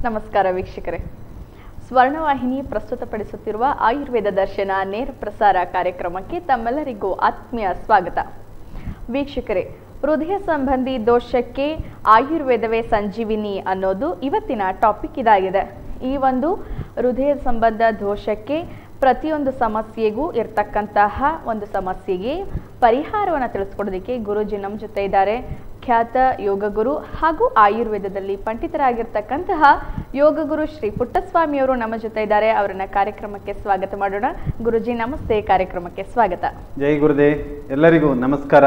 ನಮಸ್ಕಾರ ವೀಕ್ಷಕರೇ ಸ್ವರ್ಣವಾಹಿನಿ ಪ್ರಸ್ತುತಪಡಿಸುತ್ತಿರುವ ಆಯುರ್ವೇದ ದರ್ಶನ ನೇರ ಪ್ರಸಾರ ಕಾರ್ಯಕ್ರಮಕ್ಕೆ ತಮ್ಮೆಲ್ಲರಿಗೂ ಆತ್ಮೀಯ ಸ್ವಾಗತ ವೀಕ್ಷಕರೇ ಹೃದಯ ಸಂಬಂಧಿ ದೋಷಕ್ಕೆ ಆಯುರ್ವೇದವೇ ಸಂಜೀವಿನಿ ಅನ್ನೋದು ಇವತ್ತಿನ ಟಾಪಿಕ್ ಇದಾಗಿದೆ ಈ ಒಂದು ಹೃದಯ ಸಂಬಂಧ ದೋಷಕ್ಕೆ ಪ್ರತಿಯೊಂದು ಸಮಸ್ಯೆಗೂ ಇರ್ತಕ್ಕಂತಹ ಒಂದು ಸಮಸ್ಯೆಗೆ ಪರಿಹಾರವನ್ನು ತಿಳಿಸ್ಕೊಡೋದಕ್ಕೆ ಗುರುಜಿ ನಮ್ಮ ಜೊತೆ ಇದ್ದಾರೆ ಖ್ಯಾತ ಯೋಗಗುರು ಹಾಗೂ ಆಯುರ್ವೇದದಲ್ಲಿ ಪಂಡಿತರಾಗಿರ್ತಕ್ಕಂತಹ ಯೋಗಗುರು ಶ್ರೀ ಪುಟ್ಟಸ್ವಾಮಿಯವರು ನಮ್ಮ ಜೊತೆ ಇದ್ದಾರೆ ಅವರನ್ನ ಕಾರ್ಯಕ್ರಮಕ್ಕೆ ಸ್ವಾಗತ ಮಾಡೋಣ ಗುರುಜಿ ನಮಸ್ತೆ ಕಾರ್ಯಕ್ರಮಕ್ಕೆ ಸ್ವಾಗತ ಜೈ ಗುರುದೇ ಎಲ್ಲರಿಗೂ ನಮಸ್ಕಾರ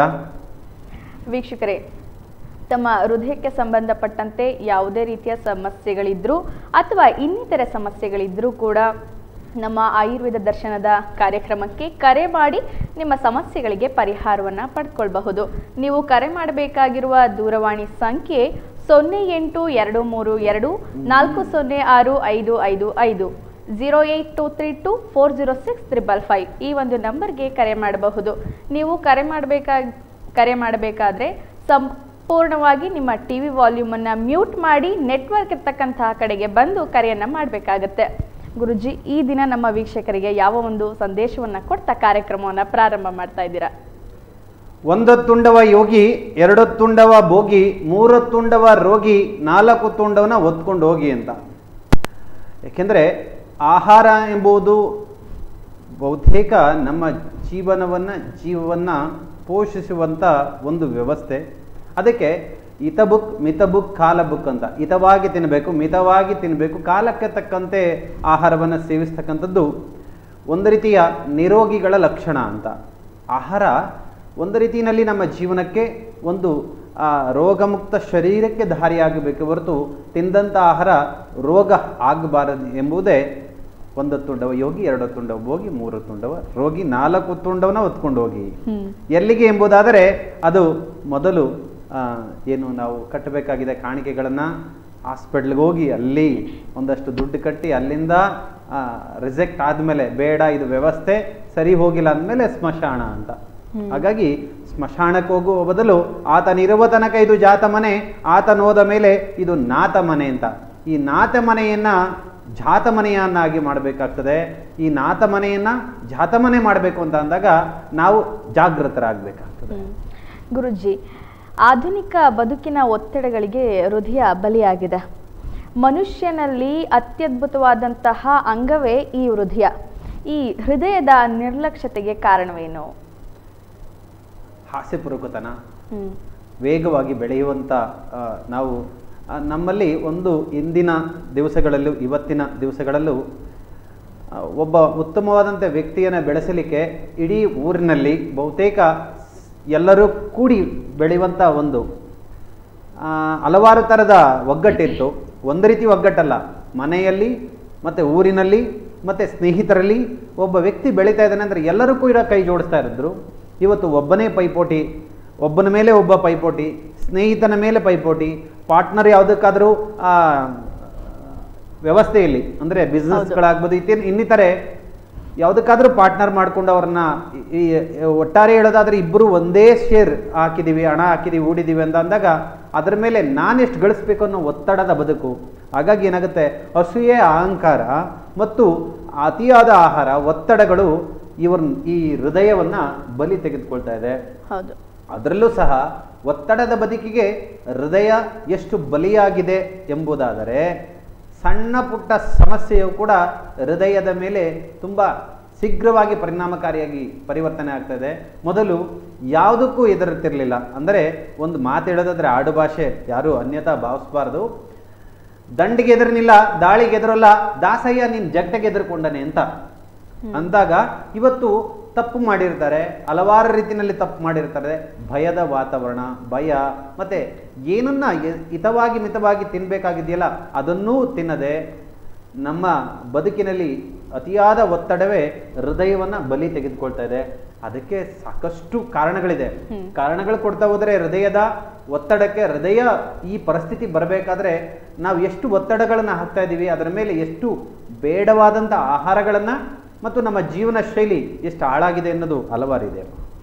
ವೀಕ್ಷಕರೇ ತಮ್ಮ ಹೃದಯಕ್ಕೆ ಸಂಬಂಧಪಟ್ಟಂತೆ ಯಾವುದೇ ರೀತಿಯ ಸಮಸ್ಯೆಗಳಿದ್ರೂ ಅಥವಾ ಇನ್ನಿತರೆ ಸಮಸ್ಯೆಗಳಿದ್ರೂ ಕೂಡ ನಮ್ಮ ಆಯುರ್ವೇದ ದರ್ಶನದ ಕಾರ್ಯಕ್ರಮಕ್ಕೆ ಕರೆ ಮಾಡಿ ನಿಮ್ಮ ಸಮಸ್ಯೆಗಳಿಗೆ ಪರಿಹಾರವನ್ನು ಪಡ್ಕೊಳ್ಬಹುದು ನೀವು ಕರೆ ಮಾಡಬೇಕಾಗಿರುವ ದೂರವಾಣಿ ಸಂಖ್ಯೆ ಸೊನ್ನೆ ಎಂಟು ಎರಡು ಮೂರು ಎರಡು ನಾಲ್ಕು ಸೊನ್ನೆ ಆರು ಐದು ಐದು ಐದು zero eight two three two four zero six triple five ಈ ಒಂದು ನಂಬರ್ಗೆ ಕರೆ ಮಾಡಬಹುದು ನೀವು ಕರೆ ಮಾಡಬೇಕಾಗಿ ಕರೆ ಮಾಡಬೇಕಾದ್ರೆ ಸಂಪೂರ್ಣವಾಗಿ ನಿಮ್ಮ ಟಿ ವಿ ವಾಲ್ಯೂಮನ್ನು ಮ್ಯೂಟ್ ಮಾಡಿ ನೆಟ್ವರ್ಕ್ ಇರ್ತಕ್ಕಂತಹ ಕಡೆಗೆ ಬಂದು ಕರೆಯನ್ನು ಮಾಡಬೇಕಾಗತ್ತೆ ಗುರುಜಿ ಈ ದಿನ ನಮ್ಮ ವೀಕ್ಷಕರಿಗೆ ಯಾವ ಒಂದು ಸಂದೇಶವನ್ನು ಕೊಡ್ತಾ ಕಾರ್ಯಕ್ರಮವನ್ನು ಪ್ರಾರಂಭ ಮಾಡ್ತಾ ಇದ್ದೀರಾ ಒಂದು ತುಂಡವ ಯೋಗಿ ಎರಡು ತುಂಡವ ಭೋಗಿ ಮೂರು ತುಂಡವ ರೋಗಿ ನಾಲ್ಕು ತುಂಡವನ ಒತ್ಕೊಂಡು ಹೋಗಿ ಅಂತ ಏಕೆಂದರೆ ಆಹಾರ ಎಂಬುದು ಬಹುತೇಕ ನಮ್ಮ ಜೀವನವನ್ನು ಜೀವವನ್ನು ಪೋಷಿಸುವಂಥ ಒಂದು ವ್ಯವಸ್ಥೆ ಅದಕ್ಕೆ ಹಿತ ಬುಕ್ ಮಿತ ಬುಕ್ ಕಾಲ ಬುಕ್ ಅಂತ ಹಿತವಾಗಿ ತಿನ್ನಬೇಕು ಮಿತವಾಗಿ ತಿನ್ನಬೇಕು ಕಾಲಕ್ಕೆ ತಕ್ಕಂತೆ ಆಹಾರವನ್ನು ಸೇವಿಸ್ತಕ್ಕಂಥದ್ದು ಒಂದು ರೀತಿಯ ನಿರೋಗಿಗಳ ಲಕ್ಷಣ ಅಂತ ಆಹಾರ ಒಂದು ರೀತಿಯಲ್ಲಿ ನಮ್ಮ ಜೀವನಕ್ಕೆ ಒಂದು ಆ, ರೋಗಮುಕ್ತ ಶರೀರಕ್ಕೆ ದಾರಿಯಾಗಬೇಕು ಹೊರತು ತಿಂದಂಥ ಆಹಾರ ರೋಗ ಆಗಬಾರದು ಎಂಬುದೇ ಒಂದು ತುಂಡವ ಯೋಗಿ ಎರಡು ತುಂಡವ ಭೋಗಿ ಮೂರು ತುಂಡವ ರೋಗಿ ನಾಲ್ಕು ತುಂಡವನ ಹೊತ್ಕೊಂಡು ಹೋಗಿ ಹ್ಮ್ ಎಲ್ಲಿಗೆ ಎಂಬುದಾದರೆ ಅದು ಮೊದಲು ಆ, ಏನು ನಾವು ಕಟ್ಟಬೇಕಾಗಿದೆ ಕಾಣಿಕೆಗಳನ್ನು ಹಾಸ್ಪಿಟ್ಲ್ಗೆ ಹೋಗಿ ಅಲ್ಲಿ ಒಂದಷ್ಟು ದುಡ್ಡು ಕಟ್ಟಿ ಅಲ್ಲಿಂದ ರಿಜೆಕ್ಟ್ ಆದಮೇಲೆ ಬೇಡ ಇದು ವ್ಯವಸ್ಥೆ ಸರಿ ಹೋಗಿಲ್ಲ ಅಂದಮೇಲೆ ಸ್ಮಶಾನ ಅಂತ ಹ್ಮ್. ಹಾಗಾಗಿ ಸ್ಮಶಾನಕ್ಕೆ ಹೋಗುವ ಬದಲು ಆತನಿರುವ ತನಕ ಇದು ಜಾತ ಮನೆ ಆತನ ಹೋದ ಮೇಲೆ ಇದು ನಾತ ಮನೆ ಅಂತ ಈ ನಾತ ಮನೆಯನ್ನ ಜಾತ ಮನೆಯನ್ನಾಗಿ ಮಾಡಬೇಕಾಗ್ತದೆ ಈ ನಾತ ಮನೆಯನ್ನ ಜಾತ ಮನೆ ಮಾಡಬೇಕು ಅಂತ ಅಂದಾಗ ನಾವು ಜಾಗೃತರಾಗಬೇಕಾಗ್ತದೆ ಹ್ಮ್. ಗುರುಜಿ ಆಧುನಿಕ ಬದುಕಿನ ಒತ್ತಡಗಳಿಗೆ ಹೃದಯ ಬಲಿಯಾಗಿದೆ ಮನುಷ್ಯನಲ್ಲಿ ಅತ್ಯದ್ಭುತವಾದಂತಹ ಅಂಗವೇ ಈ ಹೃದಯ ಈ ಹೃದಯದ ನಿರ್ಲಕ್ಷ್ಯತೆಗೆ ಕಾರಣವೇನು ಹಾಸ್ಯಪೂರ್ವಕತನ ಹ್ಮ್ ವೇಗವಾಗಿ ಬೆಳೆಯುವಂಥ ಆ, ನಾವು ಆ, ನಮ್ಮಲ್ಲಿ ಒಂದು ಇಂದಿನ ದಿವಸಗಳಲ್ಲೂ ಇವತ್ತಿನ ದಿವಸಗಳಲ್ಲೂ ಆ, ಒಬ್ಬ ಉತ್ತಮವಾದಂಥ ವ್ಯಕ್ತಿಯನ್ನು ಬೆಳೆಸಲಿಕ್ಕೆ ಇಡೀ ಊರಿನಲ್ಲಿ ಬಹುತೇಕ ಎಲ್ಲರೂ ಕೂಡಿ ಬೆಳೆಯುವಂಥ ಒಂದು ಆ, ಹಲವಾರು ಥರದ ಒಗ್ಗಟ್ಟಿತ್ತು ಒಂದು ರೀತಿ ಒಗ್ಗಟ್ಟಲ್ಲ ಮನೆಯಲ್ಲಿ ಮತ್ತು ಊರಿನಲ್ಲಿ ಮತ್ತು ಸ್ನೇಹಿತರಲ್ಲಿ ಒಬ್ಬ ವ್ಯಕ್ತಿ ಬೆಳೀತಾ ಇದ್ದಾನೆ ಅಂದರೆ ಎಲ್ಲರೂ ಕೂಡ ಕೈ ಜೋಡಿಸ್ತಾ ಇರಿದ್ರು ಇವತ್ತು ಒಬ್ಬನೇ ಪೈಪೋಟಿ ಒಬ್ಬನ ಮೇಲೆ ಒಬ್ಬ ಪೈಪೋಟಿ ಸ್ನೇಹಿತನ ಮೇಲೆ ಪೈಪೋಟಿ ಪಾರ್ಟ್ನರ್ ಯಾವುದಕ್ಕಾದರೂ ವ್ಯವಸ್ಥೆಯಲ್ಲಿ ಅಂದರೆ ಬಿಸ್ನೆಸ್ಗಳಾಗ್ಬೋದು ಇತ್ತೀನ ಇನ್ನಿತರೆ ಯಾವುದಕ್ಕಾದ್ರೂ ಪಾರ್ಟ್ನರ್ ಮಾಡ್ಕೊಂಡು ಅವ್ರನ್ನ ಈ ಈ ಒಟ್ಟಾರೆ ಹೇಳೋದಾದ್ರೆ ಇಬ್ಬರು ಒಂದೇ ಶೇರ್ ಹಾಕಿದ್ದೀವಿ ಹಣ ಹಾಕಿದ್ದೀವಿ ಹೂಡಿದ್ದೀವಿ ಅಂತ ಅಂದಾಗ ಅದರ ಮೇಲೆ ನಾನೆಷ್ಟು ಗಳಿಸ್ಬೇಕು ಅನ್ನೋ ಒತ್ತಡದ ಬದುಕು ಹಾಗಾಗಿ ಏನಾಗುತ್ತೆ ಅಸೂಯೆ ಅಹಂಕಾರ ಮತ್ತು ಅತಿಯಾದ ಆಹಾರ ಒತ್ತಡಗಳು ಇವ್ರ ಈ ಹೃದಯವನ್ನ ಬಲಿ ತೆಗೆದುಕೊಳ್ತಾ ಇದೆ ಹೌದು ಅದರಲ್ಲೂ ಸಹ ಒತ್ತಡದ ಬದುಕಿಗೆ ಹೃದಯ ಎಷ್ಟು ಬಲಿಯಾಗಿದೆ ಎಂಬುದಾದರೆ ಸಣ್ಣ ಪುಟ್ಟ ಸಮಸ್ಯೆಯು ಕೂಡ ಹೃದಯದ ಮೇಲೆ ತುಂಬ ಶೀಘ್ರವಾಗಿ ಪರಿಣಾಮಕಾರಿಯಾಗಿ ಪರಿವರ್ತನೆ ಆಗ್ತದೆ ಮೊದಲು ಯಾವುದಕ್ಕೂ ಎದುರುತ್ತಿರಲಿಲ್ಲ ಅಂದರೆ ಒಂದು ಮಾತು ಹೇಳೋದಾದ್ರೆ ಆಡು ಭಾಷೆ ಯಾರು ಅನ್ಯತಾ ಭಾವಿಸಬಾರ್ದು ದಂಡಿಗೆ ಎದುರನಿಲ್ಲ ದಾಳಿಗೆ ಎದುರಲ್ಲ ದಾಸಯ್ಯ ನೀನ್ ಜಗತ್ತಿಗೆ ಎದುರುಕೊಂಡನೆ ಅಂತ ಅಂದಾಗ ಇವತ್ತು ತಪ್ಪು ಮಾಡಿರ್ತಾರೆ ಹಲವಾರು ರೀತಿಯಲ್ಲಿ ತಪ್ಪು ಮಾಡಿರ್ತಾರೆ ಭಯದ ವಾತಾವರಣ ಭಯ ಮತ್ತೆ ಏನನ್ನ ಎ- ಹಿತವಾಗಿ ಮಿತವಾಗಿ ತಿನ್ಬೇಕಾಗಿದೆಯಲ್ಲ ಅದನ್ನೂ ತಿನ್ನದೆ ನಮ್ಮ ಬದುಕಿನಲ್ಲಿ ಅತಿಯಾದ ಒತ್ತಡವೇ ಹೃದಯವನ್ನ ಬಲಿ ತೆಗೆದುಕೊಳ್ತಾ ಇದೆ ಅದಕ್ಕೆ ಸಾಕಷ್ಟು ಕಾರಣಗಳಿದೆ ಹ್ಮ್. ಕಾರಣಗಳು ಕೊಡ್ತಾ ಹೋದರೆ ಹೃದಯದ ಒತ್ತಡಕ್ಕೆ ಹೃದಯ ಈ ಪರಿಸ್ಥಿತಿ ಬರಬೇಕಾದ್ರೆ ನಾವು ಎಷ್ಟು ಒತ್ತಡಗಳನ್ನು ಹಾಕ್ತಾ ಇದ್ದೀವಿ ಅದರ ಮೇಲೆ ಎಷ್ಟು ಬೇಡವಾದಂಥ ಆಹಾರಗಳನ್ನು ಮತ್ತು ನಮ್ಮ ಜೀವನ ಶೈಲಿ ಎಷ್ಟು ಹಾಳಾಗಿದೆ ಅನ್ನೋದು ಹಲವಾರಿದೆ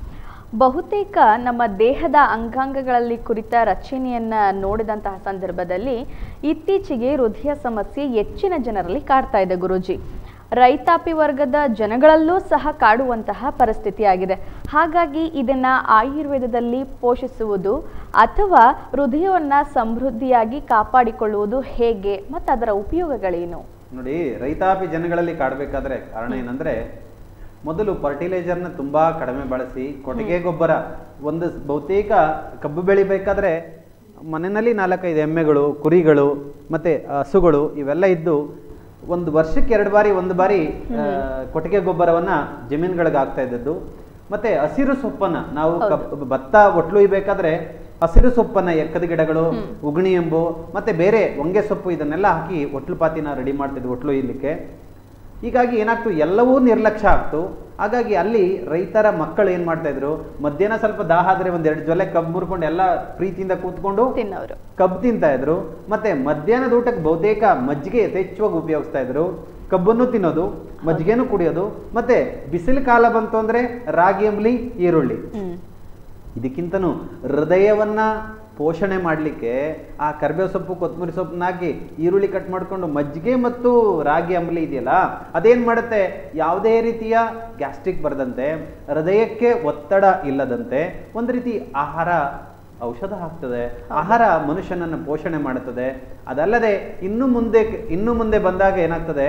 ಬಹುತೇಕ ನಮ್ಮ ದೇಹದ ಅಂಗಾಂಗಗಳಲ್ಲಿ ಕುರಿತ ರಚನೆಯನ್ನ ನೋಡಿದಂತಹ ಸಂದರ್ಭದಲ್ಲಿ ಇತ್ತೀಚೆಗೆ ಹೃದಯ ಸಮಸ್ಯೆ ಹೆಚ್ಚಿನ ಜನರಲ್ಲಿ ಕಾಡ್ತಾ ಇದೆ ಗುರೂಜಿ ರೈತಾಪಿ ವರ್ಗದ ಜನಗಳಲ್ಲೂ ಸಹ ಕಾಡುವಂತಹ ಪರಿಸ್ಥಿತಿಯಾಗಿದೆ ಹಾಗಾಗಿ ಇದನ್ನ ಆಯುರ್ವೇದದಲ್ಲಿ ಪೋಷಿಸುವುದು ಅಥವಾ ಹೃದಯವನ್ನ ಸಮೃದ್ಧಿಯಾಗಿ ಕಾಪಾಡಿಕೊಳ್ಳುವುದು ಹೇಗೆ ಮತ್ತು ಅದರ ಉಪಯೋಗಗಳೇನು ನೋಡಿ ರೈತಾಪಿ ಜನಗಳಲ್ಲಿ ಕಾಡಬೇಕಾದ್ರೆ ಕಾರಣ ಏನಂದ್ರೆ ಮೊದಲು ಫರ್ಟಿಲೈಸರ್ನ ತುಂಬಾ ಕಡಿಮೆ ಬಳಸಿ ಕೊಟ್ಟಿಗೆ ಗೊಬ್ಬರ ಒಂದು ಬಹುತೇಕ ಕಬ್ಬು ಬೆಳಿಬೇಕಾದ್ರೆ ಮನೆಯಲ್ಲಿ ನಾಲ್ಕೈದು ಎಮ್ಮೆಗಳು ಕುರಿಗಳು ಮತ್ತೆ ಹಸುಗಳು ಇವೆಲ್ಲ ಇದ್ದು ಒಂದು ವರ್ಷಕ್ಕೆ ಎರಡು ಬಾರಿ ಒಂದು ಬಾರಿ ಆ, ಕೊಟ್ಟಿಗೆ ಗೊಬ್ಬರವನ್ನ ಜಮೀನುಗಳಿಗೆ ಹಾಕ್ತಾ ಇದ್ದದ್ದು ಮತ್ತೆ ಹಸಿರು ಸೊಪ್ಪನ್ನ ನಾವು ಕಬ್- ಭತ್ತ ಒಟ್ಲು ಇಬೇಕಾದ್ರೆ ಹಸಿರು ಸೊಪ್ಪನ್ನ ಎಕ್ಕದ ಗಿಡಗಳು ಉಗಣಿ ಎಂಬು ಮತ್ತೆ ಬೇರೆ ಹೊಂಗೆ ಸೊಪ್ಪು ಇದನ್ನೆಲ್ಲ ಹಾಕಿ ಒಟ್ಲು ಪಾತಿನ ರೆಡಿ ಮಾಡ್ತಿದ್ವಿ ಒಟ್ಲು ಇಲ್ಲಿಕ್ಕೆ ಹೀಗಾಗಿ ಏನಾಗ್ತು ಎಲ್ಲವೂ ನಿರ್ಲಕ್ಷ್ಯ ಆಗ್ತು ಹಾಗಾಗಿ ಅಲ್ಲಿ ರೈತರ ಮಕ್ಕಳು ಏನ್ ಮಾಡ್ತಾ ಇದ್ರು ಮಧ್ಯಾಹ್ನ ಸ್ವಲ್ಪ ದಾಹ ಆದ್ರೆ ಒಂದ್ ಎರಡು ಜೊಲೆ ಕಬ್ಬು ಮುರ್ಕೊಂಡು ಎಲ್ಲ ಪ್ರೀತಿಯಿಂದ ಕೂತ್ಕೊಂಡು ತಿನ್ನೋರು ಕಬ್ಬು ತಿಂತಾ ಇದ್ರು ಮತ್ತೆ ಮಧ್ಯಾಹ್ನದ ಊಟಕ್ಕೆ ಬಹುತೇಕ ಮಜ್ಜಿಗೆ ಯಥೇಚ್ಛವಾಗಿ ಉಪಯೋಗಿಸ್ತಾ ಇದ್ರು ಕಬ್ಬನ್ನು ತಿನ್ನೋದು ಮಜ್ಜಿಗೆನೂ ಕುಡಿಯೋದು ಮತ್ತೆ ಬಿಸಿಲು ಕಾಲ ಬಂತು ಅಂದ್ರೆ ರಾಗಿ ಅಂಬ್ಲಿ ಈರುಳ್ಳಿ ಹ್ಮ್ ಇದಕ್ಕಿಂತನೂ ಹೃದಯವನ್ನ ಪೋಷಣೆ ಮಾಡಲಿಕ್ಕೆ ಆ ಕರ್ಬೇವು ಸೊಪ್ಪು ಕೊತ್ತಂಬರಿ ಸೊಪ್ಪನ್ನ ಹಾಕಿ ಈರುಳ್ಳಿ ಕಟ್ ಮಾಡಿಕೊಂಡು ಮಜ್ಜಿಗೆ ಮತ್ತು ರಾಗಿ ಅಂಬಲಿ ಇದೆಯಲ್ಲ ಅದೇನ್ ಮಾಡುತ್ತೆ ಯಾವುದೇ ರೀತಿಯ ಗ್ಯಾಸ್ಟ್ರಿಕ್ ಬರದಂತೆ ಹೃದಯಕ್ಕೆ ಒತ್ತಡ ಇಲ್ಲದಂತೆ ಒಂದು ರೀತಿ ಆಹಾರ ಔಷಧ ಆಗ್ತದೆ ಆಹಾರ ಮನುಷ್ಯನನ್ನು ಪೋಷಣೆ ಮಾಡುತ್ತದೆ ಅದಲ್ಲದೆ ಇನ್ನು ಮುಂದೆ ಇನ್ನು ಮುಂದೆ ಬಂದಾಗ ಏನಾಗ್ತದೆ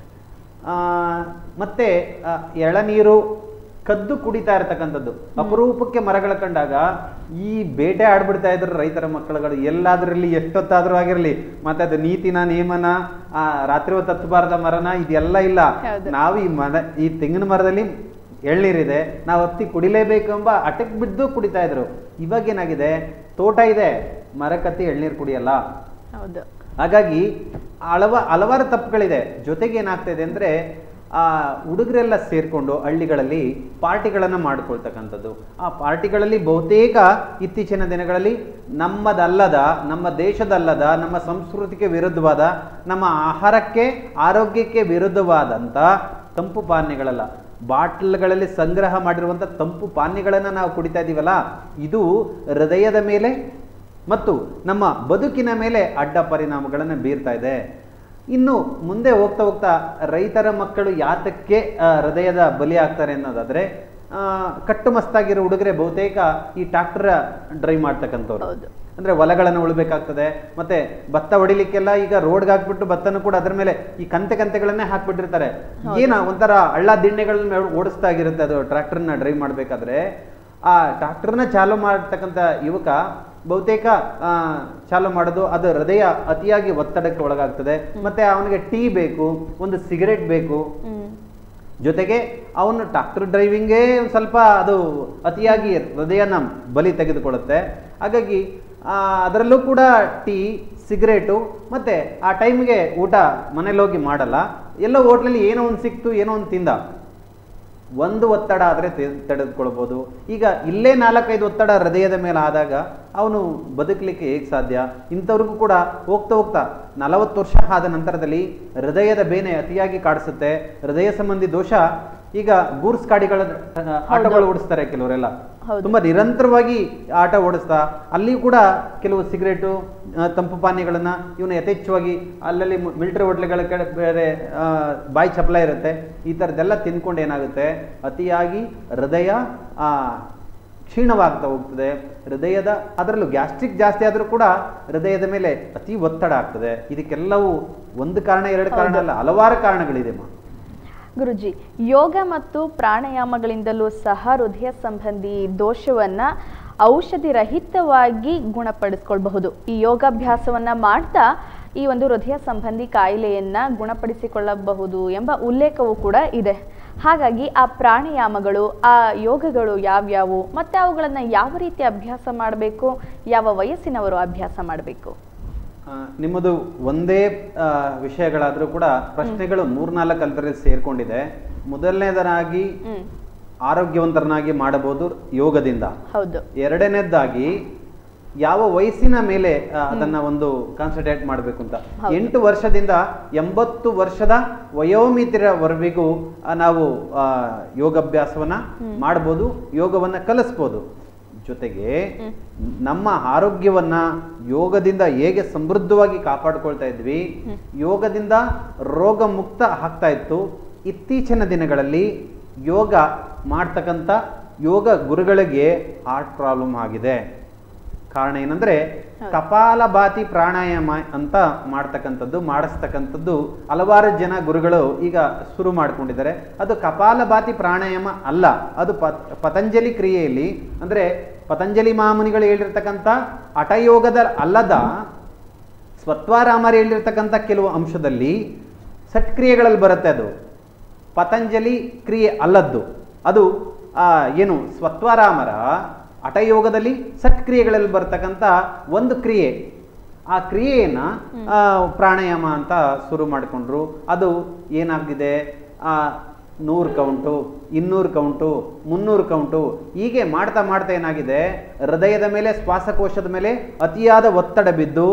ಆ, ಮತ್ತೆ ಆ, ಎಳನೀರು ಕದ್ದು ಕುಡಿತಾ ಇರತಕ್ಕಂಥದ್ದು ಅಪರೂಪಕ್ಕೆ ಮರಗಳ ಕಂಡಾಗ ಈ ಬೇಟೆ ಆಡ್ಬಿಡ್ತಾ ಇದ್ರು ರೈತರ ಮಕ್ಕಳುಗಳು ಎಲ್ಲಾದ್ರಲ್ಲಿ ಎಷ್ಟೊತ್ತಾದ್ರೂ ಆಗಿರ್ಲಿ ಮತ್ತೆ ಅದು ನೀತಿನ ನಿಯಮನ ಆ ರಾತ್ರಿ ಹೊತ್ತು ಹತ್ತಬಾರದ ಮರನ ಇದೆಲ್ಲ ಇಲ್ಲ ಹೌದು. ನಾವು ಈ ಮರ ಈ ತೆಂಗಿನ ಮರದಲ್ಲಿ ಎಳ್ನೀರಿದೆ ನಾವು ಹತ್ತಿ ಕುಡಿಲೇಬೇಕು ಎಂಬ ಅಟಕ್ ಬಿದ್ದು ಕುಡಿತಾ ಇದ್ರು ಇವಾಗ ಏನಾಗಿದೆ ತೋಟ ಇದೆ ಮರಕ್ಕತ್ತಿ ಎಳ್ನೀರು ಕುಡಿಯಲ್ಲ ಹೌದು ಹಾಗಾಗಿ ಹಲವ ಹಲವಾರು ತಪ್ಪುಗಳಿದೆ ಜೊತೆಗೆ ಏನಾಗ್ತಾ ಇದೆ ಅಂದ್ರೆ ಆ ಹುಡುಗರೆಲ್ಲ ಸೇರ್ಕೊಂಡು ಹಳ್ಳಿಗಳಲ್ಲಿ ಪಾರ್ಟಿಗಳನ್ನು ಮಾಡ್ಕೊಳ್ತಕ್ಕಂಥದ್ದು ಆ ಪಾರ್ಟಿಗಳಲ್ಲಿ ಬಹುತೇಕ ಇತ್ತೀಚಿನ ದಿನಗಳಲ್ಲಿ ನಮ್ಮದಲ್ಲದ ನಮ್ಮ ದೇಶದಲ್ಲದ ನಮ್ಮ ಸಂಸ್ಕೃತಿಗೆ ವಿರುದ್ಧವಾದ ನಮ್ಮ ಆಹಾರಕ್ಕೆ ಆರೋಗ್ಯಕ್ಕೆ ವಿರುದ್ಧವಾದಂಥ ತಂಪು ಪಾನೀಯಗಳಲ್ಲ ಬಾಟ್ಲ್ಗಳಲ್ಲಿ ಸಂಗ್ರಹ ಮಾಡಿರುವಂಥ ತಂಪು ಪಾನೀಯಗಳನ್ನು ನಾವು ಕುಡಿತಾ ಇದ್ದೀವಲ್ಲ ಇದು ಹೃದಯದ ಮೇಲೆ ಮತ್ತು ನಮ್ಮ ಬದುಕಿನ ಮೇಲೆ ಅಡ್ಡ ಪರಿಣಾಮಗಳನ್ನು ಬೀರ್ತಾ ಇದೆ ಇನ್ನು ಮುಂದೆ ಹೋಗ್ತಾ ಹೋಗ್ತಾ ರೈತರ ಮಕ್ಕಳು ಯಾತಕ್ಕೆ ಆ, ಹೃದಯದ ಬಲಿ ಆಗ್ತಾರೆ ಅನ್ನೋದಾದ್ರೆ ಆ, ಕಟ್ಟುಮಸ್ತಾಗಿರೋ ಹುಡುಗರೆ ಬಹುತೇಕ ಈ ಟ್ರಾಕ್ಟರ್ ಡ್ರೈವ್ ಮಾಡ್ತಕ್ಕಂಥವ್ರು ಹೌದು. ಅಂದ್ರೆ ಹೊಲಗಳನ್ನು ಉಳ್ಬೇಕಾಗ್ತದೆ ಮತ್ತೆ ಭತ್ತ ಹೊಡಿಲಿಕ್ಕೆಲ್ಲ ಈಗ ರೋಡ್ಗೆ ಹಾಕ್ಬಿಟ್ಟು ಭತ್ತನ ಕೂಡ ಅದ್ರ ಮೇಲೆ ಈ ಕಂತೆ ಕಂತೆಗಳನ್ನೇ ಹಾಕ್ಬಿಟ್ಟಿರ್ತಾರೆ ಏನ ಒಂಥರ ಹಳ್ಳ ದಿಣ್ಣೆಗಳನ್ನ ಓಡಿಸ್ತಾ ಆಗಿರುತ್ತೆ ಅದು ಟ್ರ್ಯಾಕ್ಟರ್ನ ಡ್ರೈವ್ ಮಾಡ್ಬೇಕಾದ್ರೆ ಆ ಟ್ರ್ಯಾಕ್ಟರ್ನ ಚಾಲು ಮಾಡ್ತಕ್ಕಂಥ ಯುವಕ ಬಹುತೇಕ ಆ, ಚಾಲು ಮಾಡೋದು ಅದು ಹೃದಯ ಅತಿಯಾಗಿ ಒತ್ತಡಕ್ಕೆ ಒಳಗಾಗ್ತದೆ ಮತ್ತೆ ಅವನಿಗೆ ಟೀ ಬೇಕು ಒಂದು ಸಿಗರೆಟ್ ಬೇಕು ಹ್ಮ್ ಜೊತೆಗೆ ಅವನು ಟ್ರಾಕ್ಟರ್ ಡ್ರೈವಿಂಗೇ ಒಂದು ಸ್ವಲ್ಪ ಅದು ಅತಿಯಾಗಿ ಹೃದಯನ ಬಲಿ ತೆಗೆದುಕೊಳ್ಳುತ್ತೆ ಹಾಗಾಗಿ ಆ, ಅದರಲ್ಲೂ ಕೂಡ ಟೀ ಸಿಗರೇಟು ಮತ್ತೆ ಆ ಟೈಮ್ಗೆ ಊಟ ಮನೇಲಿ ಹೋಗಿ ಮಾಡಲ್ಲ ಎಲ್ಲೋ ಹೋಟ್ಲಲ್ಲಿ ಏನೋ ಒಂದು ಸಿಕ್ತು ಏನೋ ಒಂದು ತಿಂದ ಒಂದು ಒತ್ತಡ ಆದರೆ ತಡೆದುಕೊಳ್ಬೋದು ಈಗ ಇಲ್ಲೇ ನಾಲ್ಕೈದು ಒತ್ತಡ ಹೃದಯದ ಮೇಲೆ ಆದಾಗ ಅವನು ಬದುಕಲಿಕ್ಕೆ ಹೇಗೆ ಸಾಧ್ಯ ಇಂಥವ್ರಿಗೂ ಕೂಡ ಹೋಗ್ತಾ ಹೋಗ್ತಾ ನಲವತ್ತು ವರ್ಷ ಆದ ನಂತರದಲ್ಲಿ ಹೃದಯದ ಬೇನೆ ಅತಿಯಾಗಿ ಕಾಡಿಸುತ್ತೆ ಹೃದಯ ಸಂಬಂಧಿ ದೋಷ ಈಗ ಗೂರ್ಸ್ ಗಾಡಿಗಳ ಆ, ಆಟೋಗಳು ಓಡಿಸ್ತಾರೆ ಕೆಲವರೆಲ್ಲ ಹೌದು. ತುಂಬಾ ನಿರಂತರವಾಗಿ ಆಟ ಓಡಿಸ್ತಾ ಅಲ್ಲಿ ಕೂಡ ಕೆಲವು ಸಿಗರೇಟು ಆ, ತಂಪು ಪಾನೀಯಗಳನ್ನ ಇವನು ಯಥೇಚ್ಛವಾಗಿ ಅಲ್ಲಲ್ಲಿ ಮಿಲಿಟರಿ ಹೋಟ್ಲೆಗಳ ಕಡೆ ಬೇರೆ ಆ, ಬಾಯಿ ಚಪಲ ಇರುತ್ತೆ ಈ ಥರದ್ದೆಲ್ಲ ತಿನ್ಕೊಂಡು ಏನಾಗುತ್ತೆ ಅತಿಯಾಗಿ ಹೃದಯ ಆ, ಕ್ಷೀಣವಾಗ್ತಾ ಹೋಗ್ತದೆ ಹೃದಯದ ಅದರಲ್ಲೂ ಗ್ಯಾಸ್ಟ್ರಿಕ್ ಜಾಸ್ತಿ ಆದರೂ ಕೂಡ ಹೃದಯದ ಮೇಲೆ ಅತಿ ಒತ್ತಡ ಆಗ್ತದೆ ಇದಕ್ಕೆಲ್ಲವೂ ಒಂದು ಕಾರಣ ಎರಡು ಕಾರಣ ಅಲ್ಲ ಹಲವಾರು ಕಾರಣಗಳಿದೆ ಮಾ ಗುರುಜಿ ಯೋಗ ಮತ್ತು ಪ್ರಾಣಾಯಾಮಗಳಿಂದಲೂ ಸಹ ಹೃದಯ ಸಂಬಂಧಿ ದೋಷವನ್ನ ಔಷಧಿ ರಹಿತವಾಗಿ ಗುಣಪಡಿಸ್ಕೊಳ್ಬಹುದು ಈ ಯೋಗಾಭ್ಯಾಸವನ್ನ ಮಾಡ್ತಾ ಈ ಒಂದು ಹೃದಯ ಸಂಬಂಧಿ ಕಾಯಿಲೆಯನ್ನ ಗುಣಪಡಿಸಿಕೊಳ್ಳಬಹುದು ಎಂಬ ಉಲ್ಲೇಖವೂ ಕೂಡ ಇದೆ ಹಾಗಾಗಿ ಆ ಪ್ರಾಣಾಯಾಮಗಳು ಆ ಯೋಗಗಳು ಯಾವ್ಯಾವು ಮತ್ತೆ ಅವುಗಳನ್ನ ಯಾವ ರೀತಿ ಅಭ್ಯಾಸ ಮಾಡಬೇಕು ಯಾವ ವಯಸ್ಸಿನವರು ಅಭ್ಯಾಸ ಮಾಡಬೇಕು ಆ, ನಿಮ್ಮದು ಒಂದೇ ಆ, ವಿಷಯಗಳಾದ್ರೂ ಕೂಡ ಪ್ರಶ್ನೆಗಳು ಮೂರ್ನಾಲ್ಕು ಅಂತರಲ್ಲಿ ಸೇರ್ಕೊಂಡಿದೆ ಮೊದಲನೇದನಾಗಿ ಹ್ಮ್ ಆರೋಗ್ಯವಂತರನಾಗಿ ಮಾಡಬಹುದು ಯೋಗದಿಂದ ಹೌದು ಎರಡನೇದಾಗಿ ಯಾವ ವಯಸ್ಸಿನ ಮೇಲೆ ಆ, ಅದನ್ನ ಒಂದು ಕಾನ್ಸಂಟ್ರೇಟ್ ಮಾಡಬೇಕು ಅಂತ ಹೌದು. ಎಂಟು ವರ್ಷದಿಂದ ಎಂಬತ್ತು ವರ್ಷದ ವಯೋಮಿತಿರವರೆಗೂ ಆ, ನಾವು ಆ, ಯೋಗಾಭ್ಯಾಸವನ್ನ ಮಾಡ್ಬೋದು ಯೋಗವನ್ನ ಕಲಿಸ್ಬೋದು ಜೊತೆಗೆ ಹ್ಮ್. ನಮ್ಮ ಆರೋಗ್ಯವನ್ನ ಯೋಗದಿಂದ ಹೇಗೆ ಸಮೃದ್ಧವಾಗಿ ಕಾಪಾಡ್ಕೊಳ್ತಾ ಇದ್ವಿ ಹ್ಮ್. ಯೋಗದಿಂದ ರೋಗ ಮುಕ್ತ ಆಗ್ತಾ ಇತ್ತು ಇತ್ತೀಚಿನ ದಿನಗಳಲ್ಲಿ ಯೋಗ ಮಾಡ್ತಕ್ಕಂಥ ಯೋಗ ಗುರುಗಳಿಗೆ ಹಾರ್ಟ್ ಪ್ರಾಬ್ಲಮ್ ಆಗಿದೆ ಕಾರಣ ಏನಂದ್ರೆ ಹೌದು. ಕಪಾಲಭಾತಿ ಪ್ರಾಣಾಯಾಮ ಅಂತ ಮಾಡ್ತಕ್ಕಂಥದ್ದು ಮಾಡಿಸ್ತಕ್ಕಂಥದ್ದು ಹಲವಾರು ಜನ ಗುರುಗಳು ಈಗ ಶುರು ಮಾಡ್ಕೊಂಡಿದ್ದಾರೆ ಅದು ಕಪಾಲಭಾತಿ ಪ್ರಾಣಾಯಾಮ ಅಲ್ಲ ಅದು ಪತ್- ಪತಂಜಲಿ ಕ್ರಿಯೆಯಲ್ಲಿ ಅಂದ್ರೆ ಪತಂಜಲಿ ಮಹಾಮುನಿಗಳು ಹೇಳಿರ್ತಕ್ಕಂಥ ಹಠಯೋಗದ ಅಲ್ಲದ ಸ್ವತ್ವಾರಾಮರು ಹೇಳಿರ್ತಕ್ಕಂಥ ಕೆಲವು ಅಂಶದಲ್ಲಿ ಸಟ್ಕ್ರಿಯೆಗಳಲ್ಲಿ ಬರುತ್ತೆ ಅದು ಪತಂಜಲಿ ಕ್ರಿಯೆ ಅಲ್ಲದ್ದು ಅದು ಆ, ಏನು ಸ್ವತ್ವಾರಾಮರ ಹಠಯೋಗದಲ್ಲಿ ಸಟ್ಕ್ರಿಯೆಗಳಲ್ಲಿ ಬರ್ತಕ್ಕಂಥ ಒಂದು ಕ್ರಿಯೆ ಆ ಕ್ರಿಯೆಯನ್ನ ಆ, ಪ್ರಾಣಾಯಾಮ ಅಂತ ಶುರು ಮಾಡಿಕೊಂಡ್ರು ಅದು ಏನಾಗಿದೆ ಆ ನೂರು ಕೌಂಟು ಇನ್ನೂರು ಕೌಂಟು ಮುನ್ನೂರು ಕೌಂಟು ಹೀಗೆ ಮಾಡ್ತಾ ಮಾಡ್ತಾ ಏನಾಗಿದೆ ಹೃದಯದ ಮೇಲೆ ಶ್ವಾಸಕೋಶದ ಮೇಲೆ ಅತಿಯಾದ ಒತ್ತಡ ಬಿದ್ದು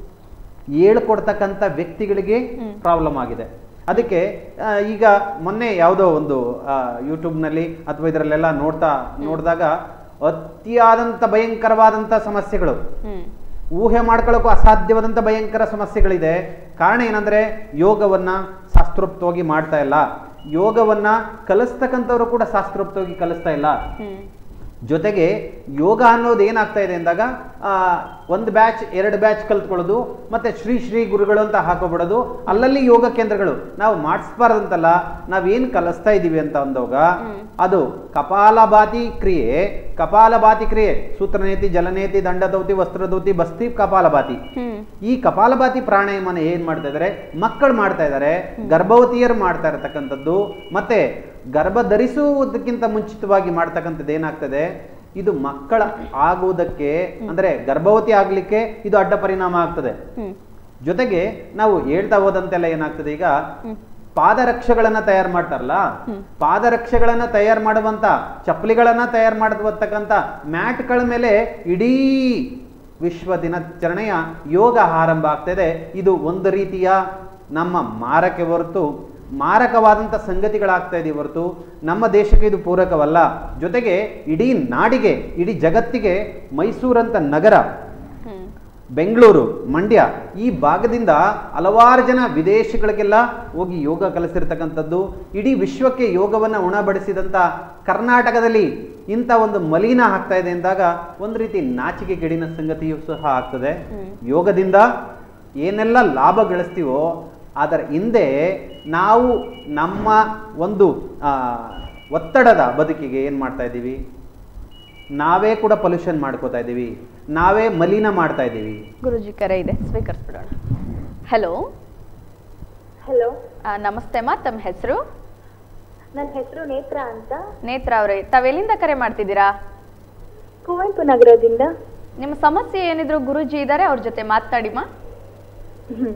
ಹೇಳ್ಕೊಡ್ತಕ್ಕಂಥ ವ್ಯಕ್ತಿಗಳಿಗೆ ಹ್ಮ್. ಪ್ರಾಬ್ಲಮ್ ಆಗಿದೆ ಅದಕ್ಕೆ ಆ, ಈಗ ಮೊನ್ನೆ ಯಾವುದೋ ಒಂದು ಯೂಟ್ಯೂಬ್ನಲ್ಲಿ ಅಥವಾ ಇದರಲ್ಲೆಲ್ಲ ನೋಡ್ತಾ ನೋಡಿದಾಗ ಅತಿಯಾದಂಥ ಭಯಂಕರವಾದಂಥ ಸಮಸ್ಯೆಗಳು ಹ್ಮ್ ಊಹೆ ಮಾಡ್ಕೊಳ್ಳೋಕ್ಕೂ ಅಸಾಧ್ಯವಾದಂಥ ಭಯಂಕರ ಸಮಸ್ಯೆಗಳಿದೆ ಕಾರಣ ಏನಂದ್ರೆ ಯೋಗವನ್ನ ಶಾಸ್ತ್ರೋಕ್ತವಾಗಿ ಮಾಡ್ತಾ ಇಲ್ಲ ಯೋಗವನ್ನ ಕಲಿಸ್ತಕ್ಕಂಥವ್ರು ಕೂಡ ಶಾಸ್ತ್ರೋಕ್ತವಾಗಿ ಕಲಿಸ್ತಾ ಇಲ್ಲ ಹ್ಮ್ ಜೊತೆಗೆ ಯೋಗ ಅನ್ನೋದು ಏನಾಗ್ತಾ ಇದೆ ಅಂದಾಗ ಆ, ಒಂದು ಬ್ಯಾಚ್ ಎರಡು ಬ್ಯಾಚ್ ಕಲ್ತ್ಕೊಳ್ಳೋದು ಮತ್ತೆ ಶ್ರೀ ಶ್ರೀ ಗುರುಗಳು ಅಂತ ಹಾಕೋಬಿಡೋದು ಅಲ್ಲಲ್ಲಿ ಯೋಗ ಕೇಂದ್ರಗಳು ನಾವು ಮಾಡಿಸ್ಬಾರ್ದಂತಲ್ಲ ನಾವೇನು ಕಲಿಸ್ತಾ ಇದ್ದೀವಿ ಅಂತ ಅಂದಾಗ ಹ್ಮ್. ಅದು ಕಪಾಲಭಾತಿ ಕ್ರಿಯೆ ಕಪಾಲಭಾತಿ ಕ್ರಿಯೆ ಸೂತ್ರನೇತಿ ಜಲನೇತಿ ದಂಡದೌತಿ ವಸ್ತ್ರದೌತಿ ಬಸ್ತಿ ಕಪಾಲಭಾತಿ ಹ್ಮ್ ಈ ಕಪಾಲಭಾತಿ ಪ್ರಾಣಾಯಾಮನ ಏನ್ ಮಾಡ್ತಾ ಇದ್ದಾರೆ ಮಕ್ಕಳು ಮಾಡ್ತಾ ಇದ್ದಾರೆ ಗರ್ಭವತಿಯರು ಮಾಡ್ತಾ ಇರತಕ್ಕಂಥದ್ದು ಮತ್ತೆ ಗರ್ಭ ಧರಿಸುವುದಕ್ಕಿಂತ ಮುಂಚಿತವಾಗಿ ಮಾಡ್ತಕ್ಕಂಥದ್ದು ಏನಾಗ್ತದೆ ಇದು ಮಕ್ಕಳ ಆಗುವುದಕ್ಕೆ ಅಂದ್ರೆ ಗರ್ಭವತಿ ಆಗ್ಲಿಕ್ಕೆ ಇದು ಅಡ್ಡ ಪರಿಣಾಮ ಆಗ್ತದೆ ಹ್ಮ್ ಜೊತೆಗೆ ನಾವು ಹೇಳ್ತಾ ಹೋದಂತೆಲ್ಲ ಏನಾಗ್ತದೆ ಈಗ ಹ್ಮ್ ಪಾದರಕ್ಷೆಗಳನ್ನ ತಯಾರು ಮಾಡ್ತಾರಲ್ಲ ಹ್ಮ್. ಪಾದರಕ್ಷೆಗಳನ್ನ ತಯಾರು ಮಾಡುವಂತ ಚಪ್ಪಲಿಗಳನ್ನ ತಯಾರು ಮಾಡುವತಕ್ಕಂತ ಮ್ಯಾಟ್ಗಳ ಮೇಲೆ ಇಡೀ ವಿಶ್ವ ದಿನಾಚರಣೆಯ ಯೋಗ ಆರಂಭ ಆಗ್ತದೆ ಇದು ಒಂದು ರೀತಿಯ ನಮ್ಮ ಮಾರಕ್ಕೆ ಹೊರತು ಮಾರಕವಾದಂಥ ಸಂಗತಿಗಳಾಗ್ತಾ ಇದೆ ಹೊರತು ನಮ್ಮ ದೇಶಕ್ಕೆ ಇದು ಪೂರಕವಲ್ಲ ಜೊತೆಗೆ ಇಡೀ ನಾಡಿಗೆ ಇಡೀ ಜಗತ್ತಿಗೆ ಮೈಸೂರಂತ ನಗರ ಹ್ಮ್ ಬೆಂಗಳೂರು ಮಂಡ್ಯ ಈ ಭಾಗದಿಂದ ಹಲವಾರು ಜನ ವಿದೇಶಗಳಿಗೆಲ್ಲ ಹೋಗಿ ಯೋಗ ಕಲಿಸಿರ್ತಕ್ಕಂಥದ್ದು ಇಡೀ ವಿಶ್ವಕ್ಕೆ ಯೋಗವನ್ನು ಉಣಬಡಿಸಿದಂಥ ಕರ್ನಾಟಕದಲ್ಲಿ ಇಂಥ ಒಂದು ಮಲಿನ ಆಗ್ತಾ ಇದೆ ಅಂದಾಗ ಒಂದು ರೀತಿ ನಾಚಿಕೆ ಗೆಡಿನ ಸಂಗತಿಯೂ ಸಹ ಆಗ್ತದೆ ಹ್ಮ್. ಯೋಗದಿಂದ ಏನೆಲ್ಲ ಲಾಭ ಗಳಿಸ್ತೀವೋ ಅದರ ಹಿಂದೆ ನಾವು ನಮ್ಮ ಒಂದು ಆ, ಒತ್ತಡದ ಬದುಕಿಗೆ ಏನು ಮಾಡ್ತಾ ಇದ್ದೀವಿ ನಾವೇ ಕೂಡ ಪೊಲ್ಯೂಷನ್ ಮಾಡ್ಕೋತಾ ಇದ್ದೀವಿ ನಾವೇ ಮಲಿನ ಮಾಡ್ತಾ ಇದ್ದೀವಿ ಗುರುಜಿ ಕರೆ ಇದೆ ಸ್ವೀಕರಿಸ್ಬಿಡೋಣ ಹಲೋ ಹಲೋ ನಮಸ್ತೆ ಅಮ್ಮ ತಮ್ಮ ಹೆಸರು ನನ್ನ ಹೆಸರು ನೇತ್ರ ಅಂತ ನೇತ್ರ ಅವರೇ ತಾವೆಲ್ಲಿಂದ ಕರೆ ಮಾಡ್ತಿದ್ದೀರಾ ಕುವೆಂಪು ನಗರದಿಂದ ನಿಮ್ಮ ಸಮಸ್ಯೆ ಏನಿದ್ರು ಗುರುಜಿ ಇದ್ದಾರೆ ಅವ್ರ ಜೊತೆ ಮಾತಾಡಿಮ್ಮ ಹ್ಮ್.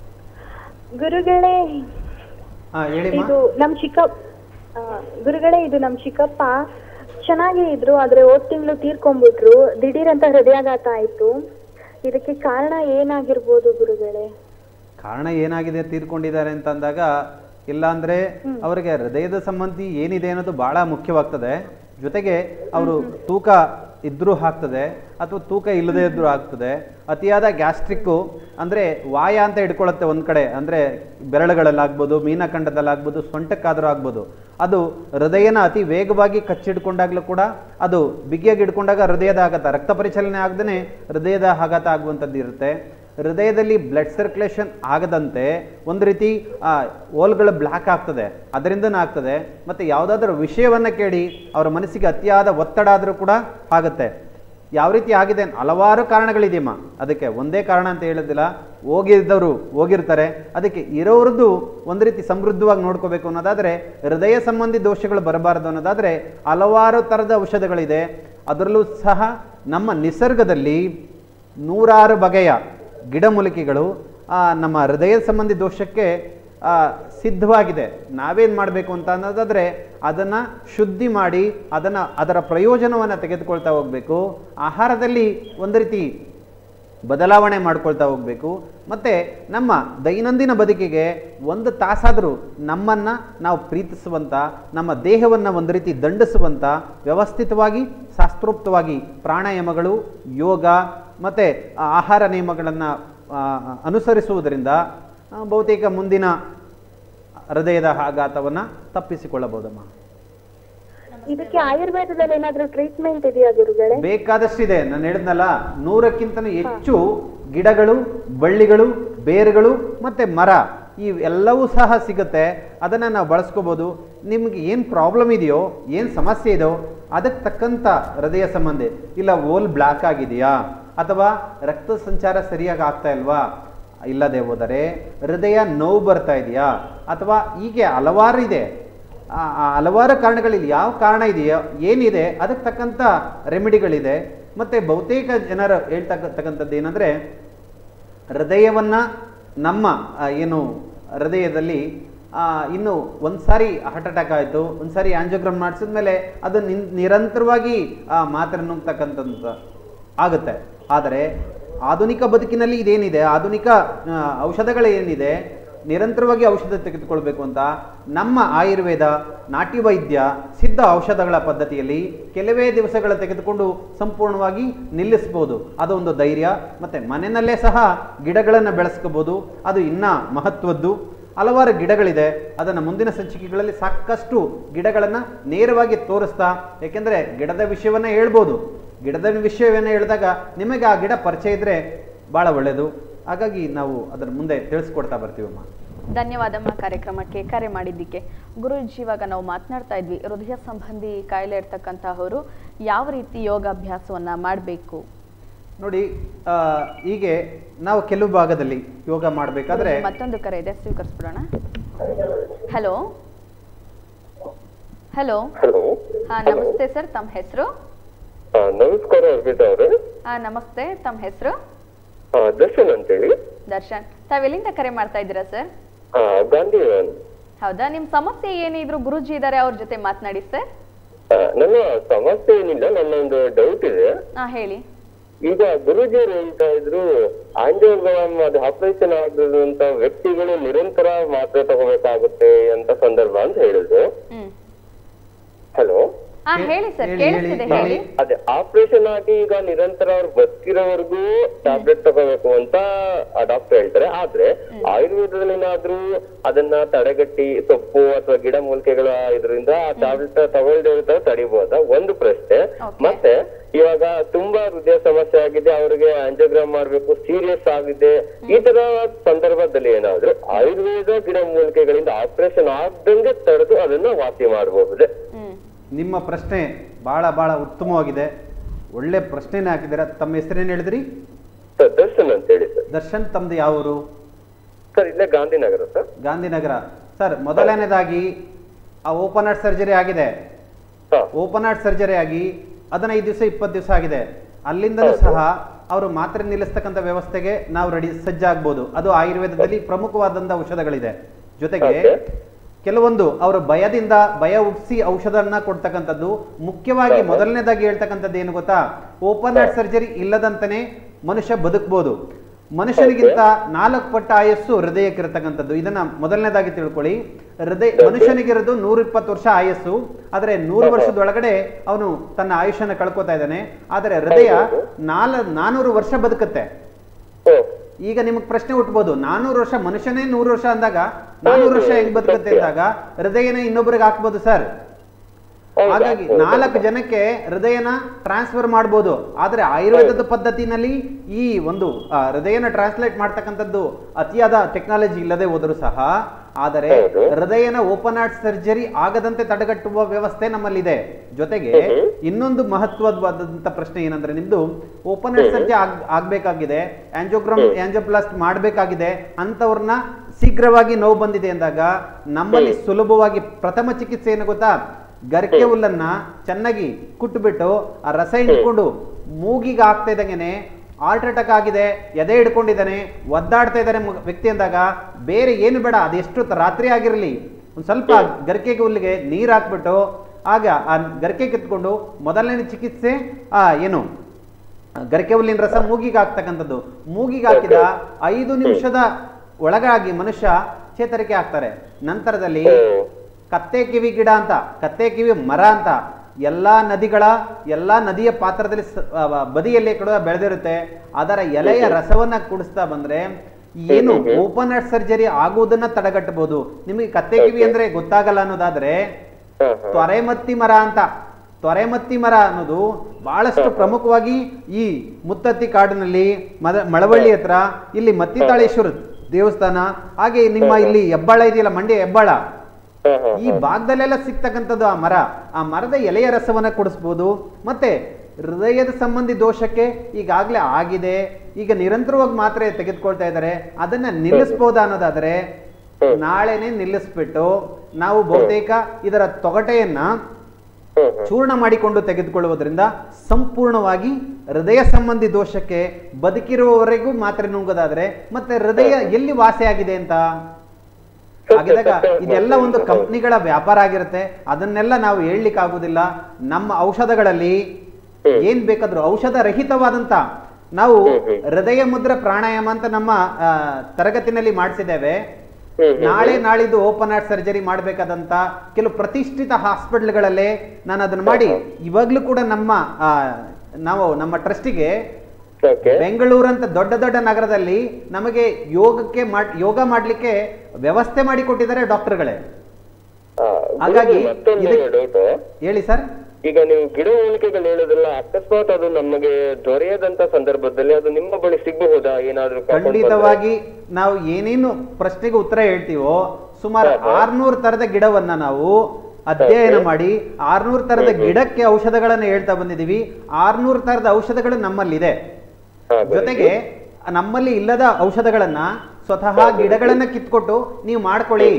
ಗುರುಗಳೇ ಹಾ ಹೇಳಿಮ್ಮ ಇದು ನಮ್ ಚಿಕ್ಕಪ್ಪ ಆ, ಗುರುಗಳೇ ಇದು ನಮ್ ಚಿಕ್ಕಪ್ಪ ಚೆನ್ನಾಗೇ ಇದ್ರು ಆದ್ರೆ ಹೋದ್ ತಿಂಗಳು ತೀರ್ಕೊಂಡ್ಬಿಟ್ರು ದಿಢೀರ್ ಅಂತ ಹೃದಯಾಘಾತ ಆಯ್ತು ಇದಕ್ಕೆ ಕಾರಣ ಏನಾಗಿರ್ಬೋದು ಗುರುಗಳೇ ಕಾರಣ ಏನಾಗಿದೆ ತೀರ್ಕೊಂಡಿದ್ದಾರೆ ಅಂತ ಅಂದಾಗ ಇಲ್ಲ ಅಂದ್ರೆ ಅವರಿಗೆ ಹೃದಯದ ಸಂಬಂಧಿ ಏನಿದೆ ಅನ್ನೋದು ಬಹಳ ಮುಖ್ಯವಾಗ್ತದೆ ಜೊತೆಗೆ ಅವರು ತೂಕ ಇದ್ರೂ ಆಗ್ತದೆ ಅಥವಾ ತೂಕ ಇಲ್ಲದೆ ಇದ್ರೂ ಆಗ್ತದೆ ಅತಿಯಾದ ಗ್ಯಾಸ್ಟ್ರಿಕ್ಕು ಅಂದ್ರೆ ವಾಯ ಅಂತ ಇಟ್ಕೊಳ್ಳುತ್ತೆ ಒಂದ್ ಕಡೆ ಅಂದ್ರೆ ಬೆರಳುಗಳಲ್ಲಾಗ್ಬೋದು ಮೀನಖಂಡದಲ್ಲಾಗ್ಬೋದು ಸೊಂಟಕ್ಕಾದ್ರೂ ಆಗ್ಬೋದು ಅದು ಹೃದಯನ ಅತಿ ವೇಗವಾಗಿ ಕಚ್ಚಿಡ್ಕೊಂಡಾಗ್ಲೂ ಕೂಡ ಅದು ಬಿಗಿಯಾಗಿ ಹಿಡ್ಕೊಂಡಾಗ ಹೃದಯದ ಆಘಾತ ರಕ್ತ ಪರಿಚಲನೆ ಆಗದೇ ಹೃದಯದ ಆಘಾತ ಆಗುವಂಥದ್ದು ಇರುತ್ತೆ ಹೃದಯದಲ್ಲಿ ಬ್ಲಡ್ ಸರ್ಕ್ಯುಲೇಷನ್ ಆಗದಂತೆ ಒಂದು ರೀತಿ ಆ, ಹೋಲ್ಗಳು ಬ್ಲ್ಯಾಕ್ ಆಗ್ತದೆ ಅದರಿಂದನೇ ಆಗ್ತದೆ ಮತ್ತು ಯಾವುದಾದ್ರೂ ವಿಷಯವನ್ನು ಕೇಳಿ ಅವರ ಮನಸ್ಸಿಗೆ ಅತಿಯಾದ ಒತ್ತಡ ಆದರೂ ಕೂಡ ಆಗುತ್ತೆ ಯಾವ ರೀತಿ ಆಗಿದೆ ಹಲವಾರು ಕಾರಣಗಳಿದೆಯಮ್ಮ ಅದಕ್ಕೆ ಒಂದೇ ಕಾರಣ ಅಂತ ಹೇಳೋದಿಲ್ಲ ಹೋಗಿದ್ದವರು ಹೋಗಿರ್ತಾರೆ ಅದಕ್ಕೆ ಇರೋರದ್ದು ಒಂದು ರೀತಿ ಸಮೃದ್ಧವಾಗಿ ನೋಡ್ಕೋಬೇಕು ಅನ್ನೋದಾದರೆ ಹೃದಯ ಸಂಬಂಧಿ ದೋಷಗಳು ಬರಬಾರದು ಅನ್ನೋದಾದರೆ ಹಲವಾರು ಥರದ ಔಷಧಗಳಿದೆ ಅದರಲ್ಲೂ ಸಹ ನಮ್ಮ ನಿಸರ್ಗದಲ್ಲಿ ನೂರಾರು ಬಗೆಯ ಗಿಡಮೂಲಿಕೆಗಳು ಆ, ನಮ್ಮ ಹೃದಯ ಸಂಬಂಧಿ ದೋಷಕ್ಕೆ ಆ, ಸಿದ್ಧವಾಗಿದೆ ನಾವೇನು ಮಾಡಬೇಕು ಅಂತ ಅನ್ನೋದಾದರೆ ಅದನ್ನು ಶುದ್ಧಿ ಮಾಡಿ ಅದನ್ನು ಅದರ ಪ್ರಯೋಜನವನ್ನು ತೆಗೆದುಕೊಳ್ತಾ ಹೋಗಬೇಕು ಆಹಾರದಲ್ಲಿ ಒಂದು ರೀತಿ ಬದಲಾವಣೆ ಮಾಡ್ಕೊಳ್ತಾ ಹೋಗಬೇಕು ಮತ್ತು ನಮ್ಮ ದೈನಂದಿನ ಬದುಕಿಗೆ ಒಂದು ತಾಸಾದರೂ ನಮ್ಮನ್ನು ನಾವು ಪ್ರೀತಿಸುವಂಥ ನಮ್ಮ ದೇಹವನ್ನು ಒಂದು ರೀತಿ ದಂಡಿಸುವಂಥ ವ್ಯವಸ್ಥಿತವಾಗಿ ಶಾಸ್ತ್ರೋಕ್ತವಾಗಿ ಪ್ರಾಣಾಯಾಮಗಳು ಯೋಗ ಮತ್ತು ಆಹಾರ ನಿಯಮಗಳನ್ನು ಅನುಸರಿಸುವುದರಿಂದ ಆ, ಬಹುತೇಕ ಮುಂದಿನ ಹೃದಯದ ಆಘಾತವನ್ನು ತಪ್ಪಿಸಿಕೊಳ್ಳಬಹುದಮ್ಮ ಇದಕ್ಕೆ ಆಯುರ್ವೇದದಲ್ಲಿ ಏನಾದ್ರೂ ಟ್ರೀಟ್ಮೆಂಟ್ ಇದೆಯಾ ಗುರುಗಳೇ ಬೇಕಾದಷ್ಟಿದೆ ನಾನು ಹೇಳಿದ್ನಲ್ಲ ನೂರಕ್ಕಿಂತಲೂ ಹೆಚ್ಚು ಗಿಡಗಳು ಬಳ್ಳಿಗಳು ಬೇರುಗಳು ಮತ್ತು ಮರ ಈ ಎಲ್ಲವೂ ಸಹ ಸಿಗುತ್ತೆ ಅದನ್ನು ನಾವು ಬಳಸ್ಕೋಬೋದು ನಿಮ್ಗೆ ಏನು ಪ್ರಾಬ್ಲಮ್ ಇದೆಯೋ ಏನು ಸಮಸ್ಯೆ ಇದೆಯೋ ಅದಕ್ಕೆ ತಕ್ಕಂಥ ಹೃದಯ ಸಂಬಂಧಿ ಇಲ್ಲ ಓಲ್ ಬ್ಲ್ಯಾಕ್ ಆಗಿದೆಯಾ ಅಥವಾ ರಕ್ತ ಸಂಚಾರ ಸರಿಯಾಗಿ ಆಗ್ತಾ ಇಲ್ವಾ ಇಲ್ಲದೆ ಹೋದರೆ ಹೃದಯ ನೋವು ಬರ್ತಾ ಇದೆಯಾ ಅಥವಾ ಹೀಗೆ ಹಲವಾರು ಇದೆ ಆ ಆ ಹಲವಾರು ಕಾರಣಗಳಿಲ್ಲ ಯಾವ ಕಾರಣ ಇದೆಯೋ ಏನಿದೆ ಅದಕ್ಕೆ ತಕ್ಕಂಥ ರೆಮಿಡಿಗಳಿದೆ ಮತ್ತು ಬಹುತೇಕ ಜನರು ಹೇಳ್ತಕ್ಕಂಥದ್ದು ಏನಂದರೆ ಹೃದಯವನ್ನು ನಮ್ಮ ಆ, ಏನು ಹೃದಯದಲ್ಲಿ ಆ, ಇನ್ನು ಒಂದು ಸಾರಿ ಹಾರ್ಟ್ ಅಟ್ಯಾಕ್ ಆಯಿತು ಒಂದು ಸಾರಿ ಆಂಜಿಯೋಗ್ರಾಮ್ ಮಾಡಿಸಿದ್ಮೇಲೆ ಅದು ನಿನ್ ನಿರಂತರವಾಗಿ ಆ ಮಾತ್ರೆ ನುಂಗ್ತಕ್ಕಂಥದ್ದು ಆಗುತ್ತೆ ಆದರೆ ಆಧುನಿಕ ಬದುಕಿನಲ್ಲಿ ಇದೇನಿದೆ ಆಧುನಿಕ ಆ, ಔಷಧಗಳೇನಿದೆ ನಿರಂತರವಾಗಿ ಔಷಧ ತೆಗೆದುಕೊಳ್ಬೇಕು ಅಂತ ನಮ್ಮ ಆಯುರ್ವೇದ ನಾಟಿ ವೈದ್ಯ ಸಿದ್ಧ ಔಷಧಗಳ ಪದ್ಧತಿಯಲ್ಲಿ ಕೆಲವೇ ದಿವಸಗಳ ತೆಗೆದುಕೊಂಡು ಸಂಪೂರ್ಣವಾಗಿ ನಿಲ್ಲಿಸ್ಬೋದು ಅದೊಂದು ಧೈರ್ಯ ಮತ್ತು ಮನೆಯಲ್ಲೇ ಸಹ ಗಿಡಗಳನ್ನು ಬೆಳೆಸ್ಕೋಬೋದು ಅದು ಇನ್ನೂ ಮಹತ್ವದ್ದು ಹಲವಾರು ಗಿಡಗಳಿದೆ ಅದನ್ನು ಮುಂದಿನ ಸಂಚಿಕೆಗಳಲ್ಲಿ ಸಾಕಷ್ಟು ಗಿಡಗಳನ್ನು ನೇರವಾಗಿ ತೋರಿಸ್ತಾ ಏಕೆಂದರೆ ಗಿಡದ ವಿಷಯವನ್ನೇ ಹೇಳ್ಬೋದು ಗಿಡದ ವಿಷಯವನ್ನು ಹೇಳಿದಾಗ ನಿಮಗೆ ಆ ಗಿಡ ಪರಿಚಯ ಇದ್ದರೆ ಭಾಳ ಒಳ್ಳೆಯದು ಹಾಗಾಗಿ ನಾವು ಅದರ ಮುಂದೆ ತಿಳಿಸ್ಕೊಡ್ತಾ ಬರ್ತೀವಮ್ಮ ಧನ್ಯವಾದಮ್ಮ ಕಾರ್ಯಕ್ರಮಕ್ಕೆ ಕರೆ ಮಾಡಿದ್ದಕ್ಕೆ ಗುರುಜಿ ಇವಾಗ ನಾವು ಮಾತನಾಡ್ತಾ ಇದ್ವಿ ಹೃದಯ ಸಂಬಂಧಿ ಕಾಯಿಲೆ ಇರ್ತಕ್ಕಂತಹವರು ಯಾವ ರೀತಿ ಯೋಗಾಭ್ಯಾಸವನ್ನ ಮಾಡಬೇಕು ನೋಡಿ ಆ, ಹೀಗೆ ನಾವು ಕೆಲವು ಭಾಗದಲ್ಲಿ ಯೋಗ ಮಾಡಬೇಕಾದ್ರೆ ಮತ್ತೊಂದು ಕರೆ ಇದೆ ಸ್ವೀಕರಿಸ್ಬಿಡೋಣ ಹಲೋ ಹಲೋ ಹಲೋ ಹಾ ನಮಸ್ತೆ ಸರ್ ತಮ್ಮ ಹೆಸರು ಆ, ನಮಸ್ಕಾರ ಅರ್ಪಿತಾ ಅವರೇ ಹಾ ನಮಸ್ತೆ ತಮ್ಮ ಹೆಸರು ಆ, ದರ್ಶನ್ ಅಂತೇಳಿ ದರ್ಶನ್ ತಾವೆಲ್ಲಿಂದ ಕರೆ ಮಾಡ್ತಾ ಇದ್ದೀರಾ ಸರ್ ಆ, ಗಾಂಧಿ ಭವನ್. ಹೌದಾ ನಿಮ್ ಸಮಸ್ಯೆ ಏನಿದ್ರು ಗುರುಜಿ ಇದ್ದಾರೆ ಅವ್ರ ಜೊತೆ ಮಾತನಾಡಿ ಸರ್ ಆ, ನನ್ನ ಸಮಸ್ಯೆ ಏನಿಲ್ಲ ನನ್ನ ಒಂದು ಡೌಟ್ ಇದೆ ಹಾ ಹೇಳಿ ಈಗ ಗುರುಜಿಯವರು ಹೇಳ್ತಾ ಇದ್ರು ಆಂಜಿಯೋಗ್ರಾಮ್ ಅದು ಆಪರೇಷನ್ ಆಗಿರುವಂತ ವ್ಯಕ್ತಿಗಳು ನಿರಂತರ ಮಾತ್ರೆ ತಗೋಬೇಕಾಗುತ್ತೆ ಅಂತ ಸಂದರ್ಭ ಅಂತ ಹೇಳಿದ್ರು ಹ್ಮ್ ಹಲೋ ಹಾ ಹೇ- ಹೇಳಿ ಸರ್ ಹೇಳಿ, ಕೇಳಿಸ್ತಿದೆ ಹೇಳಿ, ಹೇಳಿ ಅದೇ ಆಪರೇಷನ್ ಆಗಿ ಈಗ ನಿರಂತರ ಅವ್ರು ಬದುಕಿರೋವರೆಗೂ ಟ್ಯಾಬ್ಲೆಟ್ ತಗೋಬೇಕು ಅಂತ ಡಾಕ್ಟರ್ ಹೇಳ್ತಾರೆ ಆದ್ರೆ ಆಯುರ್ವೇದದಲ್ಲಿ ಏನಾದ್ರೂ ಅದನ್ನ ತಡೆಗಟ್ಟಿ ಸೊಪ್ಪು ಅಥವಾ ಗಿಡ ಮೂಲಿಕೆಗಳ ಇದರಿಂದ ಆ ಟ್ಯಾಬ್ಲೆಟ್ ತಗೊಳ್ದೇ ಇರ್ತಾರೆ ತಡಿಬಹುದಾ ಒಂದು ಪ್ರಶ್ನೆ Okay. ಮತ್ತೆ ಇವಾಗ ತುಂಬಾ ಹೃದಯ ಸಮಸ್ಯೆ ಆಗಿದೆ ಅವರಿಗೆ ಆಂಜಿಯೋಗ್ರಾಮ್ ಮಾಡ್ಬೇಕು ಸೀರಿಯಸ್ ಆಗಿದೆ ಈ ತರ ಸಂದರ್ಭದಲ್ಲಿ ಏನಾದ್ರು ಆಯುರ್ವೇದ ಗಿಡ ಮೂಲಿಕೆಗಳಿಂದ ಆಪರೇಷನ್ ಆಗ್ದಂಗೆ ತಡೆದು ಅದನ್ನ ವಾಸಿ ಮಾಡಬಹುದೇ ಹ್ಮ್ ನಿಮ್ಮ ಪ್ರಶ್ನೆ ಭಾಳ ಭಾಳ ಉತ್ತಮವಾಗಿದೆ ಒಳ್ಳೆ ಪ್ರಶ್ನೆನೇ ಹಾಕಿದ್ದೀರ ತಮ್ಮ ಹೆಸರೇನು ಹೇಳಿದ್ರಿ ಸರ್ ದರ್ಶನ್ ಅಂತ ಹೇಳಿ ಸರ್ ದರ್ಶನ್ ತಮ್ಮದು ಯಾವ ಊರು ಸರ್ ಇಲ್ಲೇ ಗಾಂಧಿನಗರ ಸರ್ ಗಾಂಧಿನಗರ ಸರ್ ಮೊದಲನೇದಾಗಿ ಆ ಓಪನ್ ಹಾರ್ಟ್ ಸರ್ಜರಿ ಆಗಿದೆ ಹಾ ಓಪನ್ ಹಾರ್ಟ್ ಸರ್ಜರಿ ಆಗಿ ಹದಿನೈದು ದಿವಸ ಇಪ್ಪತ್ತು ದಿವಸ ಆಗಿದೆ ಅಲ್ಲಿಂದಲೂ ಹೌದು. ಸಹ ಅವರು ಮಾತ್ರೆ ನಿಲ್ಲಿಸ್ತಕ್ಕಂಥ ವ್ಯವಸ್ಥೆಗೆ ನಾವು ರೆಡಿ ಸಜ್ಜಾಗ್ಬೋದು ಅದು ಆಯುರ್ವೇದದಲ್ಲಿ ಪ್ರಮುಖವಾದಂಥ ಔಷಧಗಳಿದೆ ಜೊತೆಗೆ Okay. ಕೆಲವೊಂದು ಅವರು ಭಯದಿಂದ ಭಯ ಹುಟ್ಟಿಸಿ ಔಷಧನ ಕೊಡ್ತಕ್ಕಂಥದ್ದು ಮುಖ್ಯವಾಗಿ ಹೌದು. ಮೊದಲನೇದಾಗಿ ಹೇಳ್ತಕ್ಕಂಥದ್ದು ಏನು ಗೊತ್ತಾ ಓಪನ್ ಹಾರ್ಟ್ ಸರ್ಜರಿ ಇಲ್ಲದಂತಾನೆ ಮನುಷ್ಯ ಬದುಕ್ಬೋದು ಮನುಷ್ಯನಿಗಿಂತ ನಾಲ್ಕು ಪಟ್ಟ ಆಯಸ್ಸು ಹೃದಯಕ್ಕಿರತಕ್ಕಂಥದ್ದು ಇದನ್ನ ಮೊದಲನೇದಾಗಿ ತಿಳ್ಕೊಳ್ಳಿ ಹೃದಯ ಮನುಷ್ಯನಿಗಿರೋದು ನೂರ ಇಪ್ಪತ್ತು ವರ್ಷ ಆಯಸ್ಸು ಆದರೆ ನೂರು ವರ್ಷದೊಳಗಡೆ ಅವನು ತನ್ನ ಆಯುಷ್ಯನ ಕಳ್ಕೊತಾ ಇದ್ದಾನೆ ಆದರೆ ಹೃದಯ ಹೌದು. ನಾಲ ನಾನೂರು ವರ್ಷ ಬದುಕುತ್ತೆ ಓ ಈಗ ನಿಮಗೆ ಪ್ರಶ್ನೆ ಹುಟ್ಬೋದು ನಾನೂರು ವರ್ಷ ಮನುಷ್ಯನೇ ನೂರು ವರ್ಷ ಅಂದಾಗ ನಾನೂರು ವರ್ಷ ಹೆಂಗ್ ಬದುಕುತ್ತೆ ಅಂದಾಗ ಹೃದಯನ ಇನ್ನೊಬ್ಬರಿಗೆ ಹಾಕ್ಬೋದು ಸರ್ ಹೌದಾ? ಹಾಗಾಗಿ ಹೌದಾ? ನಾಲ್ಕು ಜನಕ್ಕೆ ಹೃದಯನ ಟ್ರಾನ್ಸ್ಫರ್ ಮಾಡ್ಬೋದು ಆದರೆ ಆಯುರ್ವೇದದ ಪದ್ಧತಿನಲ್ಲಿ ಈ ಒಂದು ಆ, ಹೃದಯನ ಟ್ರಾನ್ಸ್ಲೇಟ್ ಮಾಡ್ತಕ್ಕಂಥದ್ದು ಅತಿಯಾದ ಟೆಕ್ನಾಲಜಿ ಇಲ್ಲದೆ ಹೋದರೂ ಸಹ ಆದರೆ ಹೌದು. ಹೃದಯನ ಓಪನ್ ಹಾರ್ಟ್ ಸರ್ಜರಿ ಆಗದಂತೆ ತಡೆಗಟ್ಟುವ ವ್ಯವಸ್ಥೆ ನಮ್ಮಲ್ಲಿದೆ ಜೊತೆಗೆ ಹ್ಮ್. ಇನ್ನೊಂದು ಮಹತ್ವವಾದಂತ ಪ್ರಶ್ನೆ ಏನಂದ್ರೆ ನಿಮ್ದು ಓಪನ್ ಹಾರ್ಟ್ ಸರ್ಜರಿ ಆಗ್ ಆಗ್ಬೇಕಾಗಿದೆ ಆಂಜಿಯೋಗ್ರಾಮ್ ಹ್ಮ್. ಆಂಜಿಯೋಪ್ಲಾಸ್ಟ್ ಮಾಡಬೇಕಾಗಿದೆ ಅಂತವ್ರನ್ನ ಶೀಘ್ರವಾಗಿ ನೋವು ಬಂದಿದೆ ಅಂದಾಗ ನಮ್ಮಲ್ಲಿ ಹ್ಮ್. ಸುಲಭವಾಗಿ ಪ್ರಥಮ ಚಿಕಿತ್ಸೆ ಏನು ಗೊತ್ತಾ ಗರಿಕೆ ಹುಲ್ಲನ್ನ ಚೆನ್ನಾಗಿ ಕುಟ್ಬಿಟ್ಟು ಆ ರಸ ಹಿಂಡ್ಕೊಂಡು ಮೂಗಿಗೆ ಆಗ್ತಾ ಇದ್ದಂಗೆನೆ ಹಾರ್ಟ್ ಅಟ್ಯಾಕ್ ಆಗಿದೆ ಎದೆ ಹಿಡ್ಕೊಂಡಿದ್ದಾನೆ ಒದ್ದಾಡ್ತಾ ಇದ್ದಾನೆ ಮಗ- ವ್ಯಕ್ತಿ ಅಂದಾಗ ಬೇರೆ ಏನು ಬೇಡ ಅದೆಷ್ಟು ತ- ರಾತ್ರಿ ಆಗಿರಲಿ ಒಂದು ಸ್ವಲ್ಪ ಗರಿಕೆಗೆ ಹುಲ್ಲಿಗೆ ನೀರು ಹಾಕ್ಬಿಟ್ಟು ಆಗ ಆ ಗರಿಕೆ ಕಿತ್ಕೊಂಡು ಮೊದಲನೇ ಚಿಕಿತ್ಸೆ ಆ ಏನು ಗರಿಕೆ ಹುಲ್ಲಿನ ರಸ ಮೂಗಿಗೆ ಹಾಕ್ತಕ್ಕಂಥದ್ದು ಮೂಗಿಗೆ ಹಾಕಿದ ಐದು ನಿಮಿಷದ ಒಳಗಾಗಿ ಮನುಷ್ಯ ಚೇತರಿಕೆ ಆಗ್ತಾರೆ ನಂತರದಲ್ಲಿ ಕತ್ತೆ ಕಿವಿ ಗಿಡ ಅಂತ ಕತ್ತೆ ಕಿವಿ ಮರ ಅಂತ ಎಲ್ಲಾ ನದಿಗಳ ಎಲ್ಲಾ ನದಿಯ ಪಾತ್ರದಲ್ಲಿ ಸ- ಆ, ಆ, ಬದಿಯಲ್ಲಿ ಕೂಡ ಬೆಳೆದಿರುತ್ತೆ ಅದರ ಎಲೆಯ ರಸವನ್ನ ಕುಡಿಸ್ತಾ ಬಂದ್ರೆ ಏನು ಓಪನ್ ಹಾರ್ಟ್ ಸರ್ಜರಿ ಆಗುವುದನ್ನ ತಡೆಗಟ್ಟಬಹುದು ನಿಮಗೆ ಕತ್ತೆ ಕಿವಿ ಅಂದ್ರೆ ಗೊತ್ತಾಗಲ್ಲ ಅನ್ನೋದಾದ್ರೆ ಹಾ, ಹಾ. ತ್ವರೆಮತ್ತಿ ಮರ ಅಂತ ತ್ವರೆಮತ್ತಿ ಮರ ಅನ್ನೋದು ಬಹಳಷ್ಟು ಪ್ರಮುಖವಾಗಿ ಈ ಮುತ್ತತ್ತಿ ಕಾಡಿನಲ್ಲಿ ಮದ ಮಳವಳ್ಳಿ ಹತ್ರ ಇಲ್ಲಿ ಮತ್ತಿತಾಳೇಶ್ವರ ದೇವಸ್ಥಾನ ಹಾಗೆ ನಿಮ್ಮ ಇಲ್ಲಿ ಹೆಬ್ಬಾಳ ಇದೆಯಲ್ಲ ಮಂಡ್ಯ ಹೆಬ್ಬಾಳ ಹಾ, ಹಾ, ಈ ಭಾಗದಲ್ಲೆಲ್ಲ ಸಿಗ್ತಕ್ಕಂಥದ್ದು ಆ ಮರ ಆ ಮರದ ಎಲೆಯ ರಸವನ್ನ ಕುಡಿಸ್ಬೋದು ಮತ್ತೆ ಹೃದಯದ ಸಂಬಂಧಿ ದೋಷಕ್ಕೆ ಈಗಾಗಲೇ ಆಗಿದೆ ಈಗ ನಿರಂತರವಾಗಿ ಮಾತ್ರೆ ತೆಗೆದುಕೊಳ್ತಾ ಇದ್ದಾರೆ ಅದನ್ನ ನಿಲ್ಲಿಸ್ಬೋದಾ ಅನ್ನೋದಾದ್ರೆ ನಾಳೆನೆ ನಿಲ್ಲಿಸ್ಬಿಟ್ಟು ನಾವು ಬಹುತೇಕ ಇದರ ತೊಗಟೆಯನ್ನ ಹ್ಮ್, ಹ್ಮ್. ಚೂರ್ಣ ಮಾಡಿಕೊಂಡು ತೆಗೆದುಕೊಳ್ಳುವುದರಿಂದ ಸಂಪೂರ್ಣವಾಗಿ ಹೃದಯ ಸಂಬಂಧಿ ದೋಷಕ್ಕೆ ಬದುಕಿರುವವರೆಗೂ ಮಾತ್ರೆ ನುಂಗೋದಾದ್ರೆ ಮತ್ತೆ ಹೃದಯ ಎಲ್ಲಿ ವಾಸಿಯಾಗಿದೆ ಅಂತ ಆಗಿದಾಗ ಇದೆಲ್ಲ ಒಂದು ಕಂಪ್ನಿಗಳ ವ್ಯಾಪಾರ ಆಗಿರುತ್ತೆ ಅದನ್ನೆಲ್ಲ ನಾವು ಹೇಳಲಿಕ್ಕೆ ಆಗುದಿಲ್ಲ ನಮ್ಮ ಔಷಧಗಳಲ್ಲಿ ಏನ್ ಬೇಕಾದ್ರೂ ಔಷಧ ರಹಿತವಾದಂತ ನಾವು ಹೃದಯ ಮುದ್ರೆ ಪ್ರಾಣಾಯಾಮ ಅಂತ ನಮ್ಮ ಆ, ತರಗತಿನಲ್ಲಿ ಮಾಡಿಸಿದ್ದೇವೆ ನಾಳೆ ನಾಳಿದ್ದು ಓಪನ್ ಹಾರ್ಟ್ ಸರ್ಜರಿ ಮಾಡಬೇಕಾದಂತ ಕೆಲವು ಪ್ರತಿಷ್ಠಿತ ಹಾಸ್ಪಿಟಲ್ಗಳಲ್ಲೇ ನಾನು ಅದನ್ನ ಮಾಡಿ ಇವಾಗ್ಲೂ ಕೂಡ ನಮ್ಮ ಆ, ನಾವು ನಮ್ಮ ಟ್ರಸ್ಟಿಗೆ ಓಕೆ ಬೆಂಗಳೂರಂತ ದೊಡ್ಡ ದೊಡ್ಡ ನಗರದಲ್ಲಿ ನಮಗೆ ಯೋಗಕ್ಕೆ ಮಾಡ್ ಯೋಗ ಮಾಡ್ಲಿಕ್ಕೆ ವ್ಯವಸ್ಥೆ ಮಾಡಿ ಕೊಟ್ಟಿದ್ದಾರೆ ಡಾಕ್ಟರ್ಗಳೇ ಹಾಗಾಗಿ ಮತ್ತೊಂದು ಇದಕ್ಕೆ- ಡೌಟ್ ಹೇಳಿ ಸರ್ ಈಗ ನೀವು ಗಿಡ ಮೂಲಿಕೆಗಳು ಹೇಳೋದಿಲ್ಲ ಅಕಸ್ಮಾತ್ ಅದು ನಮಗೆ ದೊರೆಯದಂತ ಸಂದರ್ಭದಲ್ಲಿ ಅದು ನಿಮ್ಮ ಬಳಿ ಸಿಗಬಹುದಾ ಏನಾದ್ರೂ ಕರ್ಕೊಂಡ್ ಬಂದ್ರೆ? ಖಂಡಿತವಾಗಿ ನಾವು ಏನೇನು ಪ್ರಶ್ನೆಗೆ ಉತ್ತರ ಹೇಳ್ತೀವೋ ಸುಮಾರು ಆರ್ನೂರು ತರದ ಗಿಡವನ್ನ ನಾವು ಅಧ್ಯಯನ ಮಾಡಿ ಆರ್ನೂರು ತರದ ಗಿಡಕ್ಕೆ ಔಷಧಗಳನ್ನ ಹೇಳ್ತಾ ಬಂದಿದೀವಿ ಆರ್ನೂರು ತರದ ಔಷಧಗಳು ನಮ್ಮಲ್ಲಿದೆ ಹಾ, ಬರೀ. ಜೊತೆಗೆ ನಮ್ಮಲ್ಲಿ ಇಲ್ಲದ ಔಷಧಗಳನ್ನ ಸ್ವತಃ ಗಿಡಗಳನ್ನ ಕಿತ್ಕೊಟ್ಟು ನೀವು ಮಾಡ್ಕೊಳ್ಳಿ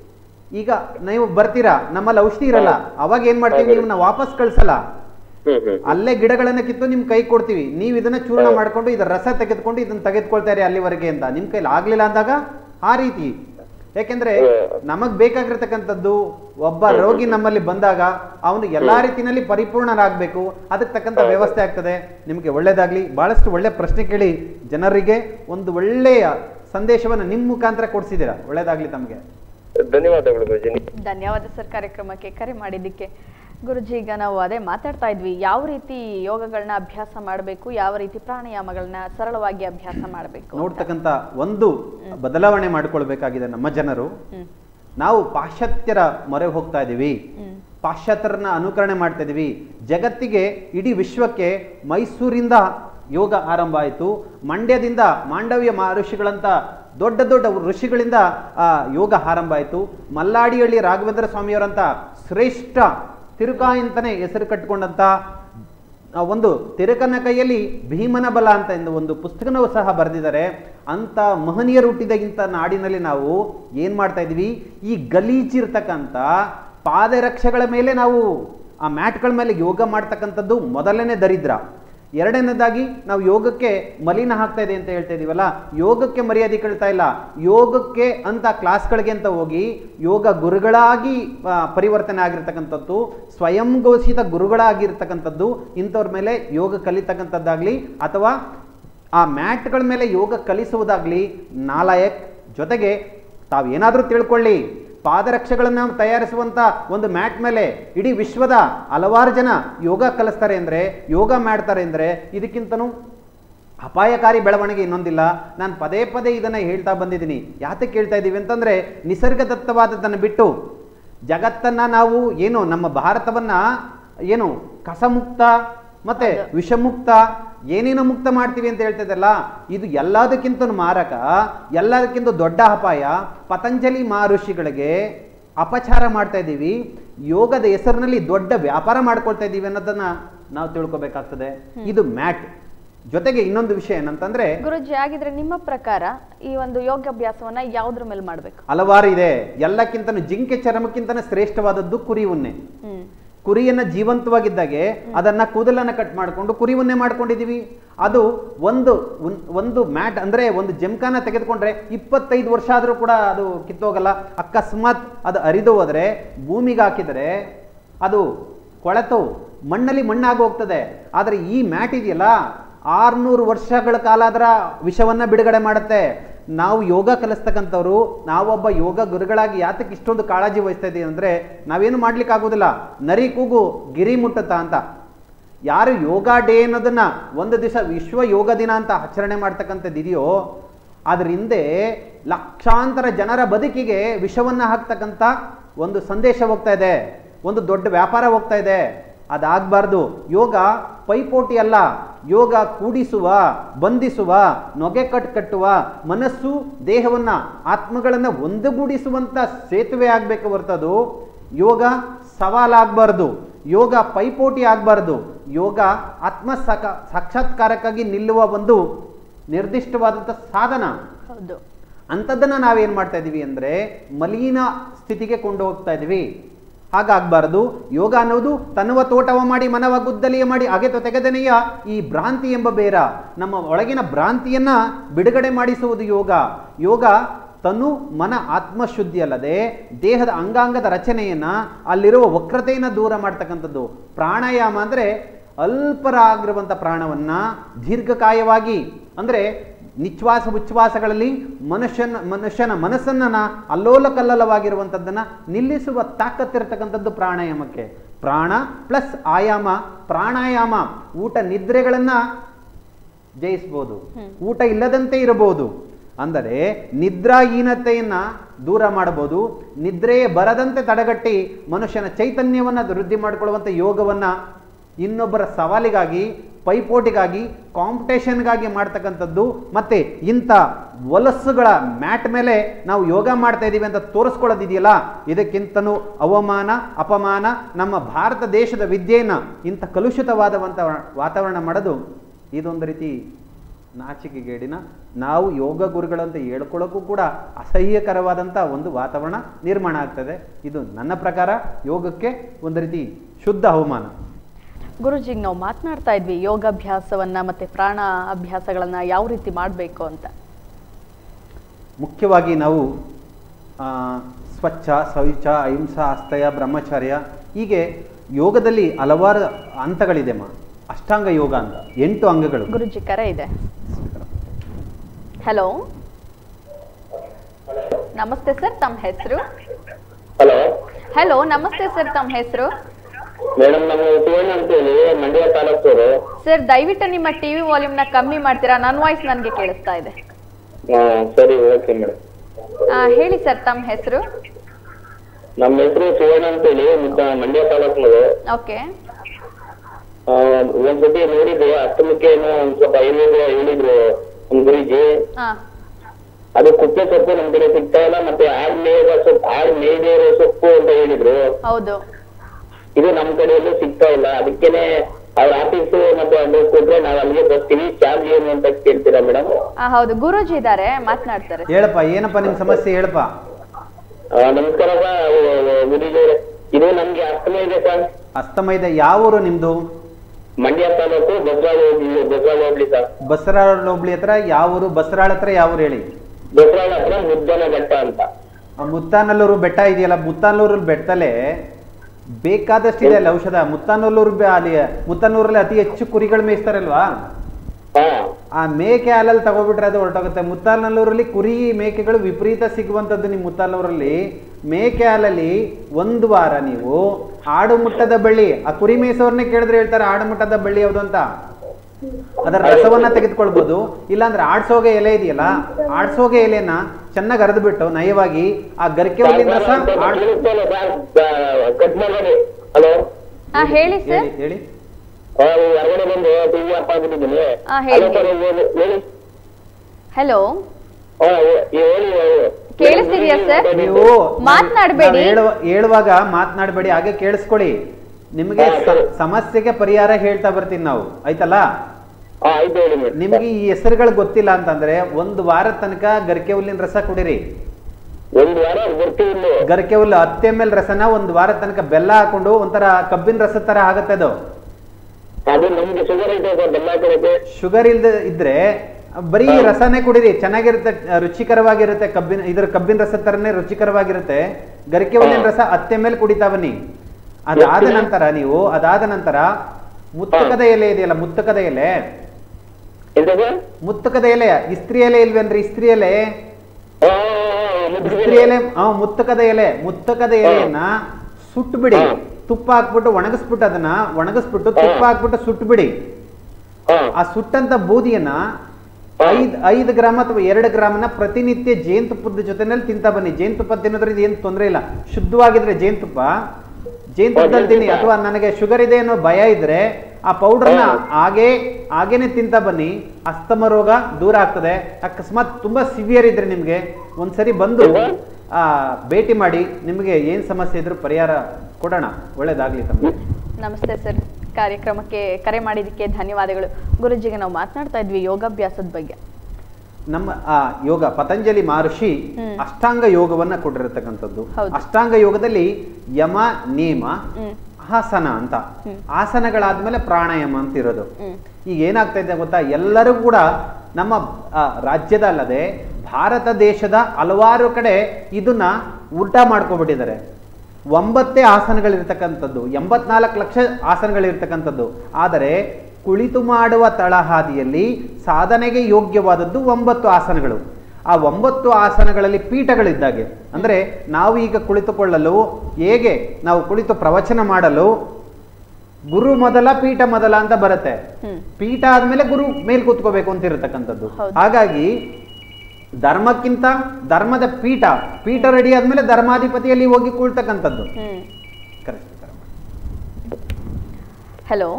ಈಗ ನೀವು ಬರ್ತೀರಾ ನಮ್ಮಲ್ಲಿ ಔಷಧಿ ಇರಲ್ಲ ಅವಾಗ ಏನ್ ಮಾಡ್ತೀವಿ ನಿಮ್ಮನ್ನ ವಾಪಸ್ ಕಳ್ಸಲ್ಲ ಹ್ಮ್ ಹ್ಮ್ ಅಲ್ಲೇ ಗಿಡಗಳನ್ನ ಕಿತ್ತು ನಿಮ್ ಕೈ ಕೊಡ್ತೀವಿ ನೀವು ಇದನ್ನ ಚೂರ್ಣ ಮಾಡ್ಕೊಂಡು ಇದರ ರಸ ತೆಗೆದುಕೊಂಡು ಇದನ್ನ ತೆಗೆದುಕೊಳ್ತಾರೆ ಅಲ್ಲಿವರೆಗೆ ಅಂತ ನಿಮ್ ಕೈಲಿ ಆಗ್ಲಿಲ್ಲ ಅಂದಾಗ ಆ ರೀತಿ ಯಾಕೆಂದ್ರೆ ನಮಗ್ ಬೇಕಾಗಿರ್ತಕ್ಕಂಥದ್ದು ಒಬ್ಬ ರೋಗಿ ನಮ್ಮಲ್ಲಿ ಬಂದಾಗ ಅವನು ಎಲ್ಲಾ ರೀತಿನಲ್ಲಿ ಪರಿಪೂರ್ಣನಾಗಬೇಕು ಅದಕ್ಕೆ ತಕ್ಕಂತ ವ್ಯವಸ್ಥೆ ಆಗ್ತದೆ ನಿಮಗೆ ಒಳ್ಳೇದಾಗ್ಲಿ ಬಹಳಷ್ಟು ಒಳ್ಳೆ ಪ್ರಶ್ನೆ ಕೇಳಿ ಜನರಿಗೆ ಒಂದು ಒಳ್ಳೆಯ ಸಂದೇಶವನ್ನು ನಿಮ್ಮ ಮುಖಾಂತರ ಕೊಡ್ಸಿದ್ದೀರಾ ಒಳ್ಳೇದಾಗ್ಲಿ ತಮಗೆ ಧನ್ಯವಾದಗಳು ಗುರುಜಿ ಧನ್ಯವಾದ ಸರ್ ಕಾರ್ಯಕ್ರಮಕ್ಕೆ ಕರೆ ಮಾಡಿದ್ದಕ್ಕೆ ಗುರುಜಿ ಈಗ ನಾವು ಅದೇ ಮಾತಾಡ್ತಾ ಇದ್ವಿ ಯಾವ ರೀತಿ ಯೋಗಗಳನ್ನ ಅಭ್ಯಾಸ ಮಾಡಬೇಕು ಯಾವ ರೀತಿ ಪ್ರಾಣಾಯಾಮಗಳನ್ನ ಸರಳವಾಗಿ ಅಭ್ಯಾಸ ಮಾಡಬೇಕು ನೋಡ್ತಕ್ಕಂಥ ಒಂದು ಬದಲಾವಣೆ ಮಾಡ್ಕೊಳ್ಬೇಕಾಗಿದೆ ನಮ್ಮ ಜನರು ಹ್ಮ್ ನಾವು ಪಾಶ್ಚಾತ್ಯರ ಮೊರೆ ಹೋಗ್ತಾ ಇದ್ದೀವಿ ಹ್ಮ್ ಪಾಶ್ಚಾತ್ಯರನ್ನ ಅನುಕರಣೆ ಮಾಡ್ತಾ ಇದೀವಿ ಜಗತ್ತಿಗೆ ಇಡೀ ವಿಶ್ವಕ್ಕೆ ಮೈಸೂರಿಂದ ಯೋಗ ಆರಂಭ ಆಯಿತು ಮಂಡ್ಯದಿಂದ ಮಾಂಡವ್ಯ ಮಹರ್ಷಿಗಳಂತ ದೊಡ್ಡ ದೊಡ್ಡ ಋಷಿಗಳಿಂದ ಆ ಯೋಗ ಆರಂಭ ಆಯಿತು ಮಲ್ಲಾಡಿಹಳ್ಳಿ ರಾಘವೇಂದ್ರ ಸ್ವಾಮಿಯವರಂತ ಶ್ರೇಷ್ಠ ತಿರುಕಾಯಿ ಅಂತಾನೆ ಹೆಸರು ಕಟ್ಟಿಕೊಂಡಂತ ಆ ಒಂದು ತಿರುಕನ ಕೈಯಲ್ಲಿ ಭೀಮನ ಬಲ ಅಂತ ಎಂದು ಒಂದು ಪುಸ್ತಕನೂ ಸಹ ಬರೆದಿದ್ದಾರೆ ಅಂತ ಮಹನೀಯರು ಹುಟ್ಟಿದ ಇಂಥ ನಾಡಿನಲ್ಲಿ ನಾವು ಏನ್ ಮಾಡ್ತಾ ಇದೀವಿ ಈ ಗಲೀಜಿರ್ತಕ್ಕಂಥ ಪಾದರಕ್ಷೆಗಳ ಮೇಲೆ ನಾವು ಆ ಮ್ಯಾಟ್ಗಳ ಮೇಲೆ ಯೋಗ ಮಾಡ್ತಕ್ಕಂಥದ್ದು ಮೊದಲನೇ ದರಿದ್ರ ಎರಡನೇದಾಗಿ ನಾವು ಯೋಗಕ್ಕೆ ಮಲಿನ ಹಾಕ್ತಾ ಇದೆ ಅಂತ ಹೇಳ್ತಾ ಇದೀವಲ್ಲ ಯೋಗಕ್ಕೆ ಮರ್ಯಾದೆ ಕೇಳ್ತಾ ಇಲ್ಲ ಯೋಗಕ್ಕೆ ಅಂತ ಕ್ಲಾಸ್ಗಳಿಗೆ ಅಂತ ಹೋಗಿ ಯೋಗ ಗುರುಗಳಾಗಿ ಆ, ಪರಿವರ್ತನೆ ಆಗಿರ್ತಕ್ಕಂಥದ್ದು ಸ್ವಯಂ ಘೋಷಿತ ಗುರುಗಳಾಗಿರ್ತಕ್ಕಂಥದ್ದು ಇಂಥವ್ರ ಮೇಲೆ ಯೋಗ ಕಲಿತಕ್ಕಂಥದ್ದಾಗ್ಲಿ ಅಥವಾ ಆ ಮ್ಯಾಟ್ಗಳ ಮೇಲೆ ಯೋಗ ಕಲಿಸುವುದಾಗ್ಲಿ ನಾಲಾಯಕ್ ಜೊತೆಗೆ ತಾವೇನಾದರೂ ತಿಳ್ಕೊಳ್ಳಿ ಪಾದರಕ್ಷೆಗಳನ್ನು ತಯಾರಿಸುವಂತ ಒಂದು ಮ್ಯಾಟ್ ಮೇಲೆ ಇಡೀ ವಿಶ್ವದ ಹಲವಾರು ಜನ ಯೋಗ ಕಲಿಸ್ತಾರೆ ಅಂದ್ರೆ ಯೋಗ ಮಾಡ್ತಾರೆ ಅಂದ್ರೆ ಇದಕ್ಕಿಂತನೂ ಅಪಾಯಕಾರಿ ಬೆಳವಣಿಗೆ ಇನ್ನೊಂದಿಲ್ಲ ನಾನು ಪದೇ ಪದೇ ಇದನ್ನ ಹೇಳ್ತಾ ಬಂದಿದ್ದೀನಿ ಯಾತಕ್ಕೆ ಹೇಳ್ತಾ ಇದ್ದೀವಿ ಅಂತಂದ್ರೆ ನಿಸರ್ಗದತ್ತವಾದದ್ದನ್ನು ಬಿಟ್ಟು ಜಗತ್ತನ್ನ ನಾವು ಏನು ನಮ್ಮ ಭಾರತವನ್ನ ಏನು ಕಸಮುಕ್ತ ಮತ್ತೆ ವಿಷಮುಕ್ತ ಏನೇನೋ ಮುಕ್ತ ಮಾಡ್ತೀವಿ ಅಂತ ಹೇಳ್ತಿದ್ದಲ್ಲ ಇದು ಎಲ್ಲದಕ್ಕಿಂತ ಮಾರಕ ಎಲ್ಲದಕ್ಕಿಂತ ದೊಡ್ಡ ಅಪಾಯ ಪತಂಜಲಿ ಮಹರ್ಷಿಗಳಿಗೆ ಅಪಚಾರ ಮಾಡ್ತಾ ಇದ್ದೀವಿ ಯೋಗದ ಹೆಸರಿನಲ್ಲಿ ದೊಡ್ಡ ವ್ಯಾಪಾರ ಮಾಡ್ಕೊಳ್ತಾ ಇದ್ದೀವಿ ಅನ್ನೋದನ್ನ ನಾವು ತಿಳ್ಕೊಬೇಕಾಗ್ತದೆ ಇದು ಮ್ಯಾಟ್ ಜೊತೆಗೆ ಇನ್ನೊಂದು ವಿಷಯ ಏನಂತಂದ್ರೆ ಗುರುಜಿ ಆಗಿದ್ರೆ ನಿಮ್ಮ ಪ್ರಕಾರ ಈ ಒಂದು ಯೋಗಾಭ್ಯಾಸವನ್ನ ಯಾವ್ದ್ರ ಮೇಲೆ ಮಾಡ್ಬೇಕು ಹಲವಾರು ಇದೆ ಎಲ್ಲಕ್ಕಿಂತನೂ ಜಿಂಕೆ ಚರ್ಮಕ್ಕಿಂತನೂ ಶ್ರೇಷ್ಠವಾದದ್ದು ಕುರಿ ಉಣ್ಣೆ ಹ್ಮ್ ಕುರಿಯನ್ನ ಜೀವಂತವಾಗಿದ್ದಾಗೆ ಅದನ್ನ ಕೂದಲನ್ನ ಕಟ್ ಮಾಡಿಕೊಂಡು ಕುರಿವನ್ನೇ ಮಾಡ್ಕೊಂಡಿದೀವಿ ಅದು ಒಂದು ಉನ್- ಒಂದು ಮ್ಯಾಟ್ ಅಂದ್ರೆ ಒಂದು ಜಮ್ಕಾನ ತೆಗೆದುಕೊಂಡ್ರೆ ಇಪ್ಪತ್ತೈದು ವರ್ಷ ಆದರೂ ಕೂಡ ಅದು ಕಿತ್ತೋಗಲ್ಲ ಅಕಸ್ಮಾತ್ ಅದು ಅರಿದು ಹೋದ್ರೆ ಭೂಮಿಗೆ ಹಾಕಿದರೆ ಅದು ಕೊಳೆತು ಮಣ್ಣಲ್ಲಿ ಮಣ್ಣಾಗಿ ಹೋಗ್ತದೆ ಆದರೆ ಈ ಮ್ಯಾಟ್ ಇದೆಯಲ್ಲ ಆರ್ನೂರು ವರ್ಷಗಳ ಕಾಲ ಅದರ ವಿಷವನ್ನ ಬಿಡುಗಡೆ ಮಾಡುತ್ತೆ ನಾವು ಯೋಗ ಕಲಿಸ್ತಕ್ಕಂಥವ್ರು ನಾವೊಬ್ಬ ಯೋಗ ಗುರುಗಳಾಗಿ ಯಾತಕ್ಕೆ ಇಷ್ಟೊಂದು ಕಾಳಜಿ ವಹಿಸ್ತಾ ಇದೀವಿ ಅಂದ್ರೆ ನಾವೇನು ಮಾಡ್ಲಿಕ್ಕೆ ಆಗೋದಿಲ್ಲ ನರಿ ಕೂಗು ಗಿರಿ ಮುಟ್ಟುತ್ತಾ ಅಂತ ಯಾರು ಯೋಗ ಡೇ ಅನ್ನೋದನ್ನ ಒಂದು ದಿವಸ ವಿಶ್ವ ಯೋಗ ದಿನ ಅಂತ ಆಚರಣೆ ಮಾಡ್ತಕ್ಕಂಥದ್ದು ಇದೆಯೋ ಅದ್ರ ಹಿಂದೆ ಲಕ್ಷಾಂತರ ಜನರ ಬದುಕಿಗೆ ವಿಷವನ್ನ ಹಾಕ್ತಕ್ಕಂಥ ಒಂದು ಸಂದೇಶ ಹೋಗ್ತಾ ಇದೆ ಒಂದು ದೊಡ್ಡ ವ್ಯಾಪಾರ ಹೋಗ್ತಾ ಇದೆ ಅದಾಗಬಾರ್ದು ಯೋಗ ಪೈಪೋಟಿ ಅಲ್ಲ ಯೋಗ ಕೂಡಿಸುವ ಬಂಧಿಸುವ ನೊಗೆ ಕಟ್ ಕಟ್ಟುವ ಮನಸ್ಸು ದೇಹವನ್ನ ಆತ್ಮಗಳನ್ನ ಒಂದುಗೂಡಿಸುವಂತ ಸೇತುವೆ ಆಗ್ಬೇಕು ಹೊರತದು ಯೋಗ ಸವಾಲಾಗಬಾರ್ದು ಯೋಗ ಪೈಪೋಟಿ ಆಗಬಾರ್ದು ಯೋಗ ಆತ್ಮ ಸಾಕ ಸಾಕ್ಷಾತ್ಕಾರಕ್ಕಾಗಿ ನಿಲ್ಲುವ ಒಂದು ನಿರ್ದಿಷ್ಟವಾದಂಥ ಸಾಧನ ಹೌದು ಅಂಥದ್ದನ್ನು ನಾವೇನು ಮಾಡ್ತಾ ಇದ್ದೀವಿ ಅಂದರೆ ಮಲಿನ ಸ್ಥಿತಿಗೆ ಕೊಂಡು ಹೋಗ್ತಾ ಇದ್ದೀವಿ ಹಾಗಾಗಬಾರದು ಯೋಗ ಅನ್ನೋದು ತನ್ನುವ ತೋಟವ ಮಾಡಿ ಮನವ ಗುದ್ದಲಿಯ ಮಾಡಿ ಅಗೆತ ತೆಗೆದನೆಯ ಈ ಭ್ರಾಂತಿ ಎಂಬ ಬೇರ ನಮ್ಮ ಒಳಗಿನ ಭ್ರಾಂತಿಯನ್ನ ಬಿಡುಗಡೆ ಮಾಡಿಸುವುದು ಯೋಗ ಯೋಗ ತನು ಮನ ಆತ್ಮಶುದ್ಧಿ ಅಲ್ಲದೆ ದೇಹದ ಅಂಗಾಂಗದ ರಚನೆಯನ್ನ ಅಲ್ಲಿರುವ ವಕ್ರತೆಯನ್ನು ದೂರ ಮಾಡ್ತಕ್ಕಂಥದ್ದು ಪ್ರಾಣಾಯಾಮ ಅಂದರೆ ಅಲ್ಪರಾಗಿರುವಂಥ ಪ್ರಾಣವನ್ನ ದೀರ್ಘಕಾಯವಾಗಿ ಅಂದರೆ ನಿಶ್ವಾಸ ಉಚ್ಛ್ವಾಸಗಳಲ್ಲಿ ಮನುಷ್ಯನ ಮನುಷ್ಯನ ಮನಸ್ಸನ್ನ ಅಲ್ಲೋಲ ಕಲ್ಲಲವಾಗಿರುವಂಥದ್ದನ್ನ ನಿಲ್ಲಿಸುವ ತಾಕತ್ತಿರ್ತಕ್ಕಂಥದ್ದು ಪ್ರಾಣಾಯಾಮಕ್ಕೆ ಪ್ರಾಣ ಪ್ಲಸ್ ಆಯಾಮ ಪ್ರಾಣಾಯಾಮ ಊಟ ನಿದ್ರೆಗಳನ್ನ ಜಯಿಸ್ಬೋದು ಊಟ ಇಲ್ಲದಂತೆ ಇರಬಹುದು ಅಂದರೆ ನಿದ್ರಾಹೀನತೆಯನ್ನ ದೂರ ಮಾಡಬಹುದು ನಿದ್ರೆಯೇ ಬರದಂತೆ ತಡೆಗಟ್ಟಿ ಮನುಷ್ಯನ ಚೈತನ್ಯವನ್ನ ವೃದ್ಧಿ ಮಾಡಿಕೊಳ್ಳುವಂಥ ಯೋಗವನ್ನ ಇನ್ನೊಬ್ಬರ ಸವಾಲಿಗಾಗಿ ಪೈಪೋಟಿಗಾಗಿ ಕಾಂಪಿಟೇಷನ್ಗಾಗಿ ಮಾಡ್ತಕ್ಕಂಥದ್ದು ಮತ್ತೆ ಇಂಥ ವಲಸ್ಸುಗಳ ಮ್ಯಾಟ್ ಮೇಲೆ ನಾವು ಯೋಗ ಮಾಡ್ತಾ ಇದ್ದೀವಿ ಅಂತ ತೋರಿಸ್ಕೊಳ್ಳೋದಿದೆಯಲ್ಲ ಇದಕ್ಕಿಂತನೂ ಅವಮಾನ ಅಪಮಾನ ನಮ್ಮ ಭಾರತ ದೇಶದ ವಿದ್ಯೆಯನ್ನು ಇಂಥ ಕಲುಷಿತವಾದವಂಥ ವಾತಾವರಣ ಮಾಡೋದು ಇದೊಂದು ರೀತಿ ನಾಚಿಕೆಗೇಡಿನ ನಾವು ಯೋಗ ಗುರುಗಳಂತ ಹೇಳ್ಕೊಳ್ಳೋಕ್ಕೂ ಕೂಡ ಅಸಹ್ಯಕರವಾದಂಥ ಒಂದು ವಾತಾವರಣ ನಿರ್ಮಾಣ ಆಗ್ತದೆ ಇದು ನನ್ನ ಪ್ರಕಾರ ಯೋಗಕ್ಕೆ ಒಂದು ರೀತಿ ಶುದ್ಧ ಅವಮಾನ ಗುರುಜಿಗೆ ನಾವು ಮಾತನಾಡ್ತಾ ಇದ್ವಿ ಯೋಗಾಭ್ಯಾಸವನ್ನ ಮತ್ತೆ ಪ್ರಾಣ ಅಭ್ಯಾಸಗಳನ್ನ ಯಾವ ರೀತಿ ಮಾಡಬೇಕು ಅಂತ ಮುಖ್ಯವಾಗಿ ನಾವು ಆ, ಸ್ವಚ್ಛ ಶೌಚ ಅಹಿಂಸಾ ಅಸ್ತಯ ಬ್ರಹ್ಮಚರ್ಯ ಹೀಗೆ ಯೋಗದಲ್ಲಿ ಹಲವಾರು ಹಂತಗಳಿದೆಮ್ಮ ಅಷ್ಟಾಂಗ ಯೋಗ ಅಂತ ಎಂಟು ಅಂಗಗಳು ಗುರುಜಿ ಕರೆ ಇದೆ ಹಲೋ ನಮಸ್ತೆ ಸರ್ ತಮ್ಮ ಹೆಸರು ಹಲೋ ಹಲೋ ನಮಸ್ತೆ ಸರ್ ತಮ್ಮ ಹೆಸರು ಮೇಡಮ್ ನಮ್ಮ ಸುವರ್ಣ ಅಂತೇಳಿ ಮಂಡ್ಯ ತಾಲೂಕವರು ಸರ್ ದಯವಿಟ್ಟು ನಿಮ್ಮ ಟಿವಿ ವಾಲ್ಯೂಮ್ನ ಕಮ್ಮಿ ಮಾಡ್ತೀರಾ ನನ್ನ ವಾಯ್ಸ್ ನನಗೆ ಕೇಳಿಸ್ತಾ ಇದೆ ಸರಿ ಓಕೆ ಮೇಡಮ್ ಆ, ಹೇಳಿ ಸರ್ ತಮ್ಮ ಹೆಸರು ನಮ್ಮ ಹೆಸರು ಸುವರ್ಣ ಅಂತೇಳಿ ಮುದ್ದ- ಮಂಡ್ಯ ತಾಲೂಕಿನವರು ಓಕೆ ಆ, ಒಂದ್ಸತಿ ನೋಡಿದ್ವಿ ಅಷ್ಟಮಕ್ಕೆ ಏನೋ ಒಂದ್ ಸ್ವಲ್ಪ ಏನೇನು ಹೇಳಿದ್ರು ನಮ್ ಗುರುಜಿ ಹಾಂ ಅದು ಕುಪ್ಪೆ ಸೊಪ್ಪು ನಮ್ ಕಡೆ ಸಿಗ್ತಾ ಇಲ್ಲ ಮತ್ತೆ ಆಡ್ ಮೇಯ್ದ ಸೊಪ್ಪು ಆಡ್ ಮೇಯ್ದೇ ಇರೋ ಸೊಪ್ಪು ಅಂತ ಹೇಳಿದ್ರು ಹೌದು ಇದು ನಮ್ ಕಡೆಯಲ್ಲೂ ಸಿಗ್ತಾ ಇಲ್ಲ ಅದಕ್ಕೇನೆ ಅವ್ರ ಆಫೀಸು ಮತ್ತೆ ಅಡ್ರೆಸ್ ಕೊಟ್ರೆ ನಾವ್ ಅಲ್ಲಿಗೆ ಬರ್ತೀವಿ ಚಾರ್ಜ್ ಏನು ಅಂತ ಕೇಳ್ತೀರಾ ಮೇಡಮ್ ಆ, ಹೌದು ಗುರೂಜಿ ಇದ್ದಾರೆ ಮಾತನಾಡ್ತಾರೆ ಹೇಳಪ್ಪ ಏನಪ್ಪ ನಿಮ್ಮ ಸಮಸ್ಯೆ ಹೇಳಪ್ಪ ನಮಸ್ಕಾರ ಗುರುಜಿ ಇದು ನಮ್ಗೆ ಅರ್ಥಮೇ ಇದೆ ಸರ್ ಅಸ್ತಮ ಇದೆ ಯಾವ ಊರು ನಿಮ್ದು ಮಂಡ್ಯ ತಾಲೂಕು ಬಸರಾಳ ಹೋಗ್ಲಿ ಬಸರಾಳ ಹೋಗ್ಲಿ ಸರ್ ಬಸರಾಳ ಹೋಬ್ಳಿ ಹತ್ರ ಯಾವ ಊರು ಬಸರಾಳ ಹತ್ರ ಯಾವ ಊರು ಹೇಳಿ ಬಸರಾಳ ಹತ್ರ ಮುದ್ದನ ಬೆಟ್ಟ ಅಂತ ಆ ಮುತ್ತಾನಲ್ಲೂರು ಬೆಟ್ಟ ಇದೆಯಲ್ಲ ಮುತ್ತಾನಲ್ಲೂರು ಬೆಟ್ಟದಲ್ಲೇ ಬೇಕಾದಷ್ಟಿದೆ ಅಲ್ಲಿ ಔಷಧ ಮುತ್ತಾನಲ್ಲೂರು ಬೆ- ಅಲ್ಲಿ ಮುತ್ತಾನೂರಲ್ಲಿ ಅತಿ ಹೆಚ್ಚು ಕುರಿಗಳು ಮೇಯಿಸ್ತಾರಲ್ವಾ ಹಾ ಆ ಮೇಕೆ ಹಾಲಲ್ಲಿ ತಗೋಬಿಟ್ರೆ ಅದು ಹೊರಟೋಗುತ್ತೆ ಮುತ್ತಾನಲ್ಲೂರಲ್ಲಿ ಕುರಿ ಮೇಕೆಗಳು ವಿಪರೀತ ಸಿಗುವಂಥದ್ದು ನಿಮ್ಮ ಮುತ್ತಾನೂರಲ್ಲಿ ಮೇಕೆ ಹಾಲಲ್ಲಿ ಒಂದು ವಾರ ನೀವು ಆಡು ಮುಟ್ಟದ ಬಳ್ಳಿ ಆ ಕುರಿ ಮೇಯಿಸೋರ್ನೇ ಕೇಳಿದ್ರೆ ಹೇಳ್ತಾರೆ ಆಡು ಮುಟ್ಟದ ಬಳ್ಳಿ ಯಾವುದು ಅಂತ ಅದರ ರಸವನ್ನ ತೆಗೆದುಕೊಳ್ಬೋದು ಇಲ್ಲಾಂದ್ರೆ ಆಡ್ಸೋಗೆ ಎಲೆ ಇದೆಯಲ್ಲ ಆಡ್ಸೋಗೆ ಎಲೆನ ಚೆನ್ನಾಗಿ ಅರೆದ್ಬಿಟ್ಟು ನಯವಾಗಿ ಆ ಗರಿಕೆ ಹುಲ್ಲಿನ ರಸ ಆಡ್- ಕಟ್ ಮಾಡಬೇಡಿ ಹಲೋ ಹಾ ಹೇಳಿ ಸರ್ ಹೇಳಿ ಹೇಳಿ ಹೊರಗಡೆ ಬಂದು ಟಿವಿ ಆಫ್ ಆಗ್ಬಿಟ್ಟಿದ್ದೀನಿ ಹಾ, ಹೇಳಿ. ಹಲೋ ಸರ್ ಹೇಳಿ ಹೇಳಿ ಹಲೋ ಹಾ, ಹೇ- ಹೇಳಿ ಕೇಳಿಸ್ತಿದ್ಯಾ ಸರ್? ನೀವು ಮಾತ್ನಾಡ್ಬೇಡಿ. ನಾವ್ ಹೇಳುವ ಹೇಳುವಾಗ ಮಾತನಾಡಬೇಡಿ ಹಾಗೆ ಕೇಳಿಸ್ಕೊಳ್ಳಿ ನಿಮಗೆ ಹಾ, ಸರಿ. ಸಮಸ್ಯೆಗೆ ಪರಿಹಾರ ಹೇಳ್ತಾ ಬರ್ತೀನಿ ನಾವು ಆಯ್ತಲ್ಲ ಹಾ ಆಯ್ತು ಹೇಳಿ ಮೇಡಮ್ ನಿಮಗೆ ಈ ಹೆಸರುಗಳು ಗೊತ್ತಿಲ್ಲ ಅಂತಂದ್ರೆ ಒಂದು ವಾರದ ತನಕ ಗರಿಕೆ ಹುಲ್ಲಿನ ರಸ ಕುಡಿರಿ ಒಂದ್ ವಾರ ಬರ್ತೀವಿ ಇಲ್ಲಿ ಗರಿಕೆ ಹುಲ್ಲು ಹತ್ತು ಎಮ್ ಎಲ್ ರಸನ ಒಂದು ವಾರ ತನಕ ಬೆಲ್ಲ ಹಾಕೊಂಡು ಒಂಥರ ಕಬ್ಬಿನ ರಸದ ತರ ಆಗತ್ತೆ ಅದು ಅದು ನಮ್ಗೆ ಶುಗರ್ ಐತೆ ಸರ್ ಬೆಲ್ಲ ಹಾಕೋದಕ್ಕೆ ಶುಗರ್ ಇಲ್ದ ಇದ್ರೆ ಬರೀ ಹಾ. ರಸನೇ ಕುಡೀರಿ ಚೆನ್ನಾಗಿರುತ್ತೆ ರುಚಿಕರವಾಗಿರುತ್ತೆ ಕಬ್ಬಿನ ಇದ್ರ ಕಬ್ಬಿನ ರಸ ತರನೇ ರುಚಿಕರವಾಗಿರುತ್ತೆ ಗರಿಕೆ ಹುಲ್ಲಿನ ಹಾ. ರಸ ಹತ್ತೆ ಮೇಲೆ ಕುಡಿತಾ ಬನ್ನಿ ಅದಾದ ಎಷ್ಟು? ನಂತರ ನೀವು ಅದಾದ ನಂತರ ಮುತ್ತಕದ ಎಲೆ ಇದೆಯಲ್ಲ ಮುತ್ತಕದ ಎಲೆ ಎಂತ ಸರ್ ಮುತ್ತಕದ ಎಲೆ ಇಸ್ತ್ರಿ ಎಲೆ ಇಲ್ವೇನ್ರಿ ಇಸ್ತ್ರಿ ಎಲೆ ಆ, ಮುದ್ದೆ ಇಸ್ತ್ರಿ ಎಲೆ ಆ, ಮುತ್ತಕದ ಎಲೆ ಮುತ್ತಕದ ಎಲೆಯನ್ನ ಸುಟ್ಬಿಡಿ ಹಾ. ತುಪ್ಪ ಹಾಕ್ಬಿಟ್ಟು ಒಣಗಿಸ್ಬಿಟ್ಟು ಅದನ್ನ ಒಣಗಿಸ್ಬಿಟ್ಟು ತುಪ್ಪ ಹಾ. ಹಾಕ್ಬಿಟ್ಟು ಸುಟ್ಬಿಡಿ ಹಾ ಆ ಸುಟ್ಟಂತ ಬೂದಿಯನ್ನ ಹಾ. ಐದ್ ಐದು ಗ್ರಾಮ್ ಅಥವಾ ಎರಡು ಗ್ರಾಮ್ನ ಪ್ರತಿನಿತ್ಯ ಜೇನುತುಪ್ಪದ ಜೊತೆನಲ್ಲಿ ತಿಂತಾ ಬನ್ನಿ ಜೇನುತುಪ್ಪ ತಿನ್ನೋದ್ರಿಂದ ಏನು ತೊಂದರೆ ಇಲ್ಲ ಶುದ್ಧವಾಗಿದ್ರೆ ಜೇನುತುಪ್ಪ ಜೇನುತುಪ್ಪದಲ್ಲಿ ತಿನ್ನಿ ಜೇನುತುಪ್ಪ. ಅಥವಾ ನನಗೆ ಶುಗರ್ ಇದೆ ಅನ್ನೋ ಭಯ ಇದ್ರೆ ಆ ಪೌಡರ್ನ ಹಾ. ಹಾಗೇ ಹಾಗೇನೆ ತಿಂತಾ ಬನ್ನಿ ಅಸ್ತಮ ರೋಗ ದೂರ ಆಗ್ತದೆ ಅಕಸ್ಮಾತ್ ತುಂಬಾ ಸಿವಿಯರ್ ಇದ್ರೆ ನಿಮ್ಗೆ ಒಂದ್ಸರಿ ಬಂದು ಹೌದಾ? ಆ ಭೇಟಿ ಮಾಡಿ ನಿಮಗೆ ಏನ್ ಸಮಸ್ಯೆ ಇದ್ರೂ ಪರಿಹಾರ ಕೊಡೋಣ ಒಳ್ಳೇದಾಗ್ಲಿ ತಮಗೆ ನಮಸ್ತೆ ಸರ್ ಕಾರ್ಯಕ್ರಮಕ್ಕೆ ಕರೆ ಮಾಡಿದ್ದಕ್ಕೆ ಧನ್ಯವಾದಗಳು ಗುರುಜಿಗೆ ನಾವು ಮಾತನಾಡ್ತಾ ಇದ್ವಿ ಯೋಗಾಭ್ಯಾಸದ ಬಗ್ಗೆ ನಮ್ಮ ಆ ಯೋಗ ಪತಂಜಲಿ ಮಹರ್ಷಿ ಹ್ಮ್. ಅಷ್ಟಾಂಗ ಯೋಗವನ್ನ ಕೊಟ್ಟಿರತಕ್ಕಂಥದ್ದು ಹೌದು. ಅಷ್ಟಾಂಗ ಯೋಗದಲ್ಲಿ ಯಮ ನೇಮ ಹ್ಮ್ ಆಸನ ಅಂತ ಹ್ಮ್. ಆಸನಗಳಾದ್ಮೇಲೆ ಪ್ರಾಣಾಯಾಮ ಅಂತ ಇರೋದು ಹ್ಮ್ ಈಗ ಏನಾಗ್ತಾ ಇದೆ ಗೊತ್ತಾ ಎಲ್ಲರೂ ಕೂಡ ನಮ್ಮ ಆ, ರಾಜ್ಯದ ಅಲ್ಲದೆ ಭಾರತ ದೇಶದ ಹಲವಾರು ಕಡೆ ಇದನ್ನ ಊಟ ಮಾಡ್ಕೊಬಿಟ್ಟಿದ್ದಾರೆ ಒಂಬತ್ತೇ ಆಸನಗಳಿರ್ತಕ್ಕಂಥದ್ದು ಎಂಬತ್ನಾಲ್ಕು ಲಕ್ಷ ಆಸನಗಳಿರ್ತಕ್ಕಂಥದ್ದು ಆದರೆ ಕುಳಿತು ಮಾಡುವ ತಳಹಾದಿಯಲ್ಲಿ ಸಾಧನೆಗೆ ಯೋಗ್ಯವಾದದ್ದು ಒಂಬತ್ತು ಆಸನಗಳು ಆ ಒಂಬತ್ತು ಆಸನಗಳಲ್ಲಿ ಪೀಠಗಳಿದ್ದಾಗೆ ಅಂದ್ರೆ ನಾವು ಈಗ ಕುಳಿತುಕೊಳ್ಳಲು ಹೇಗೆ ನಾವು ಕುಳಿತು ಪ್ರವಚನ ಮಾಡಲು ಗುರು ಮೊದಲ ಪೀಠ ಮೊದಲ ಅಂತ ಬರುತ್ತೆ ಹ್ಮ್ ಪೀಠ ಆದ್ಮೇಲೆ ಗುರು ಮೇಲ್ ಕೂತ್ಕೋಬೇಕು ಅಂತ ಇರತಕ್ಕಂಥದ್ದು ಹೌದು. ಹಾಗಾಗಿ ಧರ್ಮಕ್ಕಿಂತ ಧರ್ಮದ ಪೀಠ ಪೀಠ ರೆಡಿ ಆದ್ಮೇಲೆ ಧರ್ಮಾಧಿಪತಿಯಲ್ಲಿ ಹೋಗಿ ಕೂಳ್ತಕ್ಕಂಥದ್ದು ಹ್ಮ್ ಕರೆಸ್ತಾರೆ. ಹಲೋ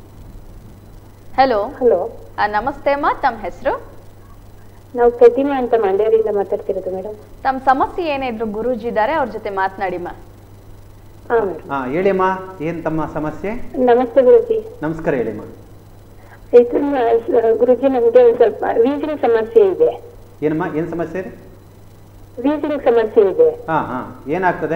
ಹಲೋ ಹಲೋ ನಮಸ್ತೆ ಅಮ್ಮ ತಮ್ಮ ಹೆಸರು ನಾವು ಪ್ರತಿಮಾ ಅಂತ ಮಂಡ್ಯದಿಂದ ಮಾತಾಡ್ತಿರೋದು ಮೇಡಮ್ ತಮ್ಮ ಸಮಸ್ಯೆ ಏನೇ ಇದ್ರು ಗುರೂಜಿ ಇದ್ದಾರೆ ಅವ್ರ ಜೊತೆ ಮಾತನಾಡಿಮ್ಮ ಹಾ ಮೇಡಮ್ ಹಾ ಹೇಳಿಮ್ಮ ಏನ್ ತಮ್ಮ ಸಮಸ್ಯೆ ನಮಸ್ತೆ ಗುರುಜಿ ನಮಸ್ಕಾರ ಹೇಳಿಮ್ಮ ಇದು ನ- ಗುರುಜಿ ನಮ್ಗೆ ಒಂದ್ ಸ್ವಲ್ಪ ವೀಸಿನ ಸಮಸ್ಯೆ ಇದೆ ಏನಮ್ಮ ಏನ್ ಸಮಸ್ಯೆ ಇದೆ ವೀಸಿನ ಸಮಸ್ಯೆ ಇದೆ ಹಾ ಹಾ ಏನಾಗ್ತದೆ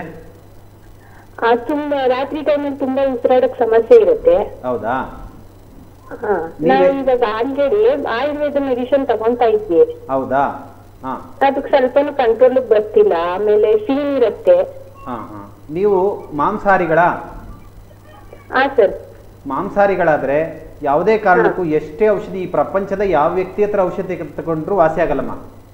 ಆ ತುಂಬಾ ರಾತ್ರಿ ಟೈಮಲ್ಲಿ ತುಂಬಾ ಉಸಿರಾಡಕ್ ಸಮಸ್ಯೆ ಇರುತ್ತೆ ಹೌದಾ ಹಾ ನೀವೇ- ನಾವು ಇವಾಗ ಆಲ್ರೆಡಿ ಆಯುರ್ವೇದ ಮೆಡಿಸಿನ್ ತಗೊಂತಾ ಇದ್ವಿ ಹೌದಾ ಹಾ ಅದಕ್ಕೆ ಸ್ವಲ್ಪನೂ ಕಂಟ್ರೋಲ್ ಬರ್ತಿಲ್ಲ ಆಮೇಲೆ ಸಿಹಿ ಇರುತ್ತೆ ಹಾ ಹಾ ನೀವು ಮಾಂಸಾಹಾರಿಗಳ ಹಾ ಸರ್ ಮಾಂಸಾಹಾರಿಗಳಾದ್ರೆ ಯಾವುದೇ ಕಾರಣಕ್ಕೂ ಎಷ್ಟೇ ಔಷಧಿ ಈ ಪ್ರಪಂಚದ ಯಾವ ವ್ಯಕ್ತಿ ಹತ್ರ ಔಷಧಿ ತಗೊಂಡ್ರು ವಾಸಿ ಆಗಲ್ಲಮ್ಮ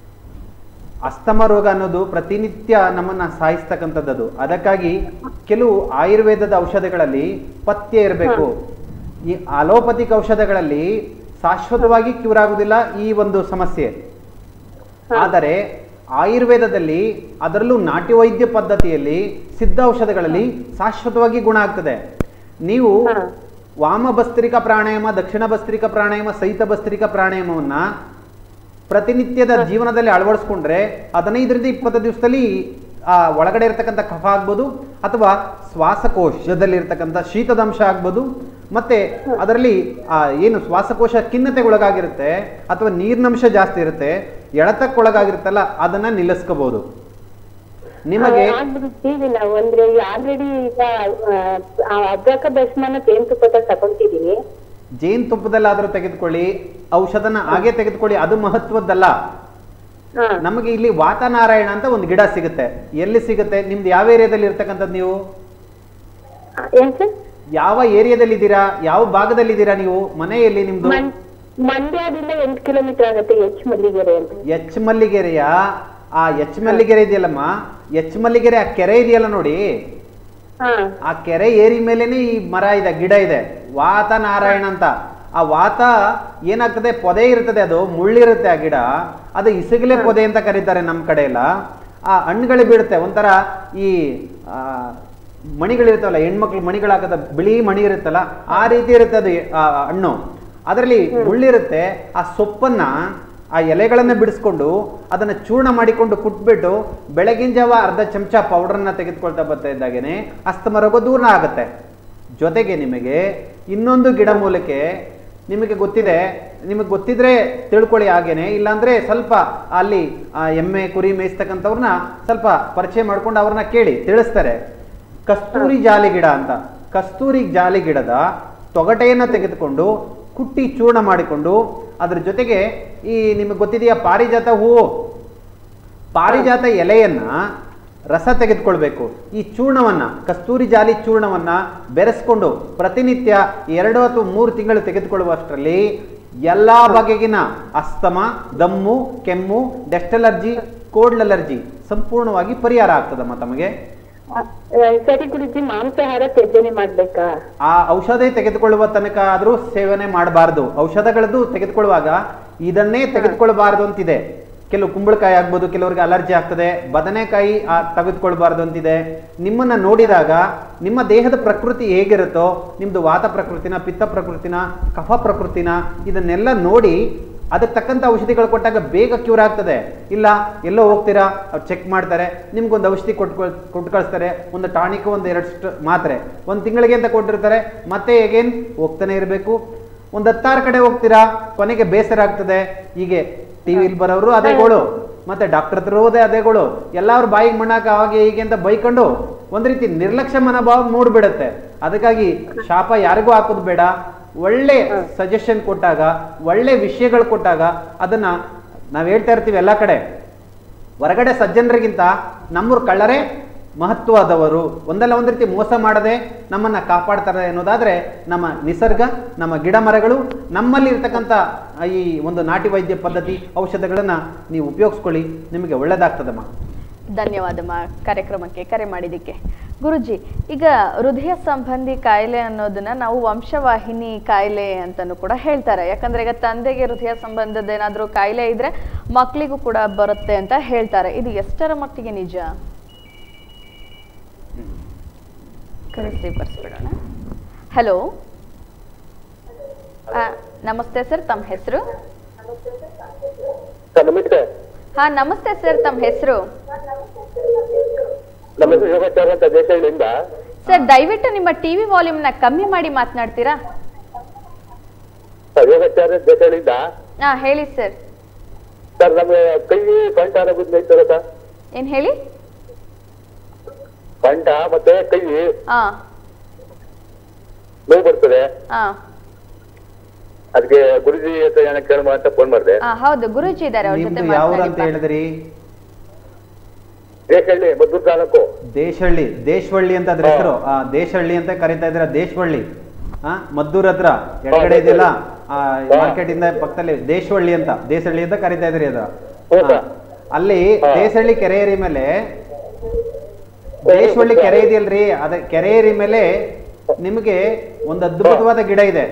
ಅಸ್ತಮ ರೋಗ ಅನ್ನೋದು ಪ್ರತಿನಿತ್ಯ ನಮ್ಮನ್ನ ಸಾಯಿಸ್ತಕ್ಕಂಥದ್ದು ಅದು. ಅದಕ್ಕಾಗಿ ಕೆಲವು ಆಯುರ್ವೇದದ ಔಷಧಗಳಲ್ಲಿ ಪಥ್ಯ ಇರಬೇಕು ಈ ಅಲೋಪತಿಕ್ ಔಷಧಗಳಲ್ಲಿ ಶಾಶ್ವತವಾಗಿ ಕ್ಯೂರ್ ಆಗುದಿಲ್ಲ ಈ ಒಂದು ಸಮಸ್ಯೆ ಹಾ. ಆದರೆ ಆಯುರ್ವೇದದಲ್ಲಿ ಅದರಲ್ಲೂ ನಾಟಿ ವೈದ್ಯ ಪದ್ಧತಿಯಲ್ಲಿ ಸಿದ್ಧ ಔಷಧಗಳಲ್ಲಿ ಶಾಶ್ವತವಾಗಿ ಗುಣ ಆಗ್ತದೆ ನೀವು ಹಾ. ವಾಮ ಭಸ್ತ್ರಿಕ ಪ್ರಾಣಾಯಾಮ ದಕ್ಷಿಣ ಭಸ್ತ್ರಿಕ ಪ್ರಾಣಾಯಾಮ ಸಹಿತ ಭಸ್ತ್ರಿಕ ಪ್ರಾಣಾಯಾಮವನ್ನ ಪ್ರತಿನಿತ್ಯದ ಜೀವನದಲ್ಲಿ ಅಳವಡಿಸ್ಕೊಂಡ್ರೆ ಹದಿನೈದರಿಂದ ಇಪ್ಪತ್ತು ದಿವಸದಲ್ಲಿ ಆ ಒಳಗಡೆ ಇರತಕ್ಕಂಥ ಕಫ ಆಗ್ಬೋದು ಅಥವಾ ಶ್ವಾಸಕೋಶದಲ್ಲಿ ಇರತಕ್ಕಂಥ ಶೀತದಂಶ ಆಗ್ಬೋದು ಮತ್ತೆ ಅದರಲ್ಲಿ ಆ ಏನು ಶ್ವಾಸಕೋಶ ಖಿನ್ನತೆಗೊಳಗಾಗಿರುತ್ತೆ ಅಥವಾ ನೀರಿನಂಶ ಜಾಸ್ತಿ ಇರುತ್ತೆ ಎಳೆತಕ್ಕೊಳಗಾಗಿರುತ್ತಲ್ಲ ಅದನ್ನ ನಿಲ್ಲಿಸ್ಕೋಬಹುದು ನಿಮಗೆ ಆಗ್ಬಿಟ್ಟಿದ್ದೀವಿ ನಾವು ಅಂದ್ರೆ ಆಲ್ರೆಡಿ ಈಗ ಆ, ಅದ್ರಕ ಭಸ್ಮನ ಜೇನುತುಪ್ಪದ ತಗೊಂತಿದೀವಿ ಜೇನುತುಪ್ಪದಲ್ಲಾದ್ರೂ ತೆಗೆದುಕೊಳ್ಳಿ ಔಷಧನ ಹಾಗೆ ತೆಗೆದುಕೊಳ್ಳಿ ಅದು ಮಹತ್ವದ್ದಲ್ಲ ಹಾ ನಮಗೆ ಇಲ್ಲಿ ವಾತನಾರಾಯಣ ಅಂತ ಒಂದು ಗಿಡ ಸಿಗುತ್ತೆ ಎಲ್ಲಿ ಸಿಗುತ್ತೆ ನಿಮ್ದು ಯಾವ ಏರಿಯಾದಲ್ಲಿ ಇರ್ತಕ್ಕಂಥದ್ದು ನೀವು ಏನ್ ಸರ್ ಯಾವ ಏರಿಯಾದಲ್ಲಿ ಇದ್ದೀರಾ ಯಾವ ಭಾಗದಲ್ಲಿ ಇದ್ದೀರಾ ನೀವು ಮನೆಯಲ್ಲಿ ನಿಮ್ದು ಮನ್- ಮಂಡ್ಯದಿಂದ ಎಂಟು ಕಿಲೋಮೀಟರ್ ಆಗುತ್ತೆ ಎಚ್ ಮಲ್ಲಿಗೆರೆ ಅಂತ ಎಚ್ ಮಲ್ಲಿಗೆರೆಯ ಆ ಎಚ್ ಮಲ್ಲಿಗೆರೆ ಇದೆಯಲ್ಲಮ್ಮ ಎಚ್ ಮಲ್ಲಿಗೆರೆ ಆ ಕೆರೆ ಇದೆಯಲ್ಲ ನೋಡಿ ಹಾ ಆ ಕೆರೆ ಏರಿ ಮೇಲೇನೆ ಈ ಮರ ಇದೆ ಗಿಡ ಇದೆ ವಾತ ನಾರಾಯಣ ಅಂತ ಆ ವಾತ ಏನಾಗ್ತದೆ ಪೊದೆ ಇರ್ತದೆ ಅದು ಮುಳ್ಳಿರುತ್ತೆ ಆ ಗಿಡ ಅದು ಇಸಗಲೆ ಪೊದೆ ಅಂತ ಕರೀತಾರೆ ನಮ್ಮ ಕಡೆ ಎಲ್ಲ ಆ ಹಣ್ಣುಗಳು ಬೀಳುತ್ತೆ ಒಂಥರ ಈ ಆ, ಮಣಿಗಳಿರ್ತಾವಲ್ಲ ಹೆಣ್ಮಕ್ಳು ಮಣಿಗಳಾಗದ ಬಿಳಿ ಮಣಿ ಇರುತ್ತಲ್ಲ ಆ ರೀತಿ ಇರುತ್ತೆ ಅದು ಆ ಹಣ್ಣು ಅದರಲ್ಲಿ ಮುಳ್ಳಿರುತ್ತೆ ಆ ಸೊಪ್ಪನ್ನ ಆ ಎಲೆಗಳನ್ನ ಬಿಡಿಸ್ಕೊಂಡು ಅದನ್ನ ಚೂರ್ಣ ಮಾಡಿಕೊಂಡು ಕುಟ್ಬಿಟ್ಟು ಬೆಳಗಿನ ಜಾವ ಅರ್ಧ ಚಮಚ ಪೌಡರ್ನ ತೆಗೆದುಕೊಳ್ತಾ ಬರ್ತಾ ಇದ್ದಾಗೇನೆ ಅಸ್ತಮ ರೋಗ ದೂರ ಆಗುತ್ತೆ ಜೊತೆಗೆ ನಿಮಗೆ ಇನ್ನೊಂದು ಗಿಡಮೂಲಿಕೆ ನಿಮಗೆ ಗೊತ್ತಿದೆ ನಿಮಗೆ ಗೊತ್ತಿದ್ರೆ ತಿಳ್ಕೊಳ್ಳಿ ಹಾಗೇನೆ ಇಲ್ಲಾಂದ್ರೆ ಸ್ವಲ್ಪ ಅಲ್ಲಿ ಆ ಎಮ್ಮೆ ಕುರಿ ಮೇಯಿಸ್ತಕ್ಕಂಥವ್ರನ್ನ ಸ್ವಲ್ಪ ಪರಿಚಯ ಮಾಡ್ಕೊಂಡು ಅವ್ರನ್ನ ಕೇಳಿ ತಿಳಿಸ್ತಾರೆ ಕಸ್ತೂರಿ ಜಾಲಿ ಗಿಡ ಅಂತ ಕಸ್ತೂರಿ ಜಾಲಿ ಗಿಡದ ತೊಗಟೆಯನ್ನು ತೆಗೆದುಕೊಂಡು ಕುಟ್ಟಿ ಚೂರ್ಣ ಮಾಡಿಕೊಂಡು ಅದ್ರ ಜೊತೆಗೆ ಈ ನಿಮಗೆ ಗೊತ್ತಿದೆಯಾ ಪಾರಿಜಾತ ಹೂವು ಪಾರಿಜಾತ ಎಲೆಯನ್ನ ರಸ ತೆಗೆದುಕೊಳ್ಬೇಕು ಈ ಚೂರ್ಣವನ್ನ ಕಸ್ತೂರಿ ಜಾಲಿ ಚೂರ್ಣವನ್ನ ಬೆರೆಸ್ಕೊಂಡು ಪ್ರತಿನಿತ್ಯ ಎರಡು ಅಥವಾ ಮೂರು ತಿಂಗಳು ತೆಗೆದುಕೊಳ್ಳುವಷ್ಟರಲ್ಲಿ ಎಲ್ಲಾ ಬಗೆಗಿನ ಅಸ್ತಮ ದಮ್ಮು ಕೆಮ್ಮು ಡೆಸ್ಟ್ ಅಲರ್ಜಿ ಕೋಲ್ಡ್ ಅಲರ್ಜಿ ಸಂಪೂರ್ಣವಾಗಿ ಪರಿಹಾರ ಆಗ್ತದಮ್ಮ ತಮಗೆ ಆ, ಸರಿ ಗುರುಜಿ ಮಾಂಸಾಹಾರ ತ್ಯಜನೆ ಮಾಡ್ಬೇಕಾ ಆ ಔಷಧ ತೆಗೆದುಕೊಳ್ಳುವ ತನಕ ಆದರೂ ಸೇವನೆ ಮಾಡಬಾರ್ದು ಔಷಧಗಳದ್ದು ತೆಗೆದುಕೊಳ್ಳುವಾಗ ಇದನ್ನೇ ತೆಗೆದುಕೊಳ್ಳಬಾರದು ಅಂತಿದೆ ಕೆಲವು ಕುಂಬಳಕಾಯಿ ಆಗ್ಬೋದು ಕೆಲವರಿಗೆ ಅಲರ್ಜಿ ಆಗ್ತದೆ ಬದನೆಕಾಯಿ ಆ, ತೆಗೆದುಕೊಳ್ಬಾರ್ದು ಅಂತಿದೆ ನಿಮ್ಮನ್ನ ನೋಡಿದಾಗ ನಿಮ್ಮ ದೇಹದ ಪ್ರಕೃತಿ ಹೇಗಿರುತ್ತೋ ನಿಮ್ದು ವಾತ ಪ್ರಕೃತಿನ ಪಿತ್ತ ಪ್ರಕೃತಿನ ಕಫ ಪ್ರಕೃತಿನ ಇದನ್ನೆಲ್ಲ ನೋಡಿ ಅದಕ್ಕೆ ತಕ್ಕಂಥ ಔಷಧಿಗಳು ಕೊಟ್ಟಾಗ ಬೇಗ ಕ್ಯೂರ್ ಆಗ್ತದೆ ಇಲ್ಲ ಎಲ್ಲೋ ಹೋಗ್ತೀರಾ ಅವ್ರು ಚೆಕ್ ಮಾಡ್ತಾರೆ ನಿಮ್ಗೊಂದು ಔಷಧಿ ಕೊಟ್ಟು ಕೊಟ್ಟು ಕಳಿಸ್ತಾರೆ ಒಂದು ಟಾನಿಕ್ ಒಂದು ಎರಡು ಸ್ಟ್ ಮಾತ್ರೆ ಒಂದು ತಿಂಗಳಿಗೆ ಅಂತ ಕೊಟ್ಟಿರ್ತಾರೆ ಮತ್ತೆ ಹೇಗೇನ್ ಹೋಗ್ತಾನೆ ಇರಬೇಕು ಒಂದು ಹತ್ತಾರು ಕಡೆ ಹೋಗ್ತೀರಾ ಕೊನೆಗೆ ಬೇಸರ ಆಗ್ತದೆ ಹೀಗೆ ಟಿವಿಲಿ ಬರೋರು ಅದೇಗಳು ಮತ್ತೆ ಡಾಕ್ಟರ್ ಹತ್ರ ಹೋದೆ ಅದೇಗಳು ಎಲ್ಲಾರು ಬಾಯಿಗೆ ಮಣ್ಣಾಕ ಹಾಗೆ ಹೀಗೆ ಅಂತ ಬೈಕೊಂಡು ಒಂದ್ ರೀತಿ ನಿರ್ಲಕ್ಷ್ಯ ಮನೋಭಾವ ಮೂಡ್ಬಿಡುತ್ತೆ ಅದಕ್ಕಾಗಿ ಶಾಪ ಯಾರಿಗೂ ಹಾಕೋದು ಬೇಡ ಒಳ್ಳೆ ಸಜೆಷನ್ ಕೊಟ್ಟಾಗ ಒಳ್ಳೆ ವಿಷಯಗಳು ಕೊಟ್ಟಾಗ ಅದನ್ನ ನಾವ್ ಹೇಳ್ತಾ ಇರ್ತೀವಿ ಎಲ್ಲ ಕಡೆ ಹೊರಗಡೆ ಸಜ್ಜನರಿಗಿಂತ ನಮ್ಮೂರು ಕಳ್ಳರೇ ಮಹತ್ವದವರು ಒಂದಲ್ಲ ಒಂದು ರೀತಿ ಮೋಸ ಮಾಡದೆ ನಮ್ಮನ್ನ ಕಾಪಾಡ್ತಾರೆ ಅನ್ನೋದಾದ್ರೆ ನಮ್ಮ ನಿಸರ್ಗ ನಮ್ಮ ಗಿಡ ಮರಗಳು ನಮ್ಮಲ್ಲಿ ಇರ್ತಕ್ಕಂಥ ಈ ಒಂದು ನಾಟಿ ವೈದ್ಯ ಪದ್ಧತಿ ಔಷಧಗಳನ್ನ ನೀವು ಉಪಯೋಗಿಸ್ಕೊಳ್ಳಿ ನಿಮಗೆ ಒಳ್ಳೇದಾಗ್ತದಮ್ಮ ಧನ್ಯವಾದಮ್ಮ ಕಾರ್ಯಕ್ರಮಕ್ಕೆ ಕರೆ ಮಾಡಿದ್ದಕ್ಕೆ ಗುರುಜಿ ಈಗ ಹೃದಯ ಸಂಬಂಧಿ ಕಾಯಿಲೆ ಅನ್ನೋದನ್ನ ನಾವು ವಂಶವಾಹಿನಿ ಕಾಯಿಲೆ ಅಂತಾನೂ ಕೂಡ ಹೇಳ್ತಾರೆ ಯಾಕಂದ್ರೆ ಈಗ ತಂದೆಗೆ ಹೃದಯ ಸಂಬಂಧದ ಏನಾದರೂ ಕಾಯಿಲೆ ಇದ್ರೆ ಮಕ್ಕಳಿಗೂ ಕೂಡ ಬರುತ್ತೆ ಅಂತ ಹೇಳ್ತಾರೆ ಇದು ಎಷ್ಟರ ಮಟ್ಟಿಗೆ ನಿಜ ಕರೆ ಸ್ವೀಕರಿಸ್ಬಿಡೋಣ ಹಲೋ ನಮಸ್ತೆ ಸರ್ ತಮ್ಮ ಹೆಸರು ಸರ್ ನಮಸ್ತೆ ಹಾ ನಮಸ್ತೆ ಸರ್ ತಮ್ಮ ಹೆಸರು ನಮ್ಮ ಹೆಸರು ಯೋಗಾಚಾರ್ಯ ಅಂತ ದೇಶಗಳಿಂದ ಸರ್ ದಯವಿಟ್ಟು ನಿಮ್ಮ ಟಿವಿ ವಾಲ್ಯೂಮ್ನ ಕಮ್ಮಿ ಮಾಡಿ ಮಾತನಾಡ್ತೀರಾ ಸರ್ ಯೋಗಾಚಾರ್ಯ ದೇಶಗಳಿಂದ ಹಾ ಹೇಳಿ ಸರ್ ಸರ್ ನಮ್ಗೆ ಕೈ ಕಂಠ ಅನ್ನೋದು ನೈತದ ಸರ್ ಏನ್ ಹೇಳಿ ಕಂಠ ಮತ್ತೆ ಕೈ ಹಾ ನೋವು ಬರ್ತದೆ ಹಾ ಅದಕ್ಕೆ ಗುರುಜಿ ಹತ್ರ ಏನ ಕೇಳುವ ಅಂತ ಫೋನ್ ಮಾಡಿದೆ ಹಾ ಹೌದು ಗುರೂಜಿ ಇದ್ದಾರೆ ಅವ್ರ ಜೊತೆ ನಿಮ್ದು ಯಾವ್ದು ಅಂತ ಮಾತನಾಡಿ ಹೇಳಿದ್ರಿ ದೇಶಹಳ್ಳಿ ಮದ್ದೂರು ತಾಲೂಕು ದೇಶಹಳ್ಳಿ ದೇಶವಳ್ಳಿ ಅಂತ ಅದ್ರ ಹೆಸರು ಆ ದೇಶಹಳ್ಳಿ ಅಂತ ಕರಿತಾ ಇದ್ರ ದೇಶವಳ್ಳಿ ಆ ಮದ್ದೂರ್ ಹತ್ರ ಎಡಗಡೆ ಇದೆಯಲ್ಲ ಆ ಮಾರ್ಕೆಟ್ ಇಂದ ಪಕ್ಕದಲ್ಲಿ ದೇಶವಳ್ಳಿ ಅಂತ ದೇಶಹಳ್ಳಿ ಅಂತ ಕರಿತಾ ಇದ್ರಿ ಅದ ಹೌದಾ? ಅಲ್ಲಿ ಹಾ. ದೇಶಹಳ್ಳಿ ಕೆರೆ ಏರಿ ಮೇಲೆ ದೇಶವಳ್ಳಿ ಕೆರೆ ಇದೆಯಲ್ರಿ ಅದ ಕೆರೆ ಏರಿ ಮೇಲೆ ನಿಮಗೆ ಒಂದು ಅದ್ಭುತವಾದ ಗಿಡ ಇದೆ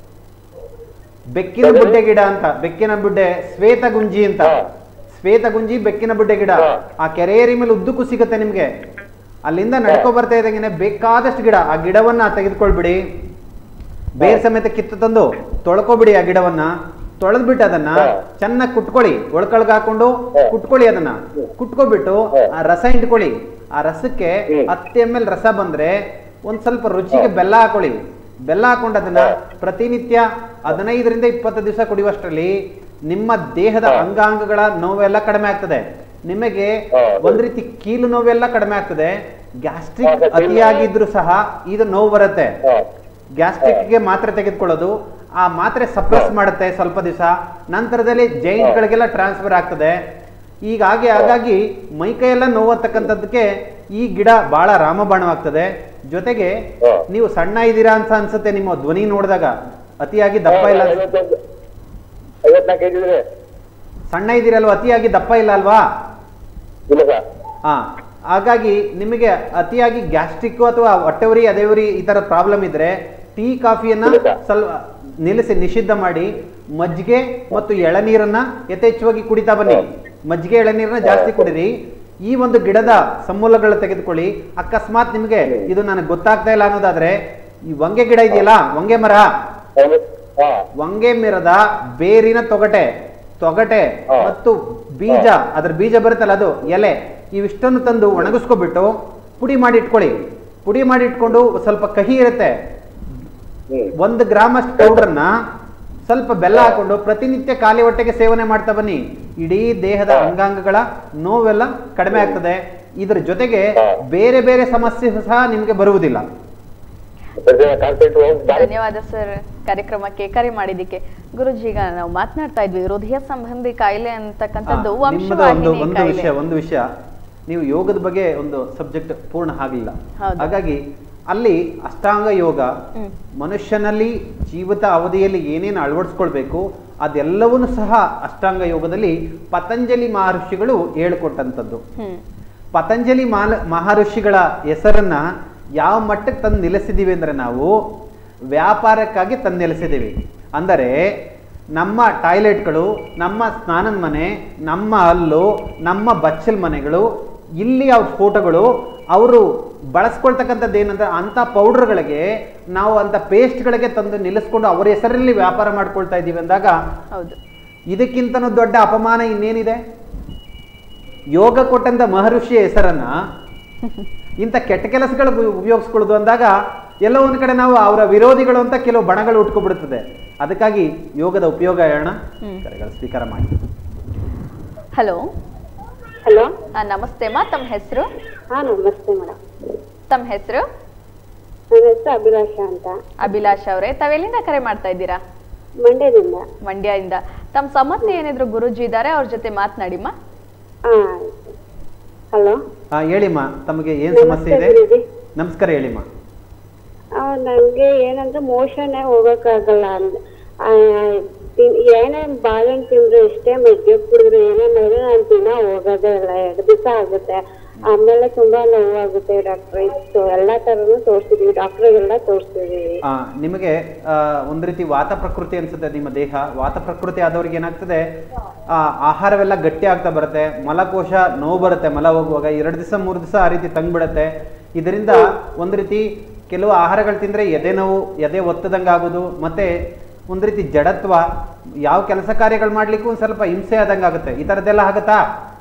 ಬೆಕ್ಕಿನ ಬುಡ್ಡೆ ಗಿಡ ಅಂತ ಬೆಕ್ಕಿನ ಬುಡ್ಡೆ ಶ್ವೇತ ಗುಂಜಿ ಅಂತ ಹಾ. ಶ್ವೇತ ಗುಂಜಿ ಬೆಕ್ಕಿನ ಬುಡ್ಡೆ ಗಿಡ ಹಾ. ಆ ಕೆರೆ ಏರಿ ಮೇಲೆ ಉದ್ದಕ್ಕೂ ಸಿಗುತ್ತೆ ನಿಮ್ಗೆ ಅಲ್ಲಿಂದ ನಡ್ಕೊ ಬರ್ತಾ ಇದ್ದಂಗೆನೆ ಬೇಕಾದಷ್ಟು ಗಿಡ ಆ ಗಿಡವನ್ನ ತೆಗೆದುಕೊಳ್ಬಿಡಿ ಬೇರ್ ಸಮೇತ ಕಿತ್ತು ತಂದು ತೊಳ್ಕೊಬಿಡಿ ಆ ಗಿಡವನ್ನ ತೊಳೆದ್ಬಿಟ್ಟು ಅದನ್ನ ಹಾ. ಚೆನ್ನಾಗಿ ಕುಟ್ಕೊಳ್ಳಿ ಒಳಕೊಳಗ್ ಹಾಕೊಂಡು ಹಾ. ಕುಟ್ಕೊಳ್ಳಿ ಅದನ್ನ ಕುಟ್ಕೊಬಿಟ್ಟು ಹಾ. ಆ ರಸ ಹಿಂಡ್ಕೊಳ್ಳಿ ಆ ರಸಕ್ಕೆ ಹ್ಮ್. ಹತ್ತು ಎಮ್ ಎಲ್ ರಸ ಬಂದ್ರೆ ಒಂದ್ ಸ್ವಲ್ಪ ರುಚಿಗೆ ಹಾ. ಬೆಲ್ಲ ಹಾಕೊಳ್ಳಿ ಬೆಲ್ಲ ಹಾಕೊಂಡು ಅದನ್ನ ಹಾ. ಪ್ರತಿನಿತ್ಯ ಹದಿನೈದರಿಂದ ಇಪ್ಪತ್ತು ದಿವಸ ಕುಡಿಯುವಷ್ಟರಲ್ಲಿ ನಿಮ್ಮ ದೇಹದ ಹಾ. ಅಂಗಾಂಗಗಳ ನೋವೆಲ್ಲ ಕಡಿಮೆ ಆಗ್ತದೆ ನಿಮಗೆ ಹಾ. ಒಂದ್ ರೀತಿ ಕೀಲು ನೋವೆಲ್ಲ ಕಡಿಮೆ ಆಗ್ತದೆ ಗ್ಯಾಸ್ಟ್ರಿಕ್ ಹಾ, ಕೀಲು ಅತಿಯಾಗಿದ್ರು ಸಹ ಇದು ನೋವು ಬರುತ್ತೆ ಹಾ ಗ್ಯಾಸ್ಟ್ರಿಕ್ಗೆ ಮಾತ್ರೆ ತೆಗೆದುಕೊಳ್ಳೋದು ಆ ಮಾತ್ರೆ ಸಪ್ರೆಸ್ ಮಾಡುತ್ತೆ ಸ್ವಲ್ಪ ದಿವಸ ನಂತರದಲ್ಲಿ ಜೈಂಟ್ಗಳಿಗೆಲ್ಲ ಟ್ರಾನ್ಸ್ಫರ್ ಆಗ್ತದೆ ಹೀಗಾಗಿ ಹಾಗಾಗಿ ಮೈಕೈಯೆಲ್ಲ ನೋವತಕ್ಕಂಥದ್ದಕ್ಕೆ ಈ ಗಿಡ ಬಹಳ ರಾಮಬಾಣವಾಗ್ತದೆ ಜೊತೆಗೆ ಹಾ. ನೀವು ಸಣ್ಣ ಇದ್ದೀರಾ ಅಂತ ಅನ್ಸುತ್ತೆ ನಿಮ್ಮ ಧ್ವನಿ ನೋಡಿದಾಗ ಅತಿಯಾಗಿ ದಪ್ಪ ಇಲ್ಲ ಅನ್ಸುತ್ತೆ. ಐವತ್ನಾಲ್ಕು ಕೆಜಿ ಇದ್ರೆ ಸಣ್ಣ ಇದ್ದೀರಲ್ವಾ ಅತಿಯಾಗಿ ದಪ್ಪ ಇಲ್ಲ ಅಲ್ವಾ ಇಲ್ಲ ಸರ್ ಹಾ ಹಾಗಾಗಿ ನಿಮಗೆ ಅತಿಯಾಗಿ ಗ್ಯಾಸ್ಟ್ರಿಕ್ ಅಥವಾ ಹೊಟ್ಟೆವರಿ ಅದೇವರಿ ಈ ತರ ಪ್ರಾಬ್ಲಮ್ ಇದ್ರೆ ಟೀ ಕಾಫಿಯನ್ನ ಇಲ್ಲ. ಸ್ವಲ್ಪ ನಿಲ್ಲಿಸಿ ನಿಷಿದ್ಧ ಮಾಡಿ ಮಜ್ಜಿಗೆ ಮತ್ತು ಎಳನೀರನ್ನ ಯಥೇಚ್ಛವಾಗಿ ಕುಡಿತಾ ಬನ್ನಿ ಮಜ್ಜಿಗೆ ಎಳನೀರನ್ನ ಜಾಸ್ತಿ ಕುಡಿರಿ ಈ ಒಂದು ಗಿಡದ ಸಮೂಲಗಳು ತೆಗೆದುಕೊಳ್ಳಿ ಅಕಸ್ಮಾತ್ ನಿಮಗೆ ಇದು ನನಗೆ ಗೊತ್ತಾಗ್ತಾ ಇಲ್ಲ ಅನ್ನೋದಾದ್ರೆ ಈ వంగే ಗಿಡ ಇದೆಯಲ್ಲ వంగే ಮರ ಹೌದು. ಹಾ వంగే ಮಿರದ ಬೇರಿನ ತೊಗಟೆ ತೊಗಟೆ ಹಾ. ಮತ್ತು ಬೀಜ ಅದ್ರ ಬೀಜ ಬರುತ್ತಲ್ಲ ಅದು ಎಲೆ ಇವಿಷ್ಟನ್ನು ತಂದು ಒಣಗಿಸ್ಕೊಬಿಟ್ಟು ಪುಡಿ ಮಾಡಿ ಇಟ್ಕೊಳ್ಳಿ ಪುಡಿ ಮಾಡಿ ಇಟ್ಕೊಂಡು ಸ್ವಲ್ಪ ಕಹಿ ಇರುತ್ತೆ ಹ್ಮ್ ಒಂದು ಗ್ರಾಮ್ ಅಷ್ಟು ಪೌಡ್ರನ್ನ ಸ್ವಲ್ಪ ಬೆಲ್ಲ ಹಾಕೊಂಡು ಪ್ರತಿನಿತ್ಯ ಖಾಲಿ ಹೊಟ್ಟೆಗೆ ಸೇವನೆ ಮಾಡ್ತಾ ಬನ್ನಿ ಇಡೀ ದೇಹದ ಅಂಗಾಂಗಗಳ ನೋವೆಲ್ಲ ಕಡಿಮೆ ಆಗ್ತದೆ ಇದ್ರ ಜೊತೆಗೆ ಬೇರೆ ಬೇರೆ ಸಮಸ್ಯೆ ಸಹ ನಿಮಗೆ ಬರುವುದಿಲ್ಲ ಕಾರ್ಪೊರೇಟ್ ಹೋಗಿ ಬಾಯ್ ಧನ್ಯವಾದ ಸರ್ ಕಾರ್ಯಕ್ರಮಕ್ಕೆ ಕರೆ ಮಾಡಿದ್ದಕ್ಕೆ ಗುರುಜಿ ಈಗ ನಾವು ಮಾತನಾಡ್ತಾ ಇದ್ವಿ ಹೃದಯ ಸಂಬಂಧಿ ಕಾಯಿಲೆ ಅಂತಕ್ಕಂಥದ್ದು ಆ, ನಿಮ್ಮದು ಒಂದು ವಂಶವಾಹಿನಿ ಒಂದು ಕಾಯಿಲೆ ವಿಷಯ ಒಂದು ವಿಷಯ ನೀವು ಯೋಗದ ಬಗ್ಗೆ ಒಂದು ಸಬ್ಜೆಕ್ಟ್ ಪೂರ್ಣ ಆಗಲಿಲ್ಲ ಹೌದು. ಹಾಗಾಗಿ ಅಲ್ಲಿ ಅಷ್ಟಾಂಗ ಯೋಗ ಹ್ಮ್. ಮನುಷ್ಯನಲ್ಲಿ ಜೀವಿತ ಅವಧಿಯಲ್ಲಿ ಏನೇನು ಅಳವಡಿಸ್ಕೊಳ್ಬೇಕು ಅದೆಲ್ಲವನ್ನೂ ಸಹ ಅಷ್ಟಾಂಗ ಯೋಗದಲ್ಲಿ ಪತಂಜಲಿ ಮಹರ್ಷಿಗಳು ಹೇಳ್ಕೊಟ್ಟಂಥದ್ದು ಹ್ಮ್ ಪತಂಜಲಿ ಮಾಲ ಮಹರ್ಷಿಗಳ ಹೆಸರನ್ನ ಯಾವ ಮಟ್ಟಕ್ಕೆ ತಂದು ನಿಲ್ಲಿಸಿದ್ದೀವಿ ಅಂದರೆ ನಾವು ವ್ಯಾಪಾರಕ್ಕಾಗಿ ತಂದು ನಿಲ್ಲಿಸಿದ್ದೀವಿ ಅಂದರೆ ನಮ್ಮ ಟಾಯ್ಲೆಟ್ಗಳು ನಮ್ಮ ಸ್ನಾನದ ಮನೆ ನಮ್ಮ ಹಲ್ಲು ನಮ್ಮ ಬಚ್ಚಲ್ ಮನೆಗಳು ಇಲ್ಲಿ ಅವ್ರ ಫೋಟೋಗಳು ಅವರು ಬಳಸ್ಕೊಳ್ತಕ್ಕಂಥದ್ದು ಏನಂದ್ರೆ ಅಂಥ ಪೌಡರ್ಗಳಿಗೆ ನಾವು ಅಂಥ ಪೇಸ್ಟ್ಗಳಿಗೆ ತಂದು ನಿಲ್ಲಿಸ್ಕೊಂಡು ಅವರ ಹೆಸರಲ್ಲಿ ವ್ಯಾಪಾರ ಮಾಡ್ಕೊಳ್ತಾ ಇದ್ದೀವಿ ಅಂದಾಗ ಹೌದು ಇದಕ್ಕಿಂತನೂ ದೊಡ್ಡ ಅಪಮಾನ ಇನ್ನೇನಿದೆ ಯೋಗ ಕೊಟ್ಟಂತ ಮಹರ್ಷಿಯ ಹೆಸರನ್ನ ಇಂಥ ಕೆಟ್ಟ ಕೆಲಸಗಳಿಗೆ ಉಪಯೋಗಿಸ್ಕೊಳ್ಳೋದು ಅಂದಾಗ ಎಲ್ಲೋ ಒಂದು ಕಡೆ ನಾವು ಅವರ ವಿರೋಧಿಗಳು ಅಂತ ಕೆಲವು ಬಣಗಳು ಉಟ್ಕೊಬಿಡುತ್ತದೆ ಅದಕ್ಕಾಗಿ ಯೋಗದ ಉಪಯೋಗ ಹೇಳೋಣ ಹ್ಮ್. ಕರೆಗಳು ಸ್ವೀಕಾರ ಮಾಡಿ ಹಲೋ ಹಲೋ ನಮಸ್ತೆ ಮಾ ತಮ್ಮ ಹೆಸರು ಹಾ ನಮಸ್ತೆ ಮೇಡಮ್ ತಮ್ಮ ಹೆಸರು ನನ್ನ ಹೆಸರು ಅಭಿಲಾಷ ಅಂತ ಅಭಿಲಾಷ್ ಅವರೇ ತಾವೆಲ್ಲಿಂದ ಕರೆ ಮಾಡ್ತಾ ಇದ್ದೀರಾ ಮಂಡ್ಯದಿಂದ ಮಂಡ್ಯದಿಂದ ತಮ್ಮ ಸಮಸ್ಯೆ ಏನಿದ್ರು ಗುರುಜಿ ಇದ್ದಾರೆ ಅವ್ರ ಜೊತೆ ಮಾತನಾಡಿಮ್ಮ ಹಾ ಹಲೋ ಆ, ಹೇಳಿಮ್ಮ ತಮಗೆ ಏನು ಸಮಸ್ಯೆ ಇದೆ ನಮಸ್ತೆ ಗುರೂಜಿ. ನಮಸ್ಕಾರ ಹೇಳಿಮ್ಮ ನಂಗೆ ಏನಂದ್ರೆ ಮೋಷನ್ ಹೋಗಕ್ಕಾಗಲ್ಲ ಅಂದ್ ಆ, ತಿನ್- ಏನೇ ಬಾಳೆಹಣ್ಣು ತಿಂದ್ರೆ ಎಷ್ಟೇ ಮಜ್ಜಿಗೆ ಕುಡಿದ್ರು ಏನೇ ಮೇಲೆ ನಾನು ದಿನ ಹೋಗೋದೇ ಇಲ್ಲ ಎರಡು ದಿವಸ ಆಗುತ್ತೆ ಆಮೇಲೆ ತುಂಬಾ ನೋವಾಗುತ್ತೆ ಡಾಕ್ಟರ್ ಇತ್ತು ಎಲ್ಲಾ ತರನು ತೋರಿಸಿದೀವಿ ಡಾಕ್ಟರ್ಗೆಲ್ಲ ತೋರಿಸಿದೀವಿ ಆ, ನಿಮಗೆ ಆ, ಒಂದು ರೀತಿ ವಾತ ಪ್ರಕೃತಿ ಅನ್ಸುತ್ತೆ ನಿಮ್ಮ ದೇಹ ವಾತ ಪ್ರಕೃತಿ ಆದವ್ರಿಗೆ ಏನಾಗ್ತದೆ ಆ, ಆಹಾರವೆಲ್ಲ ಗಟ್ಟಿ ಆಗ್ತಾ ಬರುತ್ತೆ ಮಲಕೋಶ ನೋವು ಬರುತ್ತೆ ಮಲ ಹೋಗುವಾಗ ಎರಡು ದಿವಸ ಮೂರು ದಿವಸ ಆ ರೀತಿ ತಂಗ್ಬಿಡತ್ತೆ ಇದರಿಂದ ಒಂದು ರೀತಿ ಕೆಲವು ಆಹಾರಗಳು ತಿಂದರೆ ಎದೆ ನೋವು ಎದೆ ಒತ್ತದಂಗೆ ಆಗೋದು ಮತ್ತೆ ಒಂದು ರೀತಿ ಜಡತ್ವ ಯಾವ ಕೆಲಸ ಕಾರ್ಯಗಳು ಮಾಡ್ಲಿಕ್ಕೂ ಒಂದು ಸ್ವಲ್ಪ ಹಿಂಸೆ ಆದಂಗೆ ಆಗುತ್ತೆ ಈ ಥರದ್ದೆಲ್ಲ ಆಗುತ್ತಾ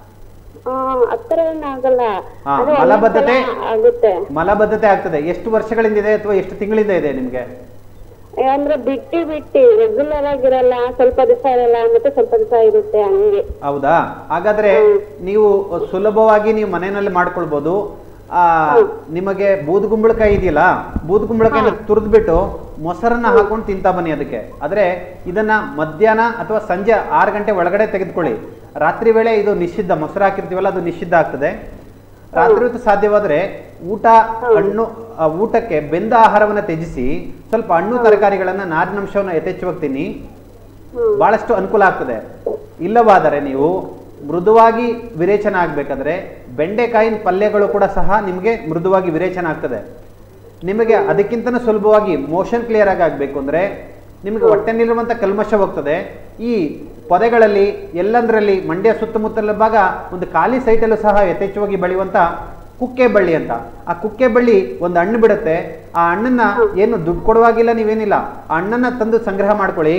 ಆ ಹತ್ರ ಏನಾಗಲ್ಲ ಹಾ, ಅದು ಮಲಬದ್ಧತೆ? ಒಂದೊಂದ್ಸಲ ಆಗುತ್ತೆ ಮಲಬದ್ಧತೆ ಆಗ್ತದೆ ಎಷ್ಟು ವರ್ಷಗಳಿಂದ ಇದೆ ಅಥವಾ ಎಷ್ಟು ತಿಂಗಳಿಂದ ಇದೆ ನಿಮಗೆ ಅಂದ್ರೆ ಬಿಟ್ಟಿ ಬಿಟ್ಟಿ ರೆಗ್ಯುಲರ್ ಆಗಿರಲ್ಲ ಸ್ವಲ್ಪ ದಿವಸ ಇರಲ್ಲ ಮತ್ತೆ ಸ್ವಲ್ಪ ದಿವಸ ಇರುತ್ತೆ ಹಂಗೆ ಹೌದಾ ಹಾಗಾದ್ರೆ ನೀವು ಸುಲಭವಾಗಿ ನೀವು ಮನೆಯಲ್ಲಿ ಮಾಡ್ಕೊಳ್ಬೋದು ಆ ನಿಮಗೆ ಬೂದುಗುಂಬಳಕಾಯಿ ಇದೆಯಲ್ಲ ಬೂದುಗುಂಬಳಕಾಯಿನ ತುರಿದ್ಬಿಟ್ಟು ಮೊಸರನ್ನ ಹಾಕೊಂಡು ತಿಂತಾ ಬನ್ನಿ ಅದಕ್ಕೆ ಆದ್ರೆ ಇದನ್ನ ಮಧ್ಯಾಹ್ನ ಅಥವಾ ಸಂಜೆ ಆರು ಗಂಟೆ ಒಳಗಡೆ ತೆಗೆದುಕೊಳ್ಳಿ ರಾತ್ರಿ ವೇಳೆ ಇದು ನಿಷಿದ್ಧ ಮೊಸರು ಹಾಕಿರ್ತೀವಲ್ಲ ಅದು ನಿಷಿದ್ಧ ಆಗ್ತದೆ ರಾತ್ರಿ ಹೊತ್ತು ಸಾಧ್ಯವಾದ್ರೆ ಊಟ ಹಣ್ಣು ಆ, ಊಟಕ್ಕೆ ಬೆಂದ ಆಹಾರವನ್ನ ತ್ಯಜಿಸಿ ಸ್ವಲ್ಪ ಹಣ್ಣು ತರಕಾರಿಗಳನ್ನ ನಾರಿನಂಶವನ್ನು ಯಥೇಚ್ಛವಾಗಿ ತಿನ್ನಿ ಬಹಳಷ್ಟು ಅನುಕೂಲ ಆಗ್ತದೆ ಇಲ್ಲವಾದರೆ ನೀವು ಮೃದುವಾಗಿ ವಿರೇಚನ ಆಗಬೇಕಾದ್ರೆ ಬೆಂಡೆಕಾಯಿನ ಪಲ್ಯಗಳು ಕೂಡ ಸಹ ನಿಮಗೆ ಮೃದುವಾಗಿ ವಿರೇಚನ ಆಗ್ತದೆ ನಿಮಗೆ ಅದಕ್ಕಿಂತನೂ ಸುಲಭವಾಗಿ ಮೋಷನ್ ಕ್ಲಿಯರ್ ಆಗಿ ಆಗಬೇಕು ಅಂದರೆ ನಿಮಗೆ ಹೊಟ್ಟೆನಲ್ಲಿರುವಂಥ ಕಲ್ಮಶ ಹೋಗ್ತದೆ ಈ ಪೊದೆಗಳಲ್ಲಿ ಎಲ್ಲಂದರಲ್ಲಿ ಮಂಡ್ಯ ಸುತ್ತಮುತ್ತಲ ಭಾಗ ಒಂದು ಖಾಲಿ ಸೈಟಲ್ಲೂ ಸಹ ಯಥೇಚ್ಛವಾಗಿ ಬೆಳೆಯುವಂಥ ಕುಕ್ಕೆ ಬಳ್ಳಿ ಅಂತ ಆ ಕುಕ್ಕೆ ಬಳ್ಳಿ ಒಂದು ಹಣ್ಣು ಬಿಡುತ್ತೆ ಆ ಹಣ್ಣನ್ನ ಏನು ದುಡ್ಡು ಕೊಡುವಾಗಿಲ್ಲ ನೀವೇನಿಲ್ಲ ಆ ಹಣ್ಣನ್ನ ತಂದು ಸಂಗ್ರಹ ಮಾಡ್ಕೊಳ್ಳಿ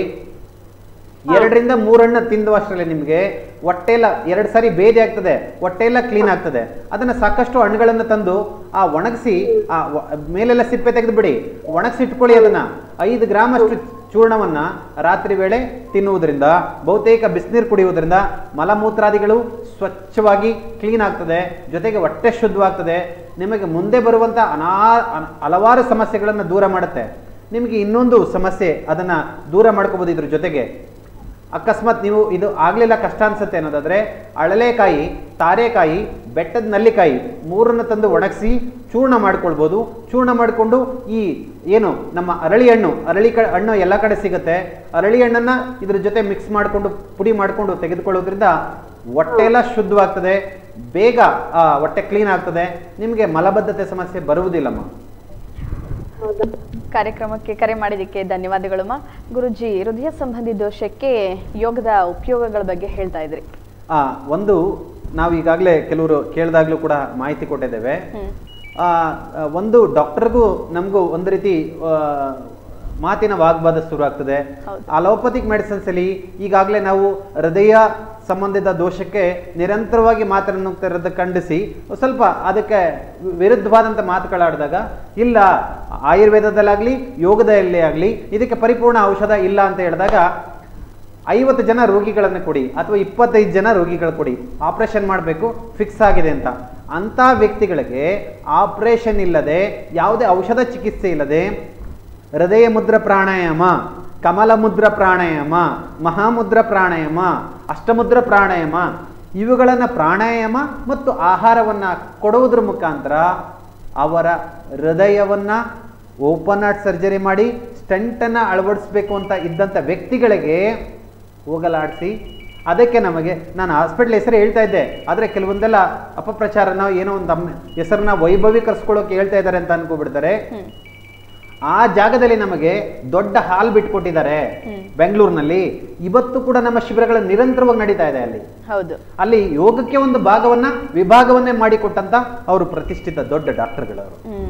ಎರಡರಿಂದ ಮೂರನ್ನ ತಿಂದು ಅಷ್ಟರಲ್ಲಿ ನಿಮಗೆ ಹೊಟ್ಟೆ ಎಲ್ಲ ಎರಡು ಸಾರಿ ಬೇದಿ ಆಗ್ತದೆ ಹೊಟ್ಟೆ ಎಲ್ಲ ಕ್ಲೀನ್ ಆಗ್ತದೆ ಅದನ್ನ ಸಾಕಷ್ಟು ಹಣ್ಣುಗಳನ್ನು ತಂದು ಆ ಒಣಗಿಸಿ ಆ ವ- ಮೇಲೆಲ್ಲ ಸಿಪ್ಪೆ ತೆಗೆದು ಬಿಡಿ ಒಣಗಿಸಿ ಇಟ್ಕೊಳ್ಳಿ ಅದನ್ನ ಐದು ಗ್ರಾಮ್ ಅಷ್ಟು ಚೂರ್ಣವನ್ನ ರಾತ್ರಿ ವೇಳೆ ತಿನ್ನುವುದರಿಂದ ಬಹುತೇಕ ಬಿಸಿನೀರು ಕುಡಿಯುವುದರಿಂದ ಮಲಮೂತ್ರಾದಿಗಳು ಸ್ವಚ್ಛವಾಗಿ ಕ್ಲೀನ್ ಆಗ್ತದೆ ಜೊತೆಗೆ ಹೊಟ್ಟೆ ಶುದ್ಧವಾಗ್ತದೆ ನಿಮಗೆ ಮುಂದೆ ಬರುವಂಥ ಅನಾ ಅನ- ಹಲವಾರು ಸಮಸ್ಯೆಗಳನ್ನು ದೂರ ಮಾಡುತ್ತೆ ನಿಮಗೆ ಇನ್ನೊಂದು ಸಮಸ್ಯೆ ಅದನ್ನ ದೂರ ಮಾಡ್ಕೋಬೋದು ಇದ್ರ ಜೊತೆಗೆ ಅಕಸ್ಮಾತ್ ನೀವು ಇದು ಆಗ್ಲಿಲ್ಲ ಕಷ್ಟ ಅನ್ಸುತ್ತೆ ಅನ್ನೋದಾದ್ರೆ ಅಳಲೆಕಾಯಿ ತಾರೆಕಾಯಿ ಬೆಟ್ಟದ ನಲ್ಲಿಕಾಯಿ ಮೂರನ್ನ ತಂದು ಒಣಗಿಸಿ ಚೂರ್ಣ ಮಾಡ್ಕೊಳ್ಬೋದು ಚೂರ್ಣ ಮಾಡಿಕೊಂಡು ಈ ಏನು ನಮ್ಮ ಅರಳಿ ಹಣ್ಣು ಅರಳಿ ಕ ಹಣ್ಣು ಎಲ್ಲ ಕಡೆ ಸಿಗುತ್ತೆ ಅರಳಿ ಹಣ್ಣನ್ನ ಇದ್ರ ಜೊತೆ ಮಿಕ್ಸ್ ಮಾಡಿಕೊಂಡು ಪುಡಿ ಮಾಡಿಕೊಂಡು ತೆಗೆದುಕೊಳ್ಳೋದ್ರಿಂದ ಹೊಟ್ಟೆ ಎಲ್ಲ ಶುದ್ಧವಾಗ್ತದೆ ಬೇಗ ಆ, ಹೊಟ್ಟೆ ಕ್ಲೀನ್ ಆಗ್ತದೆ ನಿಮಗೆ ಮಲಬದ್ಧತೆ ಸಮಸ್ಯೆ ಬರುವುದಿಲ್ಲಮ್ಮ ಹೌದಾ ಕಾರ್ಯಕ್ರಮಕ್ಕೆ ಕರೆ ಮಾಡಿದ್ದಕ್ಕೆ ಧನ್ಯವಾದಗಳಮ್ಮ ಗುರುಜಿ ಹೃದಯ ಸಂಬಂಧಿ ದೋಷಕ್ಕೆ ಯೋಗದ ಉಪಯೋಗಗಳ ಬಗ್ಗೆ ಹೇಳ್ತಾ ಇದ್ರಿ ಆ, ಒಂದು ನಾವು ಈಗಾಗಲೇ ಕೆಲವರು ಕೇಳಿದಾಗಲೂ ಕೂಡ ಮಾಹಿತಿ ಕೊಟ್ಟಿದ್ದೇವೆ ಹ್ಮ್ ಆ, ಆ, ಒಂದು ಡಾಕ್ಟರ್ಗೂ ನಮಗೂ ಒಂದು ರೀತಿ ಆ, ಮಾತಿನ ವಾಗ್ವಾದ ಶುರು ಆಗ್ತದೆ ಹೌದು. ಅಲೋಪತಿಕ್ ಮೆಡಿಸಿನ್ಸ್ ಅಲ್ಲಿ ಈಗಾಗಲೇ ನಾವು ಹೃದಯ ಸಂಬಂಧಿತ ದೋಷಕ್ಕೆ ನಿರಂತರವಾಗಿ ಮಾತನಾಡುತ್ತಿರೋದು ಖಂಡಿಸಿ ಸ್ವಲ್ಪ ಅದಕ್ಕೆ ವಿರುದ್ಧವಾದಂಥ ಮಾತುಗಳಾಡಿದಾಗ ಇಲ್ಲ ಆಯುರ್ವೇದದಲ್ಲಾಗಲಿ ಯೋಗದಲ್ಲೇ ಆಗಲಿ ಇದಕ್ಕೆ ಪರಿಪೂರ್ಣ ಔಷಧ ಇಲ್ಲ ಅಂತ ಹೇಳಿದಾಗ ಐವತ್ತು ಜನ ರೋಗಿಗಳನ್ನು ಕೊಡಿ ಅಥವಾ ಇಪ್ಪತ್ತೈದು ಜನ ರೋಗಿಗಳು ಕೊಡಿ ಆಪರೇಷನ್ ಮಾಡಬೇಕು ಫಿಕ್ಸ್ ಆಗಿದೆ ಅಂತ ಅಂಥ ವ್ಯಕ್ತಿಗಳಿಗೆ ಆಪರೇಷನ್ ಇಲ್ಲದೆ ಯಾವುದೇ ಔಷಧ ಚಿಕಿತ್ಸೆ ಇಲ್ಲದೆ ಹೃದಯ ಮುದ್ರ ಪ್ರಾಣಾಯಾಮ ಕಮಲ ಮುದ್ರ ಪ್ರಾಣಾಯಾಮ ಮಹಾಮುದ್ರ ಪ್ರಾಣಾಯಾಮ ಅಷ್ಟಮುದ್ರ ಪ್ರಾಣಾಯಾಮ ಇವುಗಳನ್ನು ಪ್ರಾಣಾಯಾಮ ಮತ್ತು ಆಹಾರವನ್ನು ಕೊಡುವುದರ ಮುಖಾಂತರ ಅವರ ಹೃದಯವನ್ನು ಓಪನ್ ಹಾರ್ಟ್ ಸರ್ಜರಿ ಮಾಡಿ ಸ್ಟಂಟನ್ನು ಅಳವಡಿಸ್ಬೇಕು ಅಂತ ಇದ್ದಂಥ ವ್ಯಕ್ತಿಗಳಿಗೆ ಹೋಗಲಾಡಿಸಿ ಅದಕ್ಕೆ ನಮಗೆ ನಾನು ಹಾಸ್ಪಿಟ್ಲ್ ಹೆಸರು ಹೇಳ್ತಾ ಇದ್ದೆ ಆದರೆ ಕೆಲವೊಂದೆಲ್ಲ ಅಪಪ್ರಚಾರ ನಾವು ಏನೋ ಒಂದು ನಮ್ಮ ಹೆಸರನ್ನ ವೈಭವೀಕರಿಸ್ಕೊಳ್ಳೋಕೆ ಹೇಳ್ತಾ ಇದ್ದಾರೆ ಅಂತ ಅನ್ಕೋಬಿಡ್ತಾರೆ ಹ್ಮ್ ಆ ಜಾಗದಲ್ಲಿ ನಮಗೆ ದೊಡ್ಡ ಹಾಲ್ ಬಿಟ್ಕೊಟ್ಟಿದ್ದಾರೆ ಹ್ಮ್. ಬೆಂಗಳೂರಿನಲ್ಲಿ ಇವತ್ತು ಕೂಡ ನಮ್ಮ ಶಿಬಿರಗಳು ನಿರಂತರವಾಗಿ ನಡೀತಾ ಇದೆ ಅಲ್ಲಿ ಹೌದು ಅಲ್ಲಿ ಯೋಗಕ್ಕೆ ಒಂದು ಭಾಗವನ್ನ ವಿಭಾಗವನ್ನೇ ಮಾಡಿಕೊಟ್ಟಂತ ಅವರು ಪ್ರತಿಷ್ಠಿತ ದೊಡ್ಡ ಡಾಕ್ಟರ್ಗಳವರು ಹ್ಮ್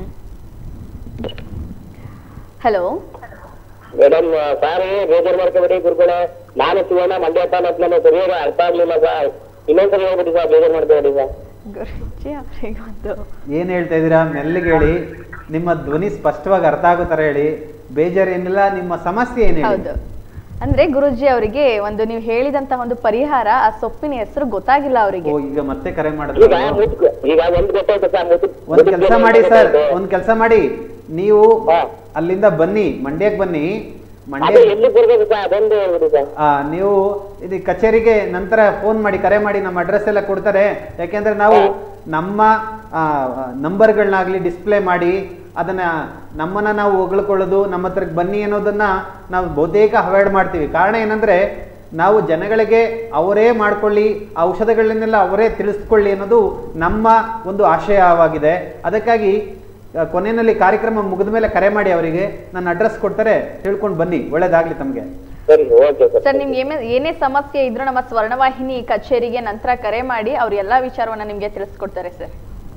ಹಲೋ ಮೇಡಮ್ ಸಾರಿ ಬೇಜಾರ್ ಮಾಡ್ಕೋಬೇಡಿ ಗುರುಗಳೇ ನಾನು ಶಿವಣ್ಣ ಮಂಡ್ಯ ತಾಲೂಕ್ ನಮ್ಮ ಸರಿಯಾಗಿ ಅರ್ಥ ಆಗ್ಲಿಲ್ಲ ಸರ್ ಇನ್ನೊಂದ್ಸರಿ ಹೇಳ್ಬಿಡಿ ಸರ್ ಬೇಜಾರ್ ಮಾಡ್ಕೋಬೇಡಿ ಸರ್ ಗುರುಜಿ ಅವರಿಗೊಂದು ಏನ್ ಹೇಳ್ತಾ ಇದ್ದೀರಾ ಮೆಲ್ಲಗೆ ಹೇಳಿ ನಿಮ್ಮ ಧ್ವನಿ ಸ್ಪಷ್ಟವಾಗಿ ಅರ್ಥ ಆಗೋ ಥರ ಹೇಳಿ ಬೇಜಾರೇನಿಲ್ಲ ನಿಮ್ಮ ಸಮಸ್ಯೆ ಏನು ಹೇಳಿ ಹೌದು ಅಂದ್ರೆ ಗುರುಜಿ ಅವರಿಗೆ ಒಂದು ನೀವು ಹೇಳಿದಂತ ಒಂದು ಪರಿಹಾರ ಆ ಸೊಪ್ಪಿನ ಹೆಸರು ಗೊತ್ತಾಗಿಲ್ಲ ಅವರಿಗೆ ಓ ಈಗ ಮತ್ತೆ ಕರೆ ಈಗ ಮಾಡಿದ್ರೆ ಮುತ್ಕು ಈಗ ಒಂದ್ ಗೊತ್ತಾಯ್ತು ಸರ್ ಮುತ್ತು ಒಂದ್ ಕೆಲಸ ಮಾಡಿ ಸರ್ ಒಂದ್ ಕೆಲಸ ಮಾಡಿ ನೀವು ಹಾ. ಅಲ್ಲಿಂದ ಬನ್ನಿ ಮಂಡ್ಯಕ್ಕೆ ಬನ್ನಿ ಅದೇ ಮಂಡ್ಯ ಎಲ್ಲಿ ಬರ್ಬೇಕು ಸರ್ ಅದೊಂದು ಹೇಳ್ಬಿಡಿ ಸರ್ ಆ, ನೀವು ಇದು ಕಚೇರಿಗೆ ನಂತರ ಫೋನ್ ಮಾಡಿ ಕರೆ ಮಾಡಿ ನಮ್ಮ ಅಡ್ರೆಸ್ ಎಲ್ಲ ಕೊಡ್ತಾರೆ ಯಾಕೆಂದ್ರೆ ನಾವು ನಮ್ಮ ನಂಬರ್ಗಳನ್ನಾಗಲಿ ಡಿಸ್ಪ್ಲೇ ಮಾಡಿ ಅದನ್ನ ನಮ್ಮನ್ನ ನಾವು ಹೊಗಳ್ಕೊಳ್ಳೋದು ನಮ್ಮ ಹತ್ರಕ್ಕೆ ಬನ್ನಿ ಅನ್ನೋದನ್ನ ನಾವು ಬಹುತೇಕ ಅವಾಯ್ಡ್ ಮಾಡ್ತೀವಿ ಕಾರಣ ಏನಂದ್ರೆ ನಾವು ಜನಗಳಿಗೆ ಅವರೇ ಮಾಡ್ಕೊಳ್ಳಿ ಆ ಔಷಧಗಳನ್ನೆಲ್ಲ ಅವರೇ ತಿಳಿಸ್ಕೊಳ್ಳಿ ಅನ್ನೋದು ನಮ್ಮ ಒಂದು ಆಶಯವಾಗಿದೆ ಅದಕ್ಕಾಗಿ ಆ, ಕೊನೆಯಲ್ಲಿ ಕಾರ್ಯಕ್ರಮ ಮುಗಿದ ಮೇಲೆ ಕರೆ ಮಾಡಿ ಅವರಿಗೆ ನನ್ನ ಅಡ್ರೆಸ್ ಕೊಡ್ತಾರೆ ತಿಳ್ಕೊಂಡು ಬನ್ನಿ ಒಳ್ಳೇದಾಗ್ಲಿ ತಮಗೆ ಸರಿ ಓಕೆ ಸರ್ ಸರ್ ನಿಮ್ಗೆ ಏನೇ ಏನೇ ಸಮಸ್ಯೆ ಇದ್ರೂ ನಮ್ಮ ಸ್ವರ್ಣವಾಹಿನಿ ಕಚೇರಿಗೆ ನಂತರ ಕರೆ ಮಾಡಿ ಅವ್ರು ಎಲ್ಲಾ ವಿಚಾರವನ್ನ ನಿಮ್ಗೆ ತಿಳಿಸ್ಕೊಡ್ತಾರೆ ಸರ್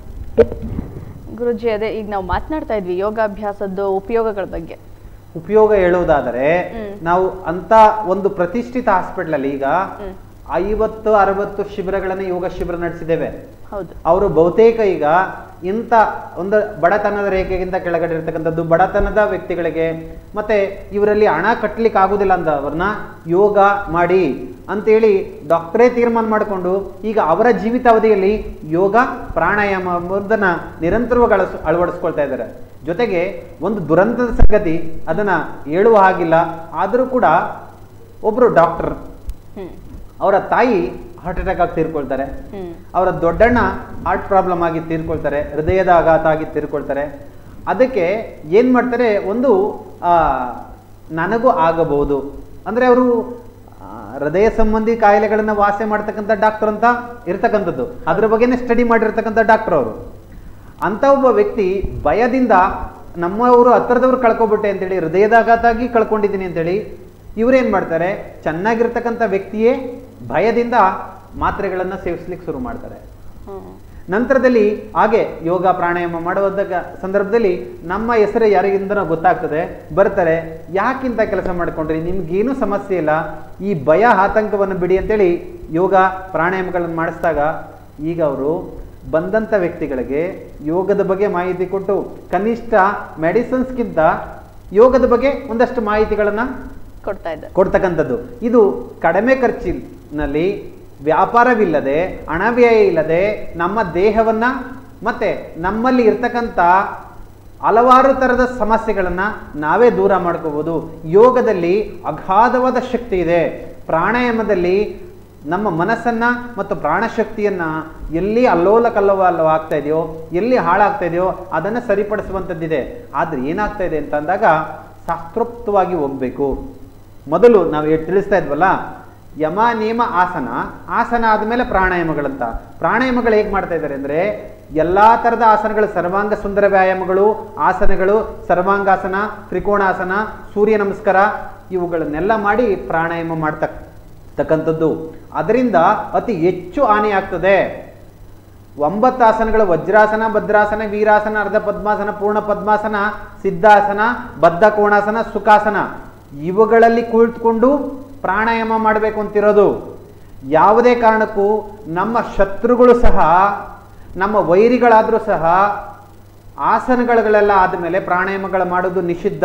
ಗುರುಜಿ ಅದೇ ಈಗ ನಾವು ಮಾತನಾಡ್ತಾ ಇದ್ವಿ ಯೋಗಾಭ್ಯಾಸದ್ದು ಉಪಯೋಗಗಳ ಬಗ್ಗೆ ಉಪಯೋಗ ಹೇಳುವುದಾದರೆ ಹ್ಮ್. ನಾವು ಅಂತ ಒಂದು ಪ್ರತಿಷ್ಠಿತ ಹಾಸ್ಪಿಟಲ್ ಅಲ್ಲಿ ಈಗ ಹ್ಮ್ ಐವತ್ತು ಅರವತ್ತು ಶಿಬಿರಗಳನ್ನು ಯೋಗ ಶಿಬಿರ ನಡೆಸಿದ್ದೇವೆ ಹೌದು ಅವರು ಬಹುತೇಕ ಈಗ ಇಂಥ ಒಂದು ಬಡತನದ ರೇಖೆಗಿಂತ ಕೆಳಗಡೆ ಇರ್ತಕ್ಕಂಥದ್ದು ಬಡತನದ ವ್ಯಕ್ತಿಗಳಿಗೆ ಮತ್ತೆ ಇವರಲ್ಲಿ ಹಣ ಕಟ್ಟಲಿಕ್ಕೆ ಆಗುದಿಲ್ಲ ಅಂತ ಅವ್ರನ್ನ ಯೋಗ ಮಾಡಿ ಅಂತೇಳಿ ಡಾಕ್ಟರೇ ತೀರ್ಮಾನ ಮಾಡಿಕೊಂಡು ಈಗ ಅವರ ಜೀವಿತಾವಧಿಯಲ್ಲಿ ಯೋಗ ಪ್ರಾಣಾಯಾಮ ಎಂಬುದನ್ನ ನಿರಂತರವಾಗಿ ಅಳಸ್ ಅಳವಡಿಸ್ಕೊಳ್ತಾ ಇದ್ದಾರೆ ಜೊತೆಗೆ ಒಂದು ದುರಂತದ ಸಂಗತಿ ಅದನ್ನ ಹೇಳುವ ಹಾಗಿಲ್ಲ ಆದರೂ ಕೂಡ ಒಬ್ಬರು ಡಾಕ್ಟರ್ ಹ್ಮ್ ಅವರ ತಾಯಿ ಹಾರ್ಟ್ ಅಟ್ಯಾಕ್ ಆಗಿ ತೀರ್ಕೊಳ್ತಾರೆ ಹ್ಮ್ ಅವರ ದೊಡ್ಡಣ್ಣ ಹಾರ್ಟ್ ಪ್ರಾಬ್ಲಮ್ ಆಗಿ ತೀರ್ಕೊಳ್ತಾರೆ ಹೃದಯದ ಆಘಾತ ಆಗಿ ತೀರ್ಕೊಳ್ತಾರೆ ಅದಕ್ಕೆ ಏನು ಮಾಡ್ತಾರೆ ಒಂದು ಆ, ನನಗೂ ಆಗಬಹುದು ಅಂದರೆ ಅವರು ಹೃದಯ ಸಂಬಂಧಿ ಕಾಯಿಲೆಗಳನ್ನು ವಾಸಿ ಮಾಡ್ತಕ್ಕಂಥ ಡಾಕ್ಟರ್ ಅಂತ ಇರ್ತಕ್ಕಂಥದ್ದು ಅದ್ರ ಬಗ್ಗೆನೇ ಸ್ಟಡಿ ಮಾಡಿರ್ತಕ್ಕಂಥ ಡಾಕ್ಟರ್ ಅವರು ಅಂತ ಒಬ್ಬ ವ್ಯಕ್ತಿ ಭಯದಿಂದ ನಮ್ಮವರು ಹತ್ತಿರದವ್ರು ಕಳ್ಕೊಬಿಟ್ಟೆ ಅಂತೇಳಿ ಹೃದಯದ ಆಘಾತ ಆಗಿ ಕಳ್ಕೊಂಡಿದ್ದೀನಿ ಅಂತೇಳಿ ಇವ್ರೇನ್ ಮಾಡ್ತಾರೆ ಚೆನ್ನಾಗಿರ್ತಕ್ಕಂಥ ವ್ಯಕ್ತಿಯೇ ಭಯದಿಂದ ಮಾತ್ರೆಗಳನ್ನು ಸೇವಿಸ್ಲಿಕ್ಕೆ ಶುರು ಮಾಡ್ತಾರೆ ಹ್ಮ್ ನಂತರದಲ್ಲಿ ಹಾಗೆ ಯೋಗ ಪ್ರಾಣಾಯಾಮ ಮಾಡುವಾಗ ಸಂದರ್ಭದಲ್ಲಿ ನಮ್ಮ ಹೆಸರು ಯಾರಿಗಿಂದನೋ ಗೊತ್ತಾಗ್ತದೆ ಬರ್ತಾರೆ ಯಾಕಿಂತ ಕೆಲಸ ಮಾಡ್ಕೊಂಡ್ರಿ ನಿಮ್ಗೇನು ಸಮಸ್ಯೆ ಇಲ್ಲ ಈ ಭಯ ಆತಂಕವನ್ನು ಬಿಡಿ ಅಂತೇಳಿ ಯೋಗ ಪ್ರಾಣಾಯಾಮಗಳನ್ನು ಮಾಡಿಸಿದಾಗ ಈಗ ಅವರು ಬಂದಂಥ ವ್ಯಕ್ತಿಗಳಿಗೆ ಯೋಗದ ಬಗ್ಗೆ ಮಾಹಿತಿ ಕೊಟ್ಟು ಕನಿಷ್ಠ ಮೆಡಿಸಿನ್ಸ್ಗಿಂತ ಯೋಗದ ಬಗ್ಗೆ ಒಂದಷ್ಟು ಮಾಹಿತಿಗಳನ್ನು ಕೊಡ್ತಾ ಇದ್ದಾರೆ ಕೊಡ್ತಕ್ಕಂಥದ್ದು ಇದು ಕಡಿಮೆ ಖರ್ಚಿನಲ್ಲಿ ವ್ಯಾಪಾರವಿಲ್ಲದೆ ಹಣವ್ಯಯ ಇಲ್ಲದೆ ನಮ್ಮ ದೇಹವನ್ನ ಮತ್ತೆ ನಮ್ಮಲ್ಲಿ ಇರ್ತಕ್ಕಂಥ ಹಲವಾರು ಥರದ ಸಮಸ್ಯೆಗಳನ್ನು ನಾವೇ ದೂರ ಮಾಡ್ಕೋಬೋದು ಯೋಗದಲ್ಲಿ ಅಗಾಧವಾದ ಶಕ್ತಿ ಇದೆ ಪ್ರಾಣಾಯಾಮದಲ್ಲಿ ನಮ್ಮ ಮನಸ್ಸನ್ನ ಮತ್ತು ಪ್ರಾಣಶಕ್ತಿಯನ್ನ ಎಲ್ಲಿ ಅಲ್ಲೋಲ ಕಲ್ಲೋಲ ಆಗ್ತಾ ಇದೆಯೋ ಎಲ್ಲಿ ಹಾಳಾಗ್ತಾ ಇದೆಯೋ ಅದನ್ನು ಸರಿಪಡಿಸುವಂಥದ್ದಿದೆ ಆದರೆ ಏನಾಗ್ತಾ ಇದೆ ಅಂತ ಅಂದಾಗ ಶಾಸ್ತ್ರೋಕ್ತವಾಗಿ ಹೋಗ್ಬೇಕು ಮೊದಲು ನಾವು ಏ- ತಿಳಿಸ್ತಾ ಇದ್ವಲ್ಲ ಯಮ ನಿಯಮ ಆಸನ ಆಸನ ಆದಮೇಲೆ ಪ್ರಾಣಾಯಾಮಗಳಂತ ಪ್ರಾಣಾಯಾಮಗಳು ಹೇಗೆ ಮಾಡ್ತಾ ಇದ್ದಾರೆ ಅಂದರೆ ಎಲ್ಲ ಥರದ ಆಸನಗಳು ಸರ್ವಾಂಗ ಸುಂದರ ವ್ಯಾಯಾಮಗಳು ಆಸನಗಳು ಸರ್ವಾಂಗಾಸನ ತ್ರಿಕೋಣಾಸನ ಸೂರ್ಯ ನಮಸ್ಕಾರ ಇವುಗಳನ್ನೆಲ್ಲ ಮಾಡಿ ಪ್ರಾಣಾಯಾಮ ಮಾಡ್ತಕ್ಕ ತಕ್ಕಂಥದ್ದು ಅದರಿಂದ ಅತಿ ಹೆಚ್ಚು ಹಾನಿ ಆಗ್ತದೆ ಒಂಬತ್ತು ಆಸನಗಳು ವಜ್ರಾಸನ ಭದ್ರಾಸನ ವೀರಾಸನ ಅರ್ಧ ಪದ್ಮಾಸನ ಪೂರ್ಣ ಪದ್ಮಾಸನ ಸಿದ್ಧಾಸನ ಬದ್ಧ ಕೋಣಾಸನ ಸುಖಾಸನ ಇವುಗಳಲ್ಲಿ ಕುಳಿತುಕೊಂಡು ಪ್ರಾಣಾಯಾಮ ಮಾಡಬೇಕು ಅಂತಿರೋದು ಯಾವುದೇ ಕಾರಣಕ್ಕೂ ನಮ್ಮ ಶತ್ರುಗಳು ಸಹ ನಮ್ಮ ವೈರಿಗಳಾದರೂ ಸಹ ಆಸನಗಳೆಲ್ಲ ಆದಮೇಲೆ ಪ್ರಾಣಾಯಾಮಗಳು ಮಾಡೋದು ನಿಷಿದ್ಧ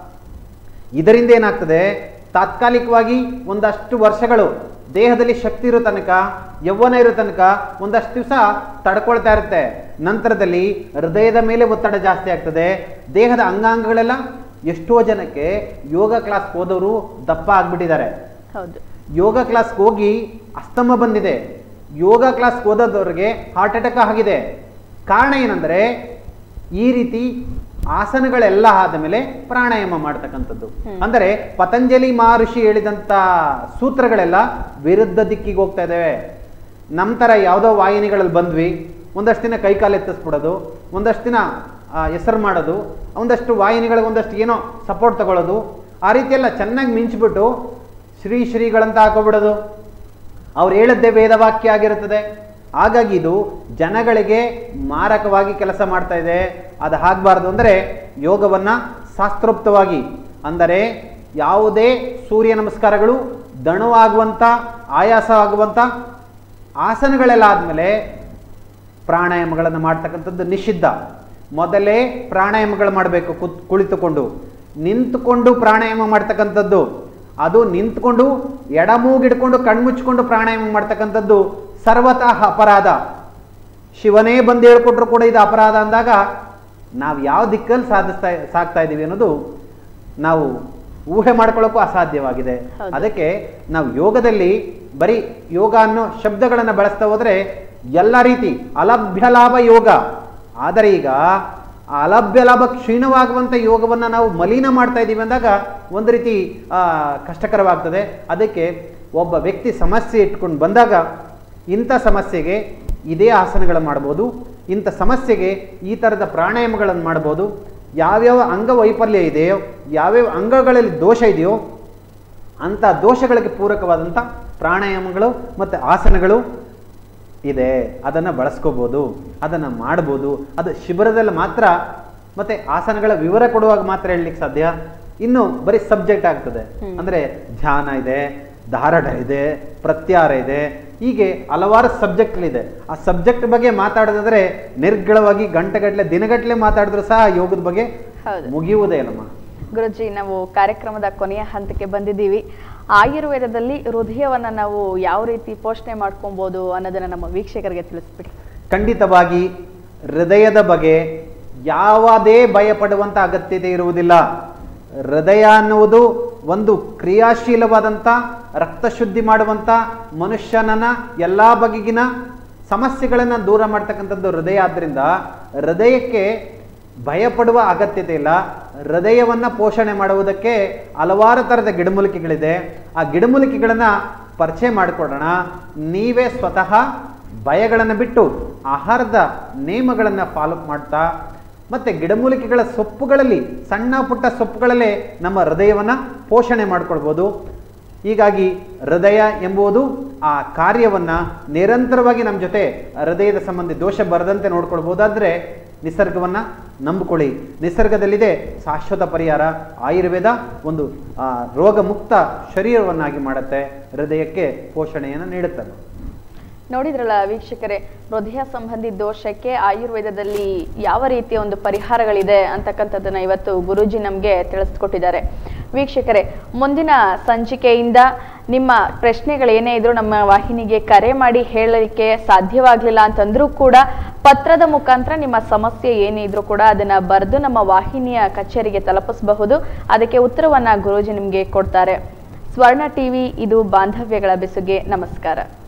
ಇದರಿಂದ ಏನಾಗ್ತದೆ ತಾತ್ಕಾಲಿಕವಾಗಿ ಒಂದಷ್ಟು ವರ್ಷಗಳು ದೇಹದಲ್ಲಿ ಶಕ್ತಿ ಇರೋ ತನಕ ಯೌವನ ಇರೋ ತನಕ ಒಂದಷ್ಟು ದಿವಸ ತಡ್ಕೊಳ್ತಾ ಇರುತ್ತೆ ನಂತರದಲ್ಲಿ ಹೃದಯದ ಮೇಲೆ ಒತ್ತಡ ಜಾಸ್ತಿ ಆಗ್ತದೆ ದೇಹದ ಅಂಗಾಂಗಗಳೆಲ್ಲ ಎಷ್ಟೋ ಜನಕ್ಕೆ ಯೋಗ ಕ್ಲಾಸ್ ಹೋದವರು ದಪ್ಪ ಆಗ್ಬಿಟ್ಟಿದ್ದಾರೆ ಹೌದು ಯೋಗ ಕ್ಲಾಸ್ಗೆ ಹೋಗಿ ಅಸ್ತಮ ಬಂದಿದೆ ಯೋಗ ಕ್ಲಾಸ್ಗೆ ಓದೋದವ್ರಿಗೆ ಹಾರ್ಟ್ ಅಟ್ಯಾಕ್ ಆಗಿದೆ ಕಾರಣ ಏನಂದರೆ ಈ ರೀತಿ ಆಸನಗಳೆಲ್ಲ ಆದ ಮೇಲೆ ಪ್ರಾಣಾಯಾಮ ಮಾಡ್ತಕ್ಕಂಥದ್ದು ಅಂದರೆ ಪತಂಜಲಿ ಮಹರ್ಷಿ ಹೇಳಿದಂಥ ಸೂತ್ರಗಳೆಲ್ಲ ವಿರುದ್ಧ ದಿಕ್ಕಿಗೆ ಹೋಗ್ತಾ ಇದ್ದಾವೆ ನಮ್ಮ ಥರ ಯಾವುದೋ ವಾಹಿನಿಗಳಲ್ಲಿ ಬಂದ್ವಿ ಒಂದಷ್ಟು ದಿನ ಕೈಕಾಲು ಎತ್ತಿಸ್ಬಿಡೋದು ಒಂದಷ್ಟು ದಿನ ಹೆಸರು ಮಾಡೋದು ಒಂದಷ್ಟು ವಾಹಿನಿಗಳಿಗೆ ಒಂದಷ್ಟು ಏನೋ ಸಪೋರ್ಟ್ ತಗೊಳ್ಳೋದು ಆ ರೀತಿ ಎಲ್ಲ ಚೆನ್ನಾಗಿ ಮಿಂಚ್ಬಿಟ್ಟು ಶ್ರೀ ಶ್ರೀಗಳಂತ ಹಾಕೋಬಿಡೋದು ಅವ್ರು ಹೇಳದ್ದೇ ವೇದವಾಕ್ಯ ಆಗಿರುತ್ತದೆ ಹಾಗಾಗಿ ಇದು ಜನಗಳಿಗೆ ಮಾರಕವಾಗಿ ಕೆಲಸ ಮಾಡ್ತಾ ಇದೆ ಅದು ಆಗಬಾರ್ದು ಅಂದರೆ ಯೋಗವನ್ನು ಶಾಸ್ತ್ರೋಕ್ತವಾಗಿ ಅಂದರೆ ಯಾವುದೇ ಸೂರ್ಯ ನಮಸ್ಕಾರಗಳು ದಣುವಾಗುವಂಥ ಆಯಾಸ ಆಗುವಂಥ ಆಸನಗಳೆಲ್ಲ ಆದಮೇಲೆ ಪ್ರಾಣಾಯಾಮಗಳನ್ನು ಮಾಡ್ತಕ್ಕಂಥದ್ದು ನಿಷಿದ್ಧ ಮೊದಲೇ ಪ್ರಾಣಾಯಾಮಗಳು ಮಾಡಬೇಕು ಕುತ್ ಕುಳಿತುಕೊಂಡು ನಿಂತುಕೊಂಡು ಪ್ರಾಣಾಯಾಮ ಮಾಡ್ತಕ್ಕಂಥದ್ದು ಅದು ನಿಂತ್ಕೊಂಡು ಎಡಮೂಗಿಡ್ಕೊಂಡು ಕಣ್ಮುಚ್ಕೊಂಡು ಪ್ರಾಣಾಯಾಮ ಮಾಡ್ತಕ್ಕಂಥದ್ದು ಸರ್ವತಃ ಅಪರಾಧ ಶಿವನೇ ಬಂದು ಹೇಳ್ಕೊಟ್ರು ಕೂಡ ಇದು ಅಪರಾಧ ಅಂದಾಗ ನಾವು ಯಾವ ದಿಕ್ಕಲ್ಲಿ ಸಾಧಿಸ್ತಾ ಸಾಕ್ತಾ ಇದ್ದೀವಿ ಅನ್ನೋದು ನಾವು ಊಹೆ ಮಾಡ್ಕೊಳ್ಳೋಕ್ಕೂ ಅಸಾಧ್ಯವಾಗಿದೆ ಹೌದು. ಅದಕ್ಕೆ ನಾವು ಯೋಗದಲ್ಲಿ ಬರೀ ಯೋಗ ಅನ್ನೋ ಶಬ್ದಗಳನ್ನು ಬಳಸ್ತಾ ಹೋದರೆ ಎಲ್ಲ ರೀತಿ ಅಲಭ್ಯ ಲಾಭ ಯೋಗ ಆದರೆ ಈಗ ಆ ಅಲಭ್ಯ ಲಾಭ ಕ್ಷೀಣವಾಗುವಂಥ ಯೋಗವನ್ನು ನಾವು ಮಲಿನ ಮಾಡ್ತಾ ಇದ್ದೀವಿ ಅಂದಾಗ ಒಂದು ರೀತಿ ಆ, ಕಷ್ಟಕರವಾಗ್ತದೆ ಅದಕ್ಕೆ ಒಬ್ಬ ವ್ಯಕ್ತಿ ಸಮಸ್ಯೆ ಇಟ್ಕೊಂಡು ಬಂದಾಗ ಇಂಥ ಸಮಸ್ಯೆಗೆ ಇದೇ ಆಸನಗಳು ಮಾಡ್ಬೋದು ಇಂಥ ಸಮಸ್ಯೆಗೆ ಈ ಥರದ ಪ್ರಾಣಾಯಾಮಗಳನ್ನು ಮಾಡ್ಬೋದು ಯಾವ್ಯಾವ ಅಂಗವೈಫಲ್ಯ ಇದೆಯೋ ಯಾವ್ಯಾವ ಅಂಗಗಳಲ್ಲಿ ದೋಷ ಇದೆಯೋ ಅಂಥ ದೋಷಗಳಿಗೆ ಪೂರಕವಾದಂಥ ಪ್ರಾಣಾಯಾಮಗಳು ಮತ್ತು ಆಸನಗಳು ಇದೆ ಅದನ್ನು ಬಳಸ್ಕೋಬೋದು ಅದನ್ನು ಮಾಡ್ಬೋದು ಅದು ಶಿಬಿರದಲ್ಲಿ ಮಾತ್ರ ಮತ್ತು ಆಸನಗಳ ವಿವರ ಕೊಡುವಾಗ ಮಾತ್ರ ಹೇಳಲಿಕ್ಕೆ ಸಾಧ್ಯ ಇನ್ನು ಬರೀ ಸಬ್ಜೆಕ್ಟ್ ಆಗ್ತದೆ ಅಂದರೆ ಧ್ಯಾನ ಇದೆ ಧಾರಣ ಇದೆ ಪ್ರತ್ಯಾರ ಇದೆ ಹೀಗೆ ಹಲವಾರು ಸಬ್ಜೆಕ್ಟ್ಗಳಿದೆ ಆ ಸಬ್ಜೆಕ್ಟ್ ಬಗ್ಗೆ ಮಾತಾಡೋದಾದ್ರೆ ನಿರ್ಗಳವಾಗಿ ಗಂಟೆಗಟ್ಟಲೆ ದಿನಗಟ್ಟಲೆ ಮಾತಾಡಿದ್ರು ಸಹ ಯೋಗದ ಬಗ್ಗೆ ಹೌದು. ಮುಗಿಯುವುದೇ ಇಲ್ಲಮ್ಮ ಗುರುಜಿ ನಾವು ಕಾರ್ಯಕ್ರಮದ ಕೊನೆಯ ಹಂತಕ್ಕೆ ಬಂದಿದ್ದೀವಿ ಆಯುರ್ವೇದದಲ್ಲಿ ಹೃದಯವನ್ನ ನಾವು ಯಾವ ರೀತಿ ಪೋಷಣೆ ಮಾಡ್ಕೊಬೋದು ಅನ್ನೋದನ್ನ ನಮ್ಮ ವೀಕ್ಷಕರಿಗೆ ತಿಳಿಸ್ಬಿಡಿ ಖಂಡಿತವಾಗಿ ಹೃದಯದ ಬಗ್ಗೆ ಯಾವುದೇ ಭಯಪಡುವಂಥ ಅಗತ್ಯತೆ ಇರುವುದಿಲ್ಲ ಹೃದಯ ಅನ್ನುವುದು ಒಂದು ಕ್ರಿಯಾಶೀಲವಾದಂಥ ರಕ್ತ ಶುದ್ಧಿ ಮಾಡುವಂಥ ಮನುಷ್ಯನನ್ನ ಎಲ್ಲ ಬಗೆಗಿನ ಸಮಸ್ಯೆಗಳನ್ನು ದೂರ ಮಾಡ್ತಕ್ಕಂಥದ್ದು ಹೃದಯ ಆದ್ದರಿಂದ ಹೃದಯಕ್ಕೆ ಭಯಪಡುವ ಅಗತ್ಯತೆ ಇಲ್ಲ ಹೃದಯವನ್ನು ಪೋಷಣೆ ಮಾಡುವುದಕ್ಕೆ ಹಲವಾರು ಥರದ ಗಿಡಮೂಲಿಕೆಗಳಿದೆ ಆ ಗಿಡಮೂಲಿಕೆಗಳನ್ನು ಪರಿಚಯ ಮಾಡಿಕೊಡೋಣ ನೀವೇ ಸ್ವತಃ ಭಯಗಳನ್ನು ಬಿಟ್ಟು ಆಹಾರದ ನೇಮಗಳನ್ನು ಫಾಲೋ ಮಾಡ್ತಾ ಮತ್ತು ಗಿಡಮೂಲಿಕೆಗಳ ಸೊಪ್ಪುಗಳಲ್ಲಿ ಸಣ್ಣ ಪುಟ್ಟ ಸೊಪ್ಪುಗಳಲ್ಲೇ ನಮ್ಮ ಹೃದಯವನ್ನು ಪೋಷಣೆ ಮಾಡ್ಕೊಳ್ಬೋದು ಹೀಗಾಗಿ ಹೃದಯ ಎಂಬುದು ಆ ಕಾರ್ಯವನ್ನು ನಿರಂತರವಾಗಿ ನಮ್ಮ ಜೊತೆ ಹೃದಯದ ಸಂಬಂಧಿ ದೋಷ ಬರದಂತೆ ನೋಡ್ಕೊಳ್ಬೋದಾದ್ರೆ ನಿಸರ್ಗವನ್ನು ನಂಬಿಕೊಳ್ಳಿ ನಿಸರ್ಗದಲ್ಲಿದೆ ಶಾಶ್ವತ ಪರಿಹಾರ ಆಯುರ್ವೇದ ಒಂದು ಆ, ರೋಗಮುಕ್ತ ಶರೀರವನ್ನಾಗಿ ಮಾಡುತ್ತೆ ಹೃದಯಕ್ಕೆ ಪೋಷಣೆಯನ್ನು ನೀಡುತ್ತದೆ ನೋಡಿದ್ರಲ್ಲ ವೀಕ್ಷಕರೇ ಹೃದಯ ಸಂಬಂಧಿ ದೋಷಕ್ಕೆ ಆಯುರ್ವೇದದಲ್ಲಿ ಯಾವ ರೀತಿಯ ಒಂದು ಪರಿಹಾರಗಳಿದೆ ಅಂತಕ್ಕಂಥದ್ದನ್ನ ಇವತ್ತು ಗುರೂಜಿ ನಮಗೆ ತಿಳಿಸ್ಕೊಟ್ಟಿದ್ದಾರೆ ವೀಕ್ಷಕರೇ ಮುಂದಿನ ಸಂಚಿಕೆಯಿಂದ ನಿಮ್ಮ ಪ್ರಶ್ನೆಗಳೇನೇ ಇದ್ರೂ ನಮ್ಮ ವಾಹಿನಿಗೆ ಕರೆ ಮಾಡಿ ಹೇಳಲಿಕ್ಕೆ ಸಾಧ್ಯವಾಗಲಿಲ್ಲ ಅಂತಂದ್ರೂ ಕೂಡ ಪತ್ರದ ಮುಖಾಂತರ ನಿಮ್ಮ ಸಮಸ್ಯೆ ಏನೇ ಇದ್ರೂ ಕೂಡ ಅದನ್ನ ಬರೆದು ನಮ್ಮ ವಾಹಿನಿಯ ಕಚೇರಿಗೆ ತಲುಪಿಸಬಹುದು ಅದಕ್ಕೆ ಉತ್ತರವನ್ನ ಗುರೂಜಿ ನಿಮಗೆ ಕೊಡ್ತಾರೆ ಸ್ವರ್ಣ ಟಿವಿ ಇದು ಬಾಂಧವ್ಯಗಳ ಬೆಸುಗೆ ನಮಸ್ಕಾರ